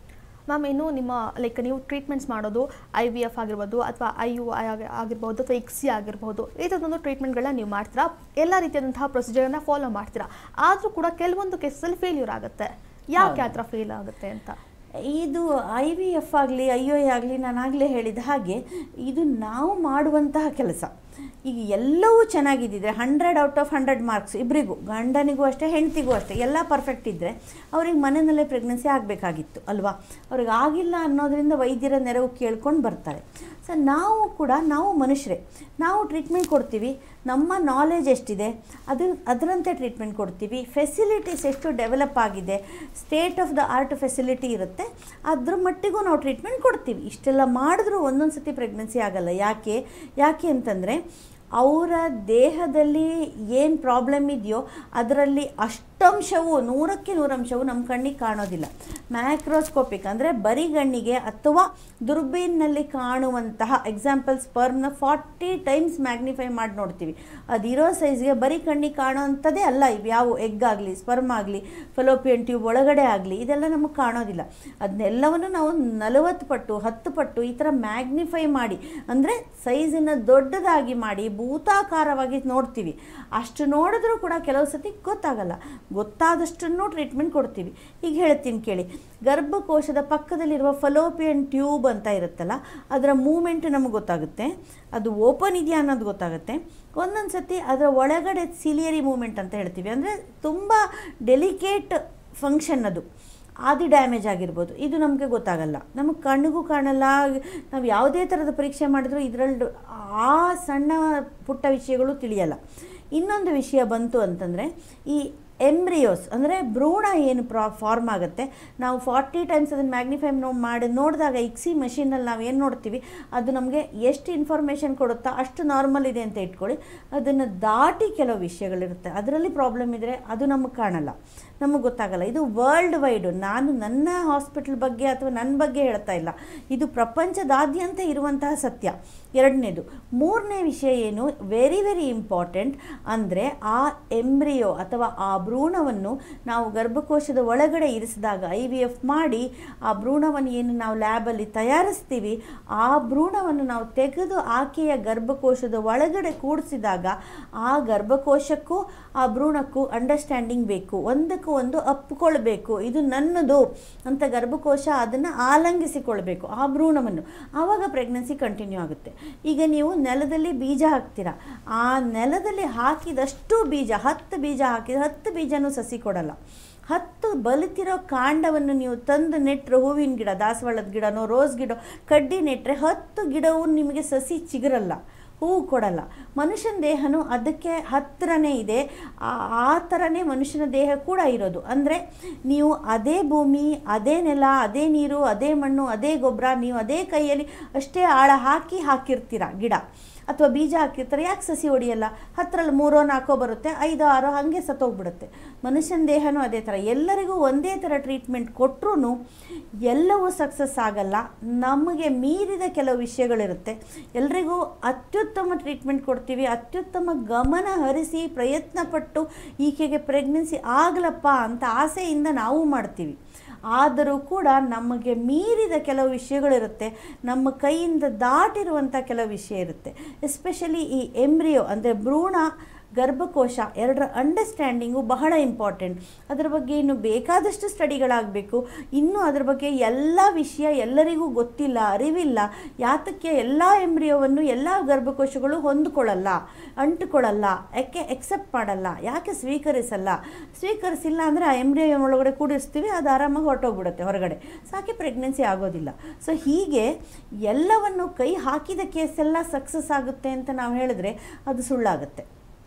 ಮ್ಯಾಮ್ ಇನ್ನು ನಿಮ್ಮ ಲೈಕ್ ನೀವು ಟ್ರೀಟ್ಮೆಂಟ್ಸ್ ಮಾಡೋದು ಐ ವಿ ಎಫ್ ಆಗಿರ್ಬೋದು ಅಥವಾ ಐ ಯು ಐ ಆಗಿರ್ಬೋದು ಅಥವಾ ಎಕ್ಸಿ ಆಗಿರ್ಬೋದು ಈ ಥರದೊಂದು ಟ್ರೀಟ್ಮೆಂಟ್ಗಳನ್ನ ನೀವು ಮಾಡ್ತೀರಾ ಎಲ್ಲ ರೀತಿಯಾದಂತಹ ಪ್ರೊಸೀಜರ್ನ ಫಾಲೋ ಮಾಡ್ತೀರಾ ಆದರೂ ಕೂಡ ಕೆಲವೊಂದು ಕೇಸಲ್ಲಿ ಫೇಲ್ಯೂರ್ ಆಗುತ್ತೆ ಯಾಕೆ ಆ ಥರ ಫೇಲ್ ಆಗುತ್ತೆ ಅಂತ ಇದು ಐ ವಿ ಎಫ್ ಆಗಲಿ ಐ ಒ ಆಗಲಿ ನಾನು ಆಗಲೇ ಹೇಳಿದ ಹಾಗೆ ಇದು ನಾವು ಮಾಡುವಂತಹ ಕೆಲಸ ಈಗ ಎಲ್ಲವೂ ಚೆನ್ನಾಗಿದ್ದಿದ್ರೆ hundred out of hundred marks ಇಬ್ಬರಿಗೂ ಗಂಡನಿಗೂ ಅಷ್ಟೇ ಹೆಂಡತಿಗೂ ಅಷ್ಟೇ ಎಲ್ಲ ಪರ್ಫೆಕ್ಟ್ ಇದ್ದರೆ ಅವ್ರಿಗೆ ಮನೆಯಲ್ಲೇ ಪ್ರೆಗ್ನೆನ್ಸಿ ಆಗಬೇಕಾಗಿತ್ತು ಅಲ್ವಾ ಅವ್ರಿಗೆ ಆಗಿಲ್ಲ ಅನ್ನೋದರಿಂದ ವೈದ್ಯರ ನೆರವು ಕೇಳ್ಕೊಂಡು ಬರ್ತಾರೆ ಸೊ ನಾವು ಕೂಡ ನಾವು ಮನುಷ್ಯರೇ ನಾವು ಟ್ರೀಟ್ಮೆಂಟ್ ಕೊಡ್ತೀವಿ ನಮ್ಮ ನಾಲೆಜ್ ಎಷ್ಟಿದೆ ಅದು ಅದರಂತೆ ಟ್ರೀಟ್ಮೆಂಟ್ ಕೊಡ್ತೀವಿ ಫೆಸಿಲಿಟೀಸ್ ಎಷ್ಟು ಡೆವಲಪ್ ಆಗಿದೆ state of the art facility ಇರುತ್ತೆ ಅದ್ರ ಮಟ್ಟಿಗೂ ನಾವು ಟ್ರೀಟ್ಮೆಂಟ್ ಕೊಡ್ತೀವಿ ಇಷ್ಟೆಲ್ಲ ಮಾಡಿದ್ರೂ ಒಂದೊಂದು ಸತಿ ಪ್ರೆಗ್ನೆನ್ಸಿ ಆಗಲ್ಲ ಯಾಕೆ ಯಾಕೆ ಅಂತಂದರೆ ಅವರ ದೇಹದಲ್ಲಿ ಏನು ಪ್ರಾಬ್ಲಮ್ ಇದೆಯೋ ಅದರಲ್ಲಿ ಅಷ್ಟಂಶವು ನೂರಕ್ಕೆ ನೂರಂಶವು ನಮ್ಮ ಕಣ್ಣಿಗೆ ಕಾಣೋದಿಲ್ಲ ಮ್ಯಾಕ್ರೋಸ್ಕೋಪಿಕ್ ಅಂದರೆ ಬರಿಗಣ್ಣಿಗೆ ಅಥವಾ ದುರ್ಬೀನ್ನಲ್ಲಿ ಕಾಣುವಂತಹ ಎಕ್ಸಾಂಪಲ್ ಸ್ಪರ್ಮ್ನ ಫಾರ್ಟಿ ಟೈಮ್ಸ್ ಮ್ಯಾಗ್ನಿಫೈ ಮಾಡಿ ನೋಡ್ತೀವಿ ಅದಿರೋ ಸೈಜ್ಗೆ ಬರೀ ಕಣ್ಣಿಗೆ ಕಾಣೋವಂಥದ್ದೇ ಅಲ್ಲ ಇವು ಯಾವ ಎಗ್ ಆಗಲಿ ಸ್ಪರ್ಮ್ ಆಗಲಿ ಫಲೋಪಿಯನ್ ಟ್ಯೂಬ್ ಒಳಗಡೆ ಆಗಲಿ ಇದೆಲ್ಲ ನಮಗೆ ಕಾಣೋದಿಲ್ಲ ಅದನ್ನೆಲ್ಲವನ್ನು ನಾವು ನಲವತ್ತು ಪಟ್ಟು ಹತ್ತು ಪಟ್ಟು ಈ ಥರ ಮ್ಯಾಗ್ನಿಫೈ ಮಾಡಿ ಅಂದರೆ ಸೈಜನ್ನು ದೊಡ್ಡದಾಗಿ ಮಾಡಿ ಭೂತಾಕಾರವಾಗಿ ನೋಡ್ತೀವಿ ಅಷ್ಟು ನೋಡಿದ್ರೂ ಕೂಡ ಕೆಲವು ಸತಿ ಗೊತ್ತಾಗಲ್ಲ ಗೊತ್ತಾದಷ್ಟನ್ನು ಟ್ರೀಟ್ಮೆಂಟ್ ಕೊಡ್ತೀವಿ ಈಗ ಹೇಳ್ತೀನಿ ಕೇಳಿ ಗರ್ಭಕೋಶದ ಪಕ್ಕದಲ್ಲಿರುವ ಫಲೋಪಿಯನ್ ಟ್ಯೂಬ್ ಅಂತ ಇರುತ್ತಲ್ಲ ಅದರ ಮೂಮೆಂಟ್ ನಮಗೆ ಗೊತ್ತಾಗುತ್ತೆ ಅದು ಓಪನ್ ಇದೆಯಾ ಅನ್ನೋದು ಗೊತ್ತಾಗುತ್ತೆ ಒಂದೊಂದು ಸತಿ ಅದರ ಒಳಗಡೆ ಸಿಲಿಯರಿ ಮೂಮೆಂಟ್ ಅಂತ ಹೇಳ್ತೀವಿ ಅಂದರೆ ತುಂಬ ಡೆಲಿಕೇಟ್ ಫಂಕ್ಷನ್ ಅದು ಆದಿ ಡ್ಯಾಮೇಜ್ ಆಗಿರ್ಬೋದು ಇದು ನಮಗೆ ಗೊತ್ತಾಗಲ್ಲ ನಮಗೆ ಕಣ್ಣಿಗೂ ಕಾಣಲ್ಲ ನಾವು ಯಾವುದೇ ಥರದ ಪರೀಕ್ಷೆ ಮಾಡಿದ್ರೂ ಇದರಲ್ಲಿ ಆ ಸಣ್ಣ ಪುಟ್ಟ ವಿಷಯಗಳು ತಿಳಿಯಲ್ಲ ಇನ್ನೊಂದು ವಿಷಯ ಬಂತು ಅಂತಂದರೆ ಈ ಎಂಬ್ರಿಯೋಸ್ ಅಂದರೆ ಭ್ರೂಣ ಏನು ಪ್ರಾ ಫಾರ್ಮ್ ಆಗುತ್ತೆ ನಾವು ಫಾರ್ಟಿ ಟೈಮ್ಸ್ ಅದನ್ನು ಮ್ಯಾಗ್ನಿಫೈ ನೋ ಮಾಡಿ ನೋಡಿದಾಗ ಇಕ್ಸಿ ಮಷೀನಲ್ಲಿ ನಾವು ಏನು ನೋಡ್ತೀವಿ ಅದು ನಮಗೆ ಎಷ್ಟು ಇನ್ಫಾರ್ಮೇಷನ್ ಕೊಡುತ್ತೋ ಅಷ್ಟು ನಾರ್ಮಲ್ ಇದೆ ಅಂತ ಇಟ್ಕೊಳ್ಳಿ ಅದನ್ನು ದಾಟಿ ಕೆಲವು ವಿಷಯಗಳಿರುತ್ತೆ ಅದರಲ್ಲಿ ಪ್ರಾಬ್ಲಮ್ ಇದ್ದರೆ ಅದು ನಮಗೆ ಕಾಣಲ್ಲ ನಮಗೆ ಗೊತ್ತಾಗಲ್ಲ ಇದು ವರ್ಲ್ಡ್ ವೈಡು ನಾನು ನನ್ನ ಹಾಸ್ಪಿಟಲ್ ಬಗ್ಗೆ ಅಥವಾ ನನ್ನ ಬಗ್ಗೆ ಹೇಳ್ತಾ ಇಲ್ಲ ಇದು ಪ್ರಪಂಚದಾದ್ಯಂತ ಇರುವಂತಹ ಸತ್ಯ ಎರಡನೇದು ಮೂರನೇ ವಿಷಯ ಏನು ವೆರಿ ವೆರಿ ಇಂಪಾರ್ಟೆಂಟ್ ಅಂದರೆ ಆ ಎಂಬ್ರಿಯೋ ಅಥವಾ ಆ ಭ್ರೂಣವನ್ನು ನಾವು ಗರ್ಭಕೋಶದ ಒಳಗಡೆ ಇರಿಸಿದಾಗ ಐ ವಿ ಎಫ್ ಮಾಡಿ ಆ ಭ್ರೂಣವನ್ನು ಏನು ನಾವು ಲ್ಯಾಬಲ್ಲಿ ತಯಾರಿಸ್ತೀವಿ ಆ ಭ್ರೂಣವನ್ನು ನಾವು ತೆಗೆದು ಆಕೆಯ ಗರ್ಭಕೋಶದ ಒಳಗಡೆ ಕೂಡಿಸಿದಾಗ ಆ ಗರ್ಭಕೋಶಕ್ಕೂ ಆ ಭ್ರೂಣಕ್ಕೂ ಅಂಡರ್ಸ್ಟ್ಯಾಂಡಿಂಗ್ ಬೇಕು ಒಂದಕ್ಕೂ ಒಂದು ಅಪ್ಕೊಳ್ಬೇಕು ಇದು ನನ್ನದು ಅಂತ ಗರ್ಭಕೋಶ ಅದನ್ನು ಆಲಂಗಿಸಿಕೊಳ್ಬೇಕು ಆ ಭ್ರೂಣವನ್ನು ಆವಾಗ ಪ್ರೆಗ್ನೆನ್ಸಿ ಕಂಟಿನ್ಯೂ ಆಗುತ್ತೆ ಈಗ ನೀವು ನೆಲದಲ್ಲಿ ಬೀಜ ಹಾಕ್ತೀರಾ ಆ ನೆಲದಲ್ಲಿ ಹಾಕಿದಷ್ಟು ಬೀಜ ಹತ್ತು ಬೀಜ ಹಾಕಿದ್ರೆ ಹತ್ತು ಬೀಜನೂ ಸಸಿ ಕೊಡಲ್ಲ ಹತ್ತು ಬಲಿತಿರೋ ಕಾಂಡವನ್ನು ನೀವು ತಂದು ನೆಟ್ಟರೆ ಹೂವಿನ ಗಿಡ ದಾಸವಾಳದ ಗಿಡನೋ ರೋಸ್ ಗಿಡ ಕಡ್ಡಿ ನೆಟ್ಟರೆ ಹತ್ತು ಗಿಡವು ನಿಮಗೆ ಸಸಿ ಚಿಗುರಲ್ಲ ಹೂವು ಕೊಡಲ್ಲ ಮನುಷ್ಯನ ದೇಹನೂ ಅದಕ್ಕೆ ಹತ್ತಿರನೇ ಇದೆ ಆ ಆ ಥರನೇ ಮನುಷ್ಯನ ದೇಹ ಕೂಡ ಇರೋದು ಅಂದರೆ ನೀವು ಅದೇ ಭೂಮಿ ಅದೇ ನೆಲ ಅದೇ ನೀರು ಅದೇ ಮಣ್ಣು ಅದೇ ಗೊಬ್ಬರ ನೀವು ಅದೇ ಕೈಯಲ್ಲಿ ಅಷ್ಟೇ ಆಳ ಹಾಕಿ ಹಾಕಿರ್ತೀರ ಗಿಡ ಅಥವಾ ಬೀಜ ಹಾಕಿರ್ತಾರೆ ಯಾಕೆ ಸಸಿ ಹೊಡಿಯಲ್ಲ ಹತ್ತರಲ್ಲಿ ಮೂರೋ ನಾಲ್ಕೋ ಬರುತ್ತೆ ಐದು ಆರೋ ಹಾಗೆ ಸತ್ತೋಗ್ಬಿಡುತ್ತೆ ಮನುಷ್ಯನ ದೇಹನೂ ಅದೇ ಥರ ಎಲ್ಲರಿಗೂ ಒಂದೇ ಥರ ಟ್ರೀಟ್ಮೆಂಟ್ ಕೊಟ್ಟರು ಎಲ್ಲವೂ ಸಕ್ಸಸ್ ಆಗಲ್ಲ ನಮಗೆ ಮೀರಿದ ಕೆಲವು ವಿಷಯಗಳಿರುತ್ತೆ ಎಲ್ರಿಗೂ ಅತ್ಯುತ್ತಮ ಟ್ರೀಟ್ಮೆಂಟ್ ಕೊಡ್ತೀವಿ ಅತ್ಯುತ್ತಮ ಗಮನ ಹರಿಸಿ ಪ್ರಯತ್ನಪಟ್ಟು ಈಕೆಗೆ ಪ್ರೆಗ್ನೆನ್ಸಿ ಆಗಲಪ್ಪ ಅಂತ ಆಸೆಯಿಂದ ನಾವು ಮಾಡ್ತೀವಿ ಆದರೂ ಕೂಡ ನಮಗೆ ಮೀರಿದ ಕೆಲವು ವಿಷಯಗಳಿರುತ್ತೆ ನಮ್ಮ ಕೈಯಿಂದ ದಾಟಿರುವಂಥ ಕೆಲವು ವಿಷಯ ಇರುತ್ತೆ ಎಸ್ಪೆಷಲಿ ಈ ಎಂಬ್ರಿಯೋ ಅಂದರೆ ಭ್ರೂಣ ಗರ್ಭಕೋಶ ಎರಡರ ಅಂಡರ್ಸ್ಟ್ಯಾಂಡಿಂಗು ಬಹಳ ಇಂಪಾರ್ಟೆಂಟ್ ಅದರ ಬಗ್ಗೆ ಇನ್ನು ಬೇಕಾದಷ್ಟು ಸ್ಟಡಿಗಳಾಗಬೇಕು ಇನ್ನೂ ಅದರ ಬಗ್ಗೆ ಎಲ್ಲ ವಿಷಯ ಎಲ್ಲರಿಗೂ ಗೊತ್ತಿಲ್ಲ ಅರಿವಿಲ್ಲ ಯಾತಕ್ಕೆ ಎಲ್ಲ ಎಂಬ್ರಿಯೋವನ್ನು ಎಲ್ಲ ಗರ್ಭಕೋಶಗಳು ಹೊಂದ್ಕೊಳ್ಳಲ್ಲ ಅಂಟುಕೊಳ್ಳಲ್ಲ ಯಾಕೆ ಎಕ್ಸೆಪ್ಟ್ ಮಾಡಲ್ಲ ಯಾಕೆ ಸ್ವೀಕರಿಸಲ್ಲ ಸ್ವೀಕರಿಸಿಲ್ಲ ಅಂದರೆ ಆ ಎಂಬ್ರಿಯೋ ಒಳಗಡೆ ಕೂಡಿಸ್ತೀವಿ ಅದು ಆರಾಮಾಗಿ ಹೊರಟೋಗ್ಬಿಡುತ್ತೆ ಹೊರಗಡೆ ಸಾಕೆ ಪ್ರೆಗ್ನೆನ್ಸಿ ಆಗೋದಿಲ್ಲ ಸೊ ಹೀಗೆ ಎಲ್ಲವನ್ನು ಕೈ ಹಾಕಿದ ಕೇಸೆಲ್ಲ ಸಕ್ಸಸ್ ಆಗುತ್ತೆ ಅಂತ ನಾವು ಹೇಳಿದ್ರೆ ಅದು ಸುಳ್ಳಾಗುತ್ತೆ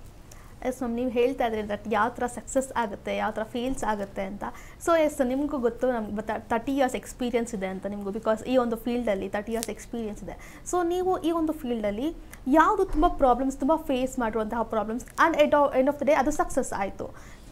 ಎಸ್ ಮ್ಯಾಮ್ ನೀವು ಹೇಳ್ತಾ ಇದ್ರಿ ದಟ್ ಯಾವ ಥರ ಸಕ್ಸಸ್ ಆಗುತ್ತೆ ಯಾವ ಥರ ಫೇಲ್ಸ್ ಆಗುತ್ತೆ ಅಂತ ಸೊ ಎಸ್ ನಿಮಗೂ ಗೊತ್ತು ನಮ್ಗೆ ತರ್ಟಿ ಇಯರ್ಸ್ ಎಕ್ಸ್ಪೀರಿಯನ್ಸ್ ಇದೆ ಅಂತ ನಿಮಗೂ ಬಿಕಾಸ್ ಈ ಒಂದು ಫೀಲ್ಡಲ್ಲಿ ತರ್ಟಿ ಇಯರ್ಸ್ ಎಕ್ಸ್ಪೀರಿಯನ್ಸ್ ಇದೆ ಸೊ ನೀವು ಈ ಒಂದು ಫೀಲ್ಡಲ್ಲಿ ಯಾವುದು ತುಂಬ ಪ್ರಾಬ್ಲಮ್ಸ್ ತುಂಬ ಫೇಸ್ ಮಾಡಿರುವಂತಹ problems and at end of the day ಅದು ಸಕ್ಸಸ್ ಆಯಿತು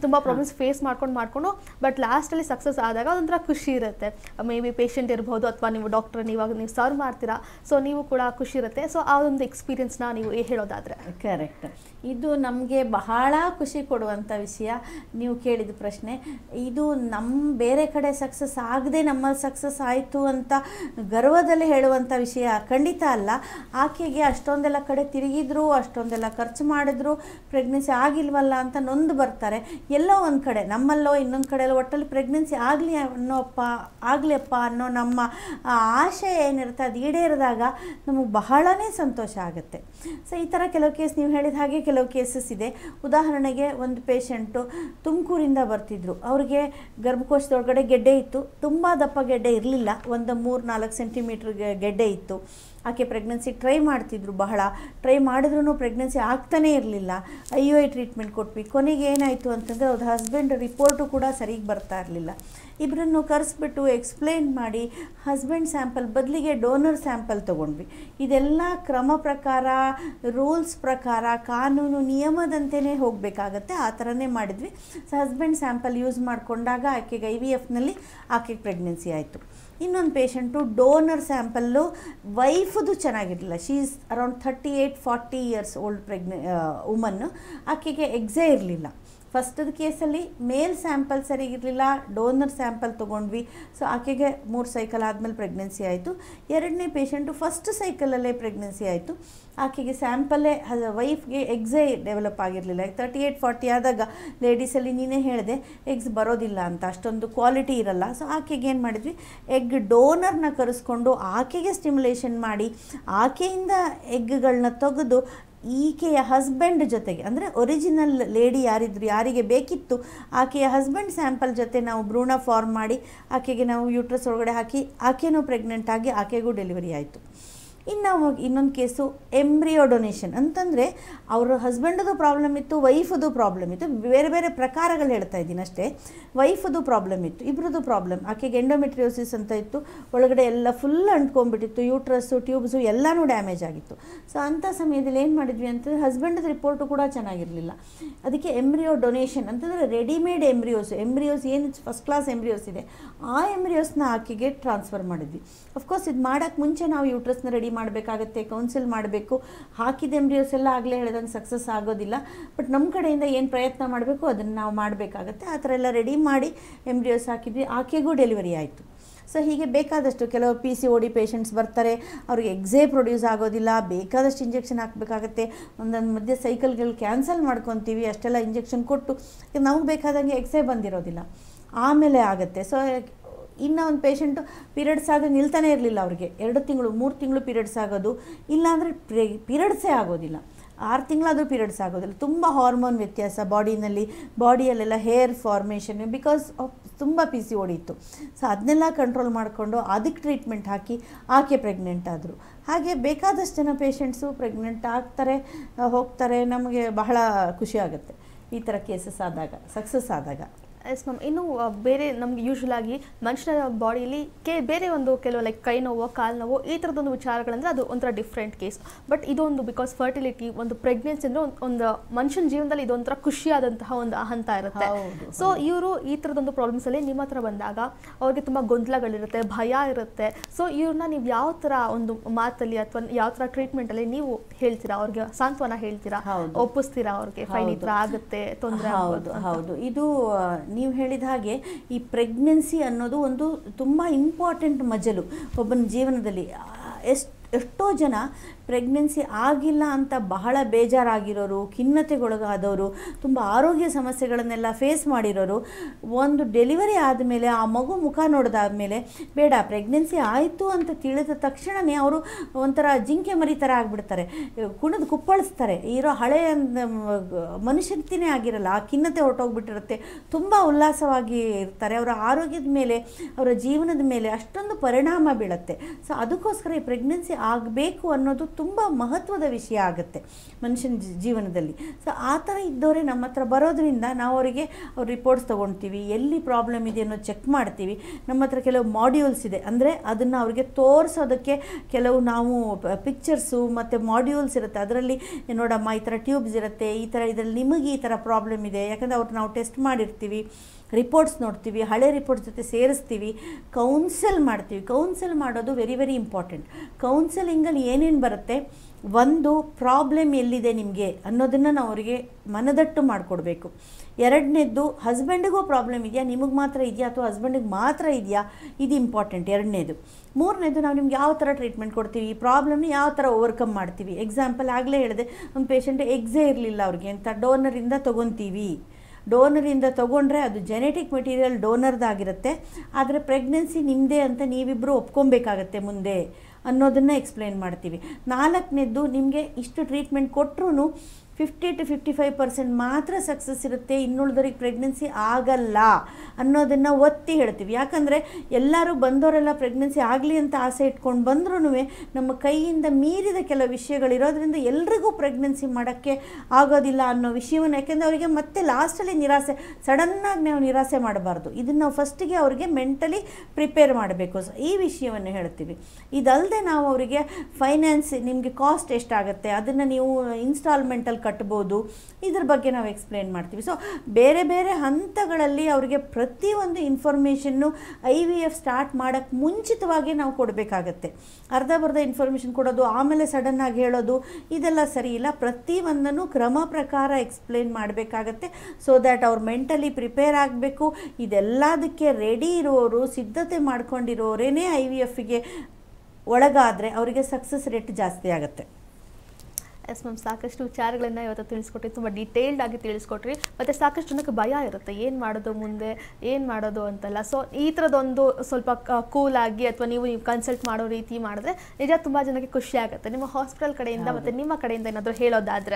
ತುಂಬ ಪ್ರಾಬ್ಲಮ್ಸ್ ಫೇಸ್ ಮಾಡ್ಕೊಂಡು ಮಾಡ್ಕೊಂಡು ಬಟ್ ಲಾಸ್ಟಲ್ಲಿ ಸಕ್ಸಸ್ ಆದಾಗ ಒಂಥರ ಖುಷಿ ಇರುತ್ತೆ ಮೇ ಬಿ ಪೇಷಂಟ್ ಇರ್ಬೋದು ಅಥವಾ ನೀವು ಡಾಕ್ಟರ್ ನೀವಾಗ ನೀವು ಸರ್ವ್ ಮಾಡ್ತೀರಾ ಸೊ ನೀವು ಕೂಡ ಖುಷಿ ಇರುತ್ತೆ ಸೊ ಆ ಒಂದು ಎಕ್ಸ್ಪೀರಿಯನ್ಸ್ನ ನೀವು ಹೇಳೋದಾದ್ರೆ ಕರೆಕ್ಟ್ ಇದು ನಮಗೆ ಬಹಳ ಖುಷಿ ಕೊಡುವಂಥ ವಿಷಯ ನೀವು ಕೇಳಿದ ಪ್ರಶ್ನೆ ಇದು ನಮ್ಮ ಬೇರೆ ಕಡೆ ಸಕ್ಸಸ್ ಆಗದೆ ನಮ್ಮಲ್ಲಿ ಸಕ್ಸಸ್ ಆಯಿತು ಅಂತ ಗರ್ವದಲ್ಲಿ ಹೇಳುವಂಥ ವಿಷಯ ಖಂಡಿತ ಅಲ್ಲ ಆಕೆಗೆ ಅಷ್ಟೊಂದೆಲ್ಲ ಕಡೆ ತಿರುಗಿದ್ರು ಅಷ್ಟೊಂದೆಲ್ಲ ಖರ್ಚು ಮಾಡಿದ್ರು ಪ್ರೆಗ್ನೆನ್ಸಿ ಆಗಿಲ್ವಲ್ಲ ಅಂತ ನೊಂದು ಬರ್ತಾರೆ ಎಲ್ಲೋ ಒಂದು ಕಡೆ ನಮ್ಮಲ್ಲೋ ಇನ್ನೊಂದು ಕಡೆಯಲ್ಲೋ ಒಟ್ಟಲ್ಲಿ ಪ್ರೆಗ್ನೆನ್ಸಿ ಆಗಲಿ ಅನ್ನೋಪ್ಪ ಆಗಲಿಯಪ್ಪ ಅನ್ನೋ ನಮ್ಮ ಆ ಆಶಯ ಏನಿರುತ್ತೆ ಅದು ಈಡೇರಿದಾಗ ನಮಗೆ ಬಹಳನೇ ಸಂತೋಷ ಆಗುತ್ತೆ ಸೊ ಈ ಥರ ಕೆಲವು ಕೇಸ್ ನೀವು ಹೇಳಿದ ಹಾಗೆ ಕೆಲವು ಕೇಸಸ್ ಇದೆ ಉದಾಹರಣೆಗೆ ಒಂದು ಪೇಷಂಟು ತುಮಕೂರಿಂದ ಬರ್ತಿದ್ರು ಅವ್ರಿಗೆ ಗರ್ಭಕೋಶದೊಳಗಡೆ ಗೆಡ್ಡೆ ಇತ್ತು ತುಂಬ ದಪ್ಪ ಗೆಡ್ಡೆ ಇರಲಿಲ್ಲ ಒಂದು ಮೂರು ನಾಲ್ಕು ಸೆಂಟಿಮೀಟ್ರ್ ಗೆಡ್ಡೆ ಇತ್ತು ಆಕೆ ಪ್ರೆಗ್ನೆನ್ಸಿ ಟ್ರೈ ಮಾಡ್ತಿದ್ರು ಬಹಳ ಟ್ರೈ ಮಾಡಿದ್ರೂ ಪ್ರೆಗ್ನೆನ್ಸಿ ಆಗ್ತಾನೇ ಇರಲಿಲ್ಲ ಐ ಯು ಐ ಟ್ರೀಟ್ಮೆಂಟ್ ಕೊಟ್ವಿ ಕೊನೆಗೆ ಏನಾಯಿತು ಅಂತಂದರೆ ಅವ್ರ ಹಸ್ಬೆಂಡ್ ರಿಪೋರ್ಟು ಕೂಡ ಸರಿಗೆ ಬರ್ತಾ ಇರಲಿಲ್ಲ ಇಬ್ಬರನ್ನು ಕರೆಸ್ಬಿಟ್ಟು ಎಕ್ಸ್ಪ್ಲೈನ್ ಮಾಡಿ ಹಸ್ಬೆಂಡ್ ಸ್ಯಾಂಪಲ್ ಬದಲಿಗೆ ಡೋನರ್ ಸ್ಯಾಂಪಲ್ ತೊಗೊಂಡ್ವಿ ಇದೆಲ್ಲ ಕ್ರಮ ಪ್ರಕಾರ ರೂಲ್ಸ್ ಪ್ರಕಾರ ಕಾನೂನು ನಿಯಮದಂತೆಯೇ ಹೋಗಬೇಕಾಗತ್ತೆ ಆ ಥರನೇ ಮಾಡಿದ್ವಿ ಸೊ ಹಸ್ಬೆಂಡ್ ಸ್ಯಾಂಪಲ್ ಯೂಸ್ ಮಾಡಿಕೊಂಡಾಗ ಆಕೆಗೆ ಐ ವಿ ಎಫ್ನಲ್ಲಿ ಆಕೆಗೆ ಪ್ರೆಗ್ನೆನ್ಸಿ ಆಯಿತು ಇನ್ನೊಂದು ಪೇಷಂಟು ಡೋನರ್ ಸ್ಯಾಂಪಲ್ಲು ವೈಫದು ಚೆನ್ನಾಗಿರಲಿಲ್ಲ she is around thirty eight forty years old ಪ್ರೆಗ್ನೆ ವುಮನ್ನು ಆಕೆಗೆ ಎಕ್ಸೇ ಇರಲಿಲ್ಲ ಫಸ್ಟದ ಕೇಸಲ್ಲಿ ಮೇಲ್ ಸ್ಯಾಂಪಲ್ ಸರಿಗಿರಲಿಲ್ಲ ಡೋನರ್ ಸ್ಯಾಂಪಲ್ ತೊಗೊಂಡ್ವಿ ಸೊ ಆಕೆಗೆ ಮೂರು ಸೈಕಲ್ ಆದಮೇಲೆ ಪ್ರೆಗ್ನೆನ್ಸಿ ಆಯಿತು ಎರಡನೇ ಪೇಷಂಟು ಫಸ್ಟ್ ಸೈಕಲಲ್ಲೇ ಪ್ರೆಗ್ನೆನ್ಸಿ ಆಯಿತು ಆಕೆಗೆ ಸ್ಯಾಂಪಲ್ಲೇ ವೈಫ್ಗೆ ಎಗ್ಸೇ ಡೆವಲಪ್ ಆಗಿರಲಿಲ್ಲ ತರ್ಟಿ ಏಯ್ಟ್ ಫಾರ್ಟಿ ಆದಾಗ ಲೇಡೀಸಲ್ಲಿ ನೀನೇ ಹೇಳಿದೆ ಎಗ್ಸ್ ಬರೋದಿಲ್ಲ ಅಂತ ಅಷ್ಟೊಂದು ಕ್ವಾಲಿಟಿ ಇರಲ್ಲ ಸೊ ಆಕೆಗೆ ಏನು ಮಾಡಿದ್ವಿ ಎಗ್ ಡೋನರ್ನ ಕರೆಸ್ಕೊಂಡು ಆಕೆಗೆ ಸ್ಟಿಮ್ಯುಲೇಷನ್ ಮಾಡಿ ಆಕೆಯಿಂದ ಎಗ್ಗಳನ್ನ ತೆಗೆದು ಈಕೆಯ ಹಸ್ಬೆಂಡ್ ಜೊತೆಗೆ ಅಂದರೆ ಒರಿಜಿನಲ್ ಲೇಡಿ ಯಾರಿದ್ರು ಯಾರಿಗೆ ಬೇಕಿತ್ತು ಆಕೆಯ ಹಸ್ಬೆಂಡ್ ಸ್ಯಾಂಪಲ್ ಜೊತೆ ನಾವು ಭ್ರೂಣ ಫಾರ್ಮ್ ಮಾಡಿ ಆಕೆಗೆ ನಾವು ಯೂಟ್ರಸ್ ಒಳಗಡೆ ಹಾಕಿ ಆಕೆನೂ ಪ್ರೆಗ್ನೆಂಟ್ ಆಗಿ ಆಕೆಗೂ ಡೆಲಿವರಿ ಆಯಿತು ಇನ್ನು ಇನ್ನೊಂದು ಕೇಸು ಎಂಬ್ರಿಯೋ ಡೊನೇಷನ್ ಅಂತಂದರೆ ಅವ್ರ ಹಸ್ಬೆಂಡದು ಪ್ರಾಬ್ಲಮ್ ಇತ್ತು ವೈಫದು ಪ್ರಾಬ್ಲಮ್ ಇತ್ತು ಬೇರೆ ಬೇರೆ ಪ್ರಕಾರಗಳು ಹೇಳ್ತಾ ಇದ್ದೀನಿ ಅಷ್ಟೇ ವೈಫದು ಪ್ರಾಬ್ಲಮ್ ಇತ್ತು ಇಬ್ಬರದು ಪ್ರಾಬ್ಲಮ್ ಆಕೆಗೆ ಎಂಡೋಮೆಟ್ರಿಯೋಸಿಸ್ ಅಂತ ಇತ್ತು ಒಳಗಡೆ ಎಲ್ಲ ಫುಲ್ ಅಂಟ್ಕೊಂಡ್ಬಿಟ್ಟಿತ್ತು ಯೂಟ್ರಸ್ಸು ಟ್ಯೂಬ್ಸು ಎಲ್ಲನೂ ಡ್ಯಾಮೇಜ್ ಆಗಿತ್ತು ಸೊ ಅಂಥ ಸಮಯದಲ್ಲಿ ಏನು ಮಾಡಿದ್ವಿ ಅಂತಂದರೆ ಹಸ್ಬೆಂಡದ ರಿಪೋರ್ಟು ಕೂಡ ಚೆನ್ನಾಗಿರಲಿಲ್ಲ ಅದಕ್ಕೆ ಎಂಬ್ರಿಯೋ ಡೊನೇಷನ್ ಅಂತಂದರೆ ರೆಡಿಮೇಡ್ ಎಂಬ್ರಿಯೋಸ್ ಎಂಬ್ರಿಯೋಸ್ ಏನು ಫಸ್ಟ್ ಕ್ಲಾಸ್ ಎಂಬ್ರಿಯೋಸ್ ಇದೆ ಆ ಎಂಬ್ರಿಯೋಸ್ನ ಆಕೆಗೆ ಟ್ರಾನ್ಸ್ಫರ್ ಮಾಡಿದ್ವಿ ಅಫ್ಕೋರ್ಸ್ ಇದು ಮಾಡೋಕ್ಕೆ ಮುಂಚೆ ನಾವು ಯೂಟ್ರಸ್ನ ರೆಡಿ ಮಾಡಬೇಕಾಗತ್ತೆ ಕೌನ್ಸಿಲ್ ಮಾಡಬೇಕು ಹಾಕಿದ ಎಂಬ್ರಿಯೋಸ್ ಎಲ್ಲ ಆಗಲೇ ಹೇಳಿದಂಗೆ ಸಕ್ಸಸ್ ಆಗೋದಿಲ್ಲ ಬಟ್ ನಮ್ಮ ಕಡೆಯಿಂದ ಏನು ಪ್ರಯತ್ನ ಮಾಡಬೇಕು ಅದನ್ನು ನಾವು ಮಾಡಬೇಕಾಗತ್ತೆ ಆ ಥರ ಎಲ್ಲ ರೆಡಿ ಮಾಡಿ ಎಂಬ್ರಿಯೋಸ್ ಹಾಕಿದ್ವಿ ಆಕೆಗೂ ಡೆಲಿವರಿ ಆಯಿತು ಸೊ ಹೀಗೆ ಬೇಕಾದಷ್ಟು ಕೆಲವು P C O D patients ಬರ್ತಾರೆ ಅವ್ರಿಗೆ ಎಕ್ಸೇ ಪ್ರೊಡ್ಯೂಸ್ ಆಗೋದಿಲ್ಲ ಬೇಕಾದಷ್ಟು ಇಂಜೆಕ್ಷನ್ ಹಾಕಬೇಕಾಗತ್ತೆ ಒಂದೊಂದು ಮಧ್ಯೆ ಸೈಕಲ್ಗಳು ಕ್ಯಾನ್ಸಲ್ ಮಾಡ್ಕೊತೀವಿ ಅಷ್ಟೆಲ್ಲ ಇಂಜೆಕ್ಷನ್ ಕೊಟ್ಟು ನಮಗೆ ಬೇಕಾದಂಗೆ ಎಕ್ಸೇ ಬಂದಿರೋದಿಲ್ಲ ಆಮೇಲೆ ಆಗುತ್ತೆ ಸೊ ಇನ್ನು ಒಂದು ಪೇಷಂಟು ಪೀರಿಯಡ್ಸ್ ಆದರೆ ನಿಲ್ತಾನೆ ಇರಲಿಲ್ಲ ಅವ್ರಿಗೆ ಎರಡು ತಿಂಗಳು ಮೂರು ತಿಂಗಳು ಪೀರಿಯಡ್ಸ್ ಆಗೋದು ಇಲ್ಲಾಂದರೆ ಪ್ರೇ ಪೀರಿಯಡ್ಸೇ ಆಗೋದಿಲ್ಲ ಆರು ತಿಂಗಳಾದರೂ ಪೀರಿಯಡ್ಸ್ ಆಗೋದಿಲ್ಲ ತುಂಬ ಹಾರ್ಮೋನ್ ವ್ಯತ್ಯಾಸ ಬಾಡಿನಲ್ಲಿ ಬಾಡಿಯಲ್ಲೆಲ್ಲ ಹೇರ್ ಫಾರ್ಮೇಷನ್ ಬಿಕಾಸ್ ಆಫ್ ತುಂಬ ಪಿ ಸಿ ಹೊಡೀತು ಸೊ ಅದನ್ನೆಲ್ಲ ಕಂಟ್ರೋಲ್ ಮಾಡಿಕೊಂಡು ಅದಕ್ಕೆ ಟ್ರೀಟ್ಮೆಂಟ್ ಹಾಕಿ ಆಕೆ ಪ್ರೆಗ್ನೆಂಟ್ ಆದರು ಹಾಗೆ ಬೇಕಾದಷ್ಟು ಜನ ಪೇಷಂಟ್ಸು ಪ್ರೆಗ್ನೆಂಟ್ ಆಗ್ತಾರೆ ಆ, ಹೋಗ್ತಾರೆ ನಮಗೆ ಬಹಳ ಖುಷಿ ಆಗುತ್ತೆ ಈ ಥರ ಕೇಸಸ್ ಆದಾಗ ಸಕ್ಸಸ್ ಆದಾಗ ಎಸ್ ಮ್ಯಾಮ್ ಇನ್ನು ಆ, ಬೇರೆ ನಮ್ಗೆ ಯೂಶ್ವಲ್ ಆಗಿ ಮನುಷ್ಯನ ಬಾಡಿಯಲ್ಲಿ ಕೆ ಬೇರೆ ಒಂದು ಕೆಲವು ಲೈಕ್ ಕೈ ನೋವು ಕಾಲು ನೋವು ಈ ಥರದೊಂದು ವಿಚಾರಗಳಂದ್ರೆ ಅದು ಒಂಥರ ಡಿಫ್ರೆಂಟ್ ಕೇಸ್ ಬಟ್ ಇದೊಂದು ಬಿಕಾಸ್ ಫರ್ಟಿಲಿಟಿ ಒಂದು ಪ್ರೆಗ್ನೆನ್ಸಿ ಅಂದರೆ ಒಂದು ಒಂದು ಮನುಷ್ಯನ ಜೀವನದಲ್ಲಿ ಇದೊಂಥರ ಖುಷಿಯಾದಂತಹ ಒಂದು ಹಂತ ಇರುತ್ತೆ ಹೌದು, ಸೊ ಇವರು ಈ ಥರದೊಂದು ಪ್ರಾಬ್ಲಮ್ಸಲ್ಲಿ ನಿಮ್ಮ ಹತ್ರ ಬಂದಾಗ ಅವ್ರಿಗೆ ತುಂಬ ಗೊಂದಲಗಳಿರುತ್ತೆ ಭಯ ಇರುತ್ತೆ ಸೊ ಇವ್ರನ್ನ ನೀವು ಯಾವ ಥರ ಒಂದು ಮಾತಲ್ಲಿ ಅಥವಾ ಯಾವ ಥರ ಟ್ರೀಟ್ಮೆಂಟಲ್ಲಿ ನೀವು ಹೇಳ್ತೀರಾ ಅವ್ರಿಗೆ ಸಾಂತ್ವನ ಹೇಳ್ತೀರಾ ಹೌದು. ಒಪ್ಪಿಸ್ತೀರಾ ಅವ್ರಿಗೆ ಫೈನ್ ಈ ಥರ ಹೌದು. ಆಗುತ್ತೆ ತೊಂದರೆ ಹೌದು ಹೌದು ಇದು ಆ, ನೀವು ಹೇಳಿದ ಹಾಗೆ ಈ ಪ್ರೆಗ್ನೆನ್ಸಿ ಅನ್ನೋದು ಒಂದು ತುಂಬ ಇಂಪಾರ್ಟೆಂಟ್ ಮಜಲು ಒಬ್ಬನ ಜೀವನದಲ್ಲಿ ಎಷ್ಟು ಎಷ್ಟೋ ಜನ ಪ್ರೆಗ್ನೆನ್ಸಿ ಆಗಿಲ್ಲ ಅಂತ ಬಹಳ ಬೇಜಾರಾಗಿರೋರು ಖಿನ್ನತೆಗೊಳಗಾದವರು ತುಂಬ ಆರೋಗ್ಯ ಸಮಸ್ಯೆಗಳನ್ನೆಲ್ಲ ಫೇಸ್ ಮಾಡಿರೋರು ಒಂದು ಡೆಲಿವರಿ ಆದಮೇಲೆ ಆ ಮಗು ಮುಖ ನೋಡಿದಾದ್ಮೇಲೆ ಬೇಡ ಪ್ರೆಗ್ನೆನ್ಸಿ ಆಯಿತು ಅಂತ ತಿಳಿದ ತಕ್ಷಣವೇ ಅವರು ಒಂಥರ ಜಿಂಕೆ ಮರಿ ಥರ ಆಗಿಬಿಡ್ತಾರೆ ಕುಣಿದು ಕುಪ್ಪಳಿಸ್ತಾರೆ ಇರೋ ಹಳೆಯ ಮನುಷ್ಯಂತಿನೇ ಆಗಿರಲ್ಲ ಆ ಖಿನ್ನತೆ ಹೊರಟೋಗ್ಬಿಟ್ಟಿರುತ್ತೆ ತುಂಬ ಉಲ್ಲಾಸವಾಗಿ ಇರ್ತಾರೆ ಅವರ ಆರೋಗ್ಯದ ಮೇಲೆ ಅವರ ಜೀವನದ ಮೇಲೆ ಅಷ್ಟೊಂದು ಪರಿಣಾಮ ಬೀಳುತ್ತೆ ಸೊ ಅದಕ್ಕೋಸ್ಕರ ಈ ಪ್ರೆಗ್ನೆನ್ಸಿ ಆಗಬೇಕು ಅನ್ನೋದು ತುಂಬ ಮಹತ್ವದ ವಿಷಯ ಆಗುತ್ತೆ ಮನುಷ್ಯನ ಜಿ- ಜೀವನದಲ್ಲಿ ಸೊ ಆ ಥರ ಇದ್ದವರೇ ನಮ್ಮ ಹತ್ರ ಬರೋದ್ರಿಂದ ನಾವು ಅವರಿಗೆ ಅವ್ರ ರಿಪೋರ್ಟ್ಸ್ ತೊಗೊಳ್ತೀವಿ ಎಲ್ಲಿ ಪ್ರಾಬ್ಲಮ್ ಇದೆ ಅನ್ನೋ ಚೆಕ್ ಮಾಡ್ತೀವಿ ನಮ್ಮ ಹತ್ರ ಕೆಲವು ಮಾಡ್ಯೂಲ್ಸ್ ಇದೆ ಅಂದರೆ ಅದನ್ನು ಅವ್ರಿಗೆ ತೋರಿಸೋದಕ್ಕೆ ಕೆಲವು ನಾವು ಪಿಕ್ಚರ್ಸು ಮತ್ತು ಮಾಡ್ಯೂಲ್ಸ್ ಇರುತ್ತೆ ಅದರಲ್ಲಿ ನೋಡಮ್ಮ ಈ ಥರ ಟ್ಯೂಬ್ಸ್ ಇರುತ್ತೆ ಈ ಥರ ಇದರಲ್ಲಿ ನಿಮಗೆ ಈ ಥರ ಪ್ರಾಬ್ಲಮ್ ಇದೆ ಯಾಕಂದರೆ ಅವ್ರು ನಾವು ಟೆಸ್ಟ್ ಮಾಡಿರ್ತೀವಿ ರಿಪೋರ್ಟ್ಸ್ ನೋಡ್ತೀವಿ ಹಳೆ ರಿಪೋರ್ಟ್ಸ್ ಜೊತೆ ಸೇರಿಸ್ತೀವಿ ಕೌನ್ಸೆಲ್ ಮಾಡ್ತೀವಿ ಕೌನ್ಸೆಲ್ ಮಾಡೋದು ವೆರಿ ವೆರಿ ಇಂಪಾರ್ಟೆಂಟ್ ಕೌನ್ಸೆಲಿಂಗಲ್ಲಿ ಏನೇನು ಬರುತ್ತೆ ಒಂದು ಪ್ರಾಬ್ಲಮ್ ಎಲ್ಲಿದೆ ನಿಮಗೆ ಅನ್ನೋದನ್ನು ನಾವು ಅವರಿಗೆ ಮನದಟ್ಟು ಮಾಡಿಕೊಡ್ಬೇಕು ಎರಡನೇದ್ದು ಹಸ್ಬೆಂಡಿಗೂ ಪ್ರಾಬ್ಲಮ್ ಇದೆಯಾ ನಿಮಗೆ ಮಾತ್ರ ಇದೆಯಾ ಅಥವಾ ಹಸ್ಬೆಂಡಿಗೆ ಮಾತ್ರ ಇದೆಯಾ ಇದು ಇಂಪಾರ್ಟೆಂಟ್ ಎರಡನೇದು ಮೂರನೇದು ನಾವು ನಿಮ್ಗೆ ಯಾವ ಥರ ಟ್ರೀಟ್ಮೆಂಟ್ ಕೊಡ್ತೀವಿ ಈ ಪ್ರಾಬ್ಲಮ್ನ ಯಾವ ಥರ ಓವರ್ಕಮ್ ಮಾಡ್ತೀವಿ ಎಕ್ಸಾಂಪಲ್ ಆಗಲೇ ಹೇಳಿದೆ ಒಂದು ಪೇಷಂಟ್ ಎಗ್ಸೇ ಇರಲಿಲ್ಲ ಅವ್ರಿಗೆ ಅಂತ ಡೋನರಿಂದ ತೊಗೊತೀವಿ ಡೋನರಿಂದ ತೊಗೊಂಡ್ರೆ ಅದು ಜೆನೆಟಿಕ್ ಮೆಟೀರಿಯಲ್ ಡೋನರ್ದಾಗಿರುತ್ತೆ ಆದರೆ ಪ್ರೆಗ್ನೆನ್ಸಿ ನಿಮ್ಮದೇ ಅಂತ ನೀವಿಬ್ಬರು ಒಪ್ಕೊಬೇಕಾಗತ್ತೆ ಮುಂದೆ ಅನ್ನೋದನ್ನು ಎಕ್ಸ್ಪ್ಲೇನ್ ಮಾಡ್ತೀವಿ ನಾಲ್ಕನೇದ್ದು ನಿಮಗೆ ಇಷ್ಟು ಟ್ರೀಟ್ಮೆಂಟ್ ಕೊಟ್ಟರು fifty to fifty five percent ಮಾತ್ರ ಸಕ್ಸಸ್ ಇರುತ್ತೆ ಇನ್ನುಳಿದವ್ರಿಗೆ ಪ್ರೆಗ್ನೆನ್ಸಿ ಆಗಲ್ಲ ಅನ್ನೋದನ್ನು ಒತ್ತಿ ಹೇಳ್ತೀವಿ ಯಾಕಂದರೆ ಎಲ್ಲರೂ ಬಂದವರೆಲ್ಲ ಪ್ರೆಗ್ನೆನ್ಸಿ ಆಗಲಿ ಅಂತ ಆಸೆ ಇಟ್ಕೊಂಡು ಬಂದ್ರೂ ನಮ್ಮ ಕೈಯಿಂದ ಮೀರಿದ ಕೆಲವು ವಿಷಯಗಳಿರೋದ್ರಿಂದ ಎಲ್ರಿಗೂ ಪ್ರೆಗ್ನೆನ್ಸಿ ಮಾಡೋಕ್ಕೆ ಆಗೋದಿಲ್ಲ ಅನ್ನೋ ವಿಷಯವನ್ನು ಯಾಕೆಂದರೆ ಅವರಿಗೆ ಮತ್ತೆ ಲಾಸ್ಟಲ್ಲಿ ನಿರಾಸೆ ಸಡನ್ನಾಗಿ ನಾವು ನಿರಾಸೆ ಮಾಡಬಾರ್ದು ಇದನ್ನು ನಾವು ಫಸ್ಟಿಗೆ ಅವರಿಗೆ ಮೆಂಟಲಿ ಪ್ರಿಪೇರ್ ಮಾಡಬೇಕು ಸೊ ಈ ವಿಷಯವನ್ನು ಹೇಳ್ತೀವಿ ಇದಲ್ಲದೆ ನಾವು ಅವರಿಗೆ ಫೈನಾನ್ಸ್ ನಿಮಗೆ ಕಾಸ್ಟ್ ಎಷ್ಟಾಗುತ್ತೆ ಅದನ್ನು ನೀವು ಇನ್ಸ್ಟಾಲ್ಮೆಂಟಲ್ಲಿ ಕಟ್ಬೋದು ಇದ್ರ ಬಗ್ಗೆ ನಾವು ಎಕ್ಸ್ಪ್ಲೇನ್ ಮಾಡ್ತೀವಿ ಸೊ ಬೇರೆ ಬೇರೆ ಹಂತಗಳಲ್ಲಿ ಅವರಿಗೆ ಪ್ರತಿಯೊಂದು information I V F start ಮಾಡೋಕ್ಕೆ ಮುಂಚಿತವಾಗಿ ನಾವು ಕೊಡಬೇಕಾಗತ್ತೆ ಅರ್ಧ ಬರ್ಧ ಇನ್ಫಾರ್ಮೇಷನ್ ಕೊಡೋದು ಆಮೇಲೆ ಸಡನ್ನಾಗಿ ಹೇಳೋದು ಇದೆಲ್ಲ ಸರಿ ಇಲ್ಲ ಪ್ರತಿಯೊಂದನ್ನು ಕ್ರಮ ಪ್ರಕಾರ ಎಕ್ಸ್ಪ್ಲೇನ್ ಮಾಡಬೇಕಾಗತ್ತೆ ಸೊ ದ್ಯಾಟ್ ಅವ್ರು ಮೆಂಟಲಿ ಪ್ರಿಪೇರ್ ಆಗಬೇಕು ಇದೆಲ್ಲದಕ್ಕೆ ರೆಡಿ ಇರೋರು ಸಿದ್ಧತೆ ಮಾಡ್ಕೊಂಡಿರೋರೇನೇ ಐ ವಿ ಎಫ್ಗೆ ಒಳಗಾದರೆ ಅವರಿಗೆ ಸಕ್ಸಸ್ ರೇಟ್ ಜಾಸ್ತಿ ಆಗುತ್ತೆ ಎಸ್ ಮ್ಯಾಮ್ ಸಾಕಷ್ಟು ವಿಚಾರಗಳನ್ನ ಇವತ್ತು ತಿಳಿಸ್ಕೊಟ್ರಿ ತುಂಬ ಡೀಟೇಲ್ಡ್ ಆಗಿ ತಿಳಿಸ್ಕೊಟ್ರಿ ಮತ್ತು ಸಾಕಷ್ಟು ಜನಕ್ಕೆ ಭಯ ಇರುತ್ತೆ ಏನು ಮಾಡೋದು ಮುಂದೆ ಏನು ಮಾಡೋದು ಅಂತೆಲ್ಲ ಸೊ ಈ ಥರದೊಂದು ಸ್ವಲ್ಪ ಕೂಲ್ ಆಗಿ ಅಥವಾ ನೀವು ನೀವು ಕನ್ಸಲ್ಟ್ ಮಾಡೋ ರೀತಿ ಮಾಡಿದ್ರೆ ನಿಜ ತುಂಬ ಜನಕ್ಕೆ ಖುಷಿ ಆಗುತ್ತೆ ನಿಮ್ಮ ಹಾಸ್ಪಿಟಲ್ ಕಡೆಯಿಂದ ಮತ್ತು ನಿಮ್ಮ ಕಡೆಯಿಂದ ಏನಾದರೂ ಹೇಳೋದಾದರೆ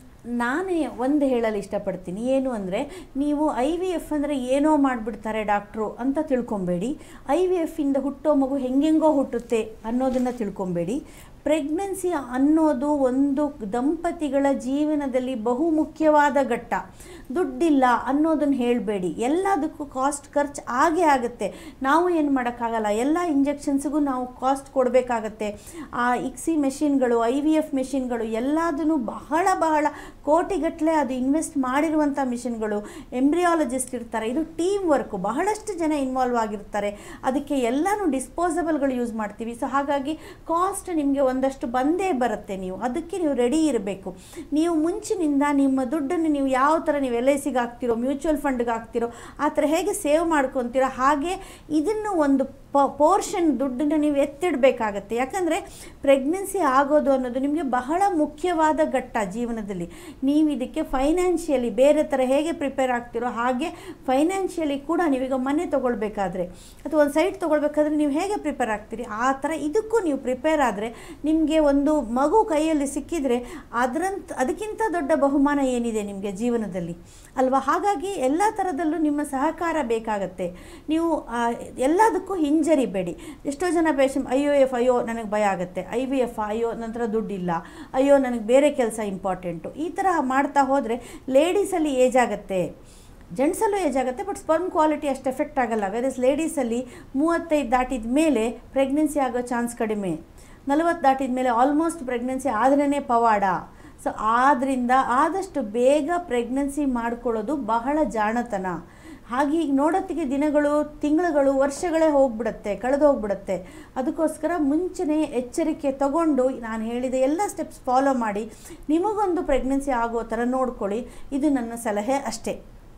ನಾನೇ ಒಂದು ಹೇಳಲು ಇಷ್ಟಪಡ್ತೀನಿ ಏನು ಅಂದರೆ ನೀವು ಐ ವಿ ಎಫ್ ಅಂದರೆ ಏನೋ ಮಾಡಿಬಿಡ್ತಾರೆ ಡಾಕ್ಟ್ರು ಅಂತ ತಿಳ್ಕೊಬೇಡಿ ಐ ವಿ ಎಫಿಂದ ಹುಟ್ಟೋ ಮಗು ಹೆಂಗೆಂಗೋ ಹುಟ್ಟುತ್ತೆ ಅನ್ನೋದನ್ನು ತಿಳ್ಕೊಬೇಡಿ ಪ್ರೆಗ್ನೆನ್ಸಿ ಅನ್ನೋದು ಒಂದು ದಂಪತಿಗಳ ಜೀವನದಲ್ಲಿ ಬಹು ಮುಖ್ಯವಾದ ಘಟ್ಟ ದುಡ್ಡಿಲ್ಲ ಅನ್ನೋದನ್ನು ಹೇಳಬೇಡಿ ಎಲ್ಲದಕ್ಕೂ ಕಾಸ್ಟ್ ಖರ್ಚು ಆಗೇ ಆಗುತ್ತೆ ನಾವು ಏನು ಮಾಡೋಕ್ಕಾಗಲ್ಲ ಎಲ್ಲ ಇಂಜೆಕ್ಷನ್ಸ್ಗೂ ನಾವು ಕಾಸ್ಟ್ ಕೊಡಬೇಕಾಗತ್ತೆ ಆ ಇಕ್ಸಿ ಮೆಷಿನ್ಗಳು ಐ ವಿ ಎಫ್ ಮೆಷಿನ್ಗಳು ಎಲ್ಲದನ್ನು ಬಹಳ ಬಹಳ ಕೋಟಿಗಟ್ಟಲೆ ಅದು ಇನ್ವೆಸ್ಟ್ ಮಾಡಿರುವಂಥ ಮಿಷಿನ್ಗಳು ಎಂಬ್ರಿಯಾಲಜಿಸ್ಟ್ ಇರ್ತಾರೆ ಇದು ಟೀಮ್ ವರ್ಕು ಬಹಳಷ್ಟು ಜನ ಇನ್ವಾಲ್ವ್ ಆಗಿರ್ತಾರೆ ಅದಕ್ಕೆ ಎಲ್ಲನೂ ಡಿಸ್ಪೋಸಬಲ್ಗಳು ಯೂಸ್ ಮಾಡ್ತೀವಿ ಸೊ ಹಾಗಾಗಿ ಕಾಸ್ಟ್ ನಿಮಗೆ ಒಂದಷ್ಟು ಬಂದೇ ಬರುತ್ತೆ ನೀವು ಅದಕ್ಕೆ ನೀವು ರೆಡಿ ಇರಬೇಕು ನೀವು ಮುಂಚಿನಿಂದ ನಿಮ್ಮ ದುಡ್ಡನ್ನು ನೀವು ಯಾವ ಥರ ನೀವು ಎಲ್ ಐ ಸಿಗೆ ಹಾಕ್ತಿರೋ ಮ್ಯೂಚುವಲ್ ಫಂಡ್ಗೆ ಹಾಕ್ತಿರೋ ಆ ಥರ ಹೇಗೆ ಸೇವ್ ಮಾಡ್ಕೊತೀರೋ ಹಾಗೆ ಇದನ್ನು ಒಂದು ಪ ಪೋರ್ಷನ್ ದುಡ್ಡನ್ನು ನೀವು ಎತ್ತಿಡಬೇಕಾಗತ್ತೆ ಯಾಕಂದರೆ ಪ್ರೆಗ್ನೆನ್ಸಿ ಆಗೋದು ಅನ್ನೋದು ನಿಮಗೆ ಬಹಳ ಮುಖ್ಯವಾದ ಘಟ್ಟ ಜೀವನದಲ್ಲಿ ನೀವು ಇದಕ್ಕೆ ಫೈನಾನ್ಷಿಯಲಿ ಬೇರೆ ಥರ ಹೇಗೆ ಪ್ರಿಪೇರ್ ಆಗ್ತಿರೋ ಹಾಗೆ ಫೈನಾನ್ಷಿಯಲಿ ಕೂಡ ನೀವೀಗ ಮನೆ ತೊಗೊಳ್ಬೇಕಾದ್ರೆ ಅಥವಾ ಒಂದು ಸೈಟ್ ತೊಗೊಳ್ಬೇಕಾದ್ರೆ ನೀವು ಹೇಗೆ ಪ್ರಿಪೇರ್ ಆಗ್ತೀರಿ ಆ ಥರ ಇದಕ್ಕೂ ನೀವು ಪ್ರಿಪೇರ್ ಆದರೆ ನಿಮಗೆ ಒಂದು ಮಗು ಕೈಯಲ್ಲಿ ಸಿಕ್ಕಿದರೆ ಅದರಂತ ಅದಕ್ಕಿಂತ ದೊಡ್ಡ ಬಹುಮಾನ ಏನಿದೆ ನಿಮಗೆ ಜೀವನದಲ್ಲಿ ಅಲ್ವಾ ಹಾಗಾಗಿ ಎಲ್ಲ ಥರದಲ್ಲೂ ನಿಮ್ಮ ಸಹಕಾರ ಬೇಕಾಗತ್ತೆ ನೀವು ಆ, ಎಲ್ಲದಕ್ಕೂ ಹಿಂಜರಿಬೇಡಿ ಎಷ್ಟೋ ಜನ ಪೇಷಂಟ್ ಅಯ್ಯೋ ಎಫ್ ಅಯ್ಯೋ ನನಗೆ ಭಯ ಆಗುತ್ತೆ ಐ ವಿ ಎಫ್ ಅಯ್ಯೋ ನಂತರ ದುಡ್ಡಿಲ್ಲ ಅಯ್ಯೋ ನನಗೆ ಬೇರೆ ಕೆಲಸ ಇಂಪಾರ್ಟೆಂಟು ಈ ಥರ ಮಾಡ್ತಾ ಹೋದರೆ ಲೇಡೀಸಲ್ಲಿ ಏಜ್ ಆಗುತ್ತೆ ಜೆಂಟ್ಸಲ್ಲೂ ಏಜ್ ಆಗುತ್ತೆ ಬಟ್ ಸ್ಪರ್ಮ್ ಕ್ವಾಲಿಟಿ ಅಷ್ಟು ಎಫೆಕ್ಟ್ ಆಗಲ್ಲ ವೆರಸ್ ಲೇಡೀಸಲ್ಲಿ ಮೂವತ್ತೈದು ದಾಟಿದ ಮೇಲೆ ಪ್ರೆಗ್ನೆನ್ಸಿ ಆಗೋ ಚಾನ್ಸ್ ಕಡಿಮೆ ನಲವತ್ತು ದಾಟಿದ ಮೇಲೆ ಆಲ್ಮೋಸ್ಟ್ ಪ್ರೆಗ್ನೆನ್ಸಿ ಆದ್ರೇ ಪವಾಡ ಸೊ ಆದ್ದರಿಂದ ಆದಷ್ಟು ಬೇಗ ಪ್ರೆಗ್ನೆನ್ಸಿ ಮಾಡ್ಕೊಳ್ಳೋದು ಬಹಳ ಜಾಣತನ ಹಾಗೆ ಈಗ ನೋಡೋತ್ತಿಗೆ ದಿನಗಳು ತಿಂಗಳುಗಳು ವರ್ಷಗಳೇ ಹೋಗ್ಬಿಡುತ್ತೆ ಕಳೆದು ಹೋಗ್ಬಿಡುತ್ತೆ ಅದಕ್ಕೋಸ್ಕರ ಮುಂಚೆನೇ ಎಚ್ಚರಿಕೆ ತಗೊಂಡು ನಾನು ಹೇಳಿದ ಎಲ್ಲ ಸ್ಟೆಪ್ಸ್ ಫಾಲೋ ಮಾಡಿ ನಿಮಗೊಂದು ಪ್ರೆಗ್ನೆನ್ಸಿ ಆಗೋ ಥರ ನೋಡ್ಕೊಳ್ಳಿ ಇದು ನನ್ನ ಸಲಹೆ ಅಷ್ಟೇ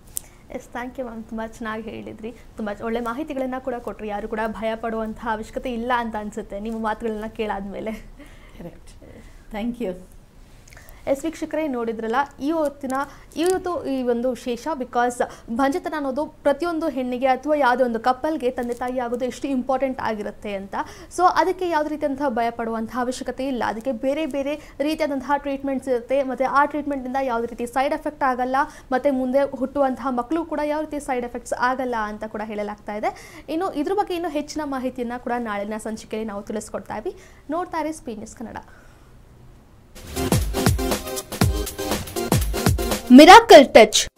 ಎಸ್ ಥ್ಯಾಂಕ್ ಯು ಮ್ಯಾಮ್ ತುಂಬ ಚೆನ್ನಾಗಿ ಹೇಳಿದ್ರಿ ತುಂಬ ಒಳ್ಳೆ ಮಾಹಿತಿಗಳನ್ನು ಕೂಡ ಕೊಟ್ರಿ ಯಾರು ಕೂಡ ಭಯ ಪಡುವಂತಹ ಅವಶ್ಯಕತೆ ಇಲ್ಲ ಅಂತ ಅನಿಸುತ್ತೆ ನಿಮ್ಮ ಮಾತುಗಳನ್ನ ಕೇಳಾದ್ಮೇಲೆ ಕರೆಕ್ಟ್ ಥ್ಯಾಂಕ್ ಯು ಎಸ್ ವೀಕ್ಷಕರೇ ನೋಡಿದ್ರಲ್ಲ ಈ ಹೊತ್ತಿನ ಇವತ್ತು ಈ ಒಂದು ವಿಶೇಷ ಬಿಕಾಸ್ ಬಂಜತನ ಅನ್ನೋದು ಪ್ರತಿಯೊಂದು ಹೆಣ್ಣಿಗೆ ಅಥವಾ ಯಾವುದೇ ಒಂದು ಕಪ್ಪಲ್ಗೆ ತಂದೆ ತಾಯಿ ಆಗೋದು ಎಷ್ಟು ಇಂಪಾರ್ಟೆಂಟ್ ಆಗಿರುತ್ತೆ ಅಂತ ಸೊ ಅದಕ್ಕೆ ಯಾವುದೇ ರೀತಿಯಂತಹ ಭಯ ಪಡುವಂತಹ ಅವಶ್ಯಕತೆ ಇಲ್ಲ ಅದಕ್ಕೆ ಬೇರೆ ಬೇರೆ ರೀತಿಯಾದಂತಹ ಟ್ರೀಟ್ಮೆಂಟ್ಸ್ ಇರುತ್ತೆ ಮತ್ತು ಆ ಟ್ರೀಟ್ಮೆಂಟಿಂದ ಯಾವುದೇ ರೀತಿ ಸೈಡ್ ಎಫೆಕ್ಟ್ ಆಗಲ್ಲ ಮತ್ತು ಮುಂದೆ ಹುಟ್ಟುವಂತಹ ಮಕ್ಕಳು ಕೂಡ ಯಾವ ರೀತಿ ಸೈಡ್ ಎಫೆಕ್ಟ್ಸ್ ಆಗಲ್ಲ ಅಂತ ಕೂಡ ಹೇಳಲಾಗ್ತಾ ಇದೆ ಇನ್ನು ಇದ್ರ ಬಗ್ಗೆ ಇನ್ನೂ ಹೆಚ್ಚಿನ ಮಾಹಿತಿಯನ್ನು ಕೂಡ ನಾಳಿನ ಸಂಚಿಕೆಯಲ್ಲಿ ನಾವು ತಿಳಿಸ್ಕೊಡ್ತಾ ಇವಿ ನೋಡ್ತಾ ಇರಿ ಸ್ಪೀ ನ್ಯೂಸ್ ಕನ್ನಡ ಮಿರಾಕಲ್ ಟಚ್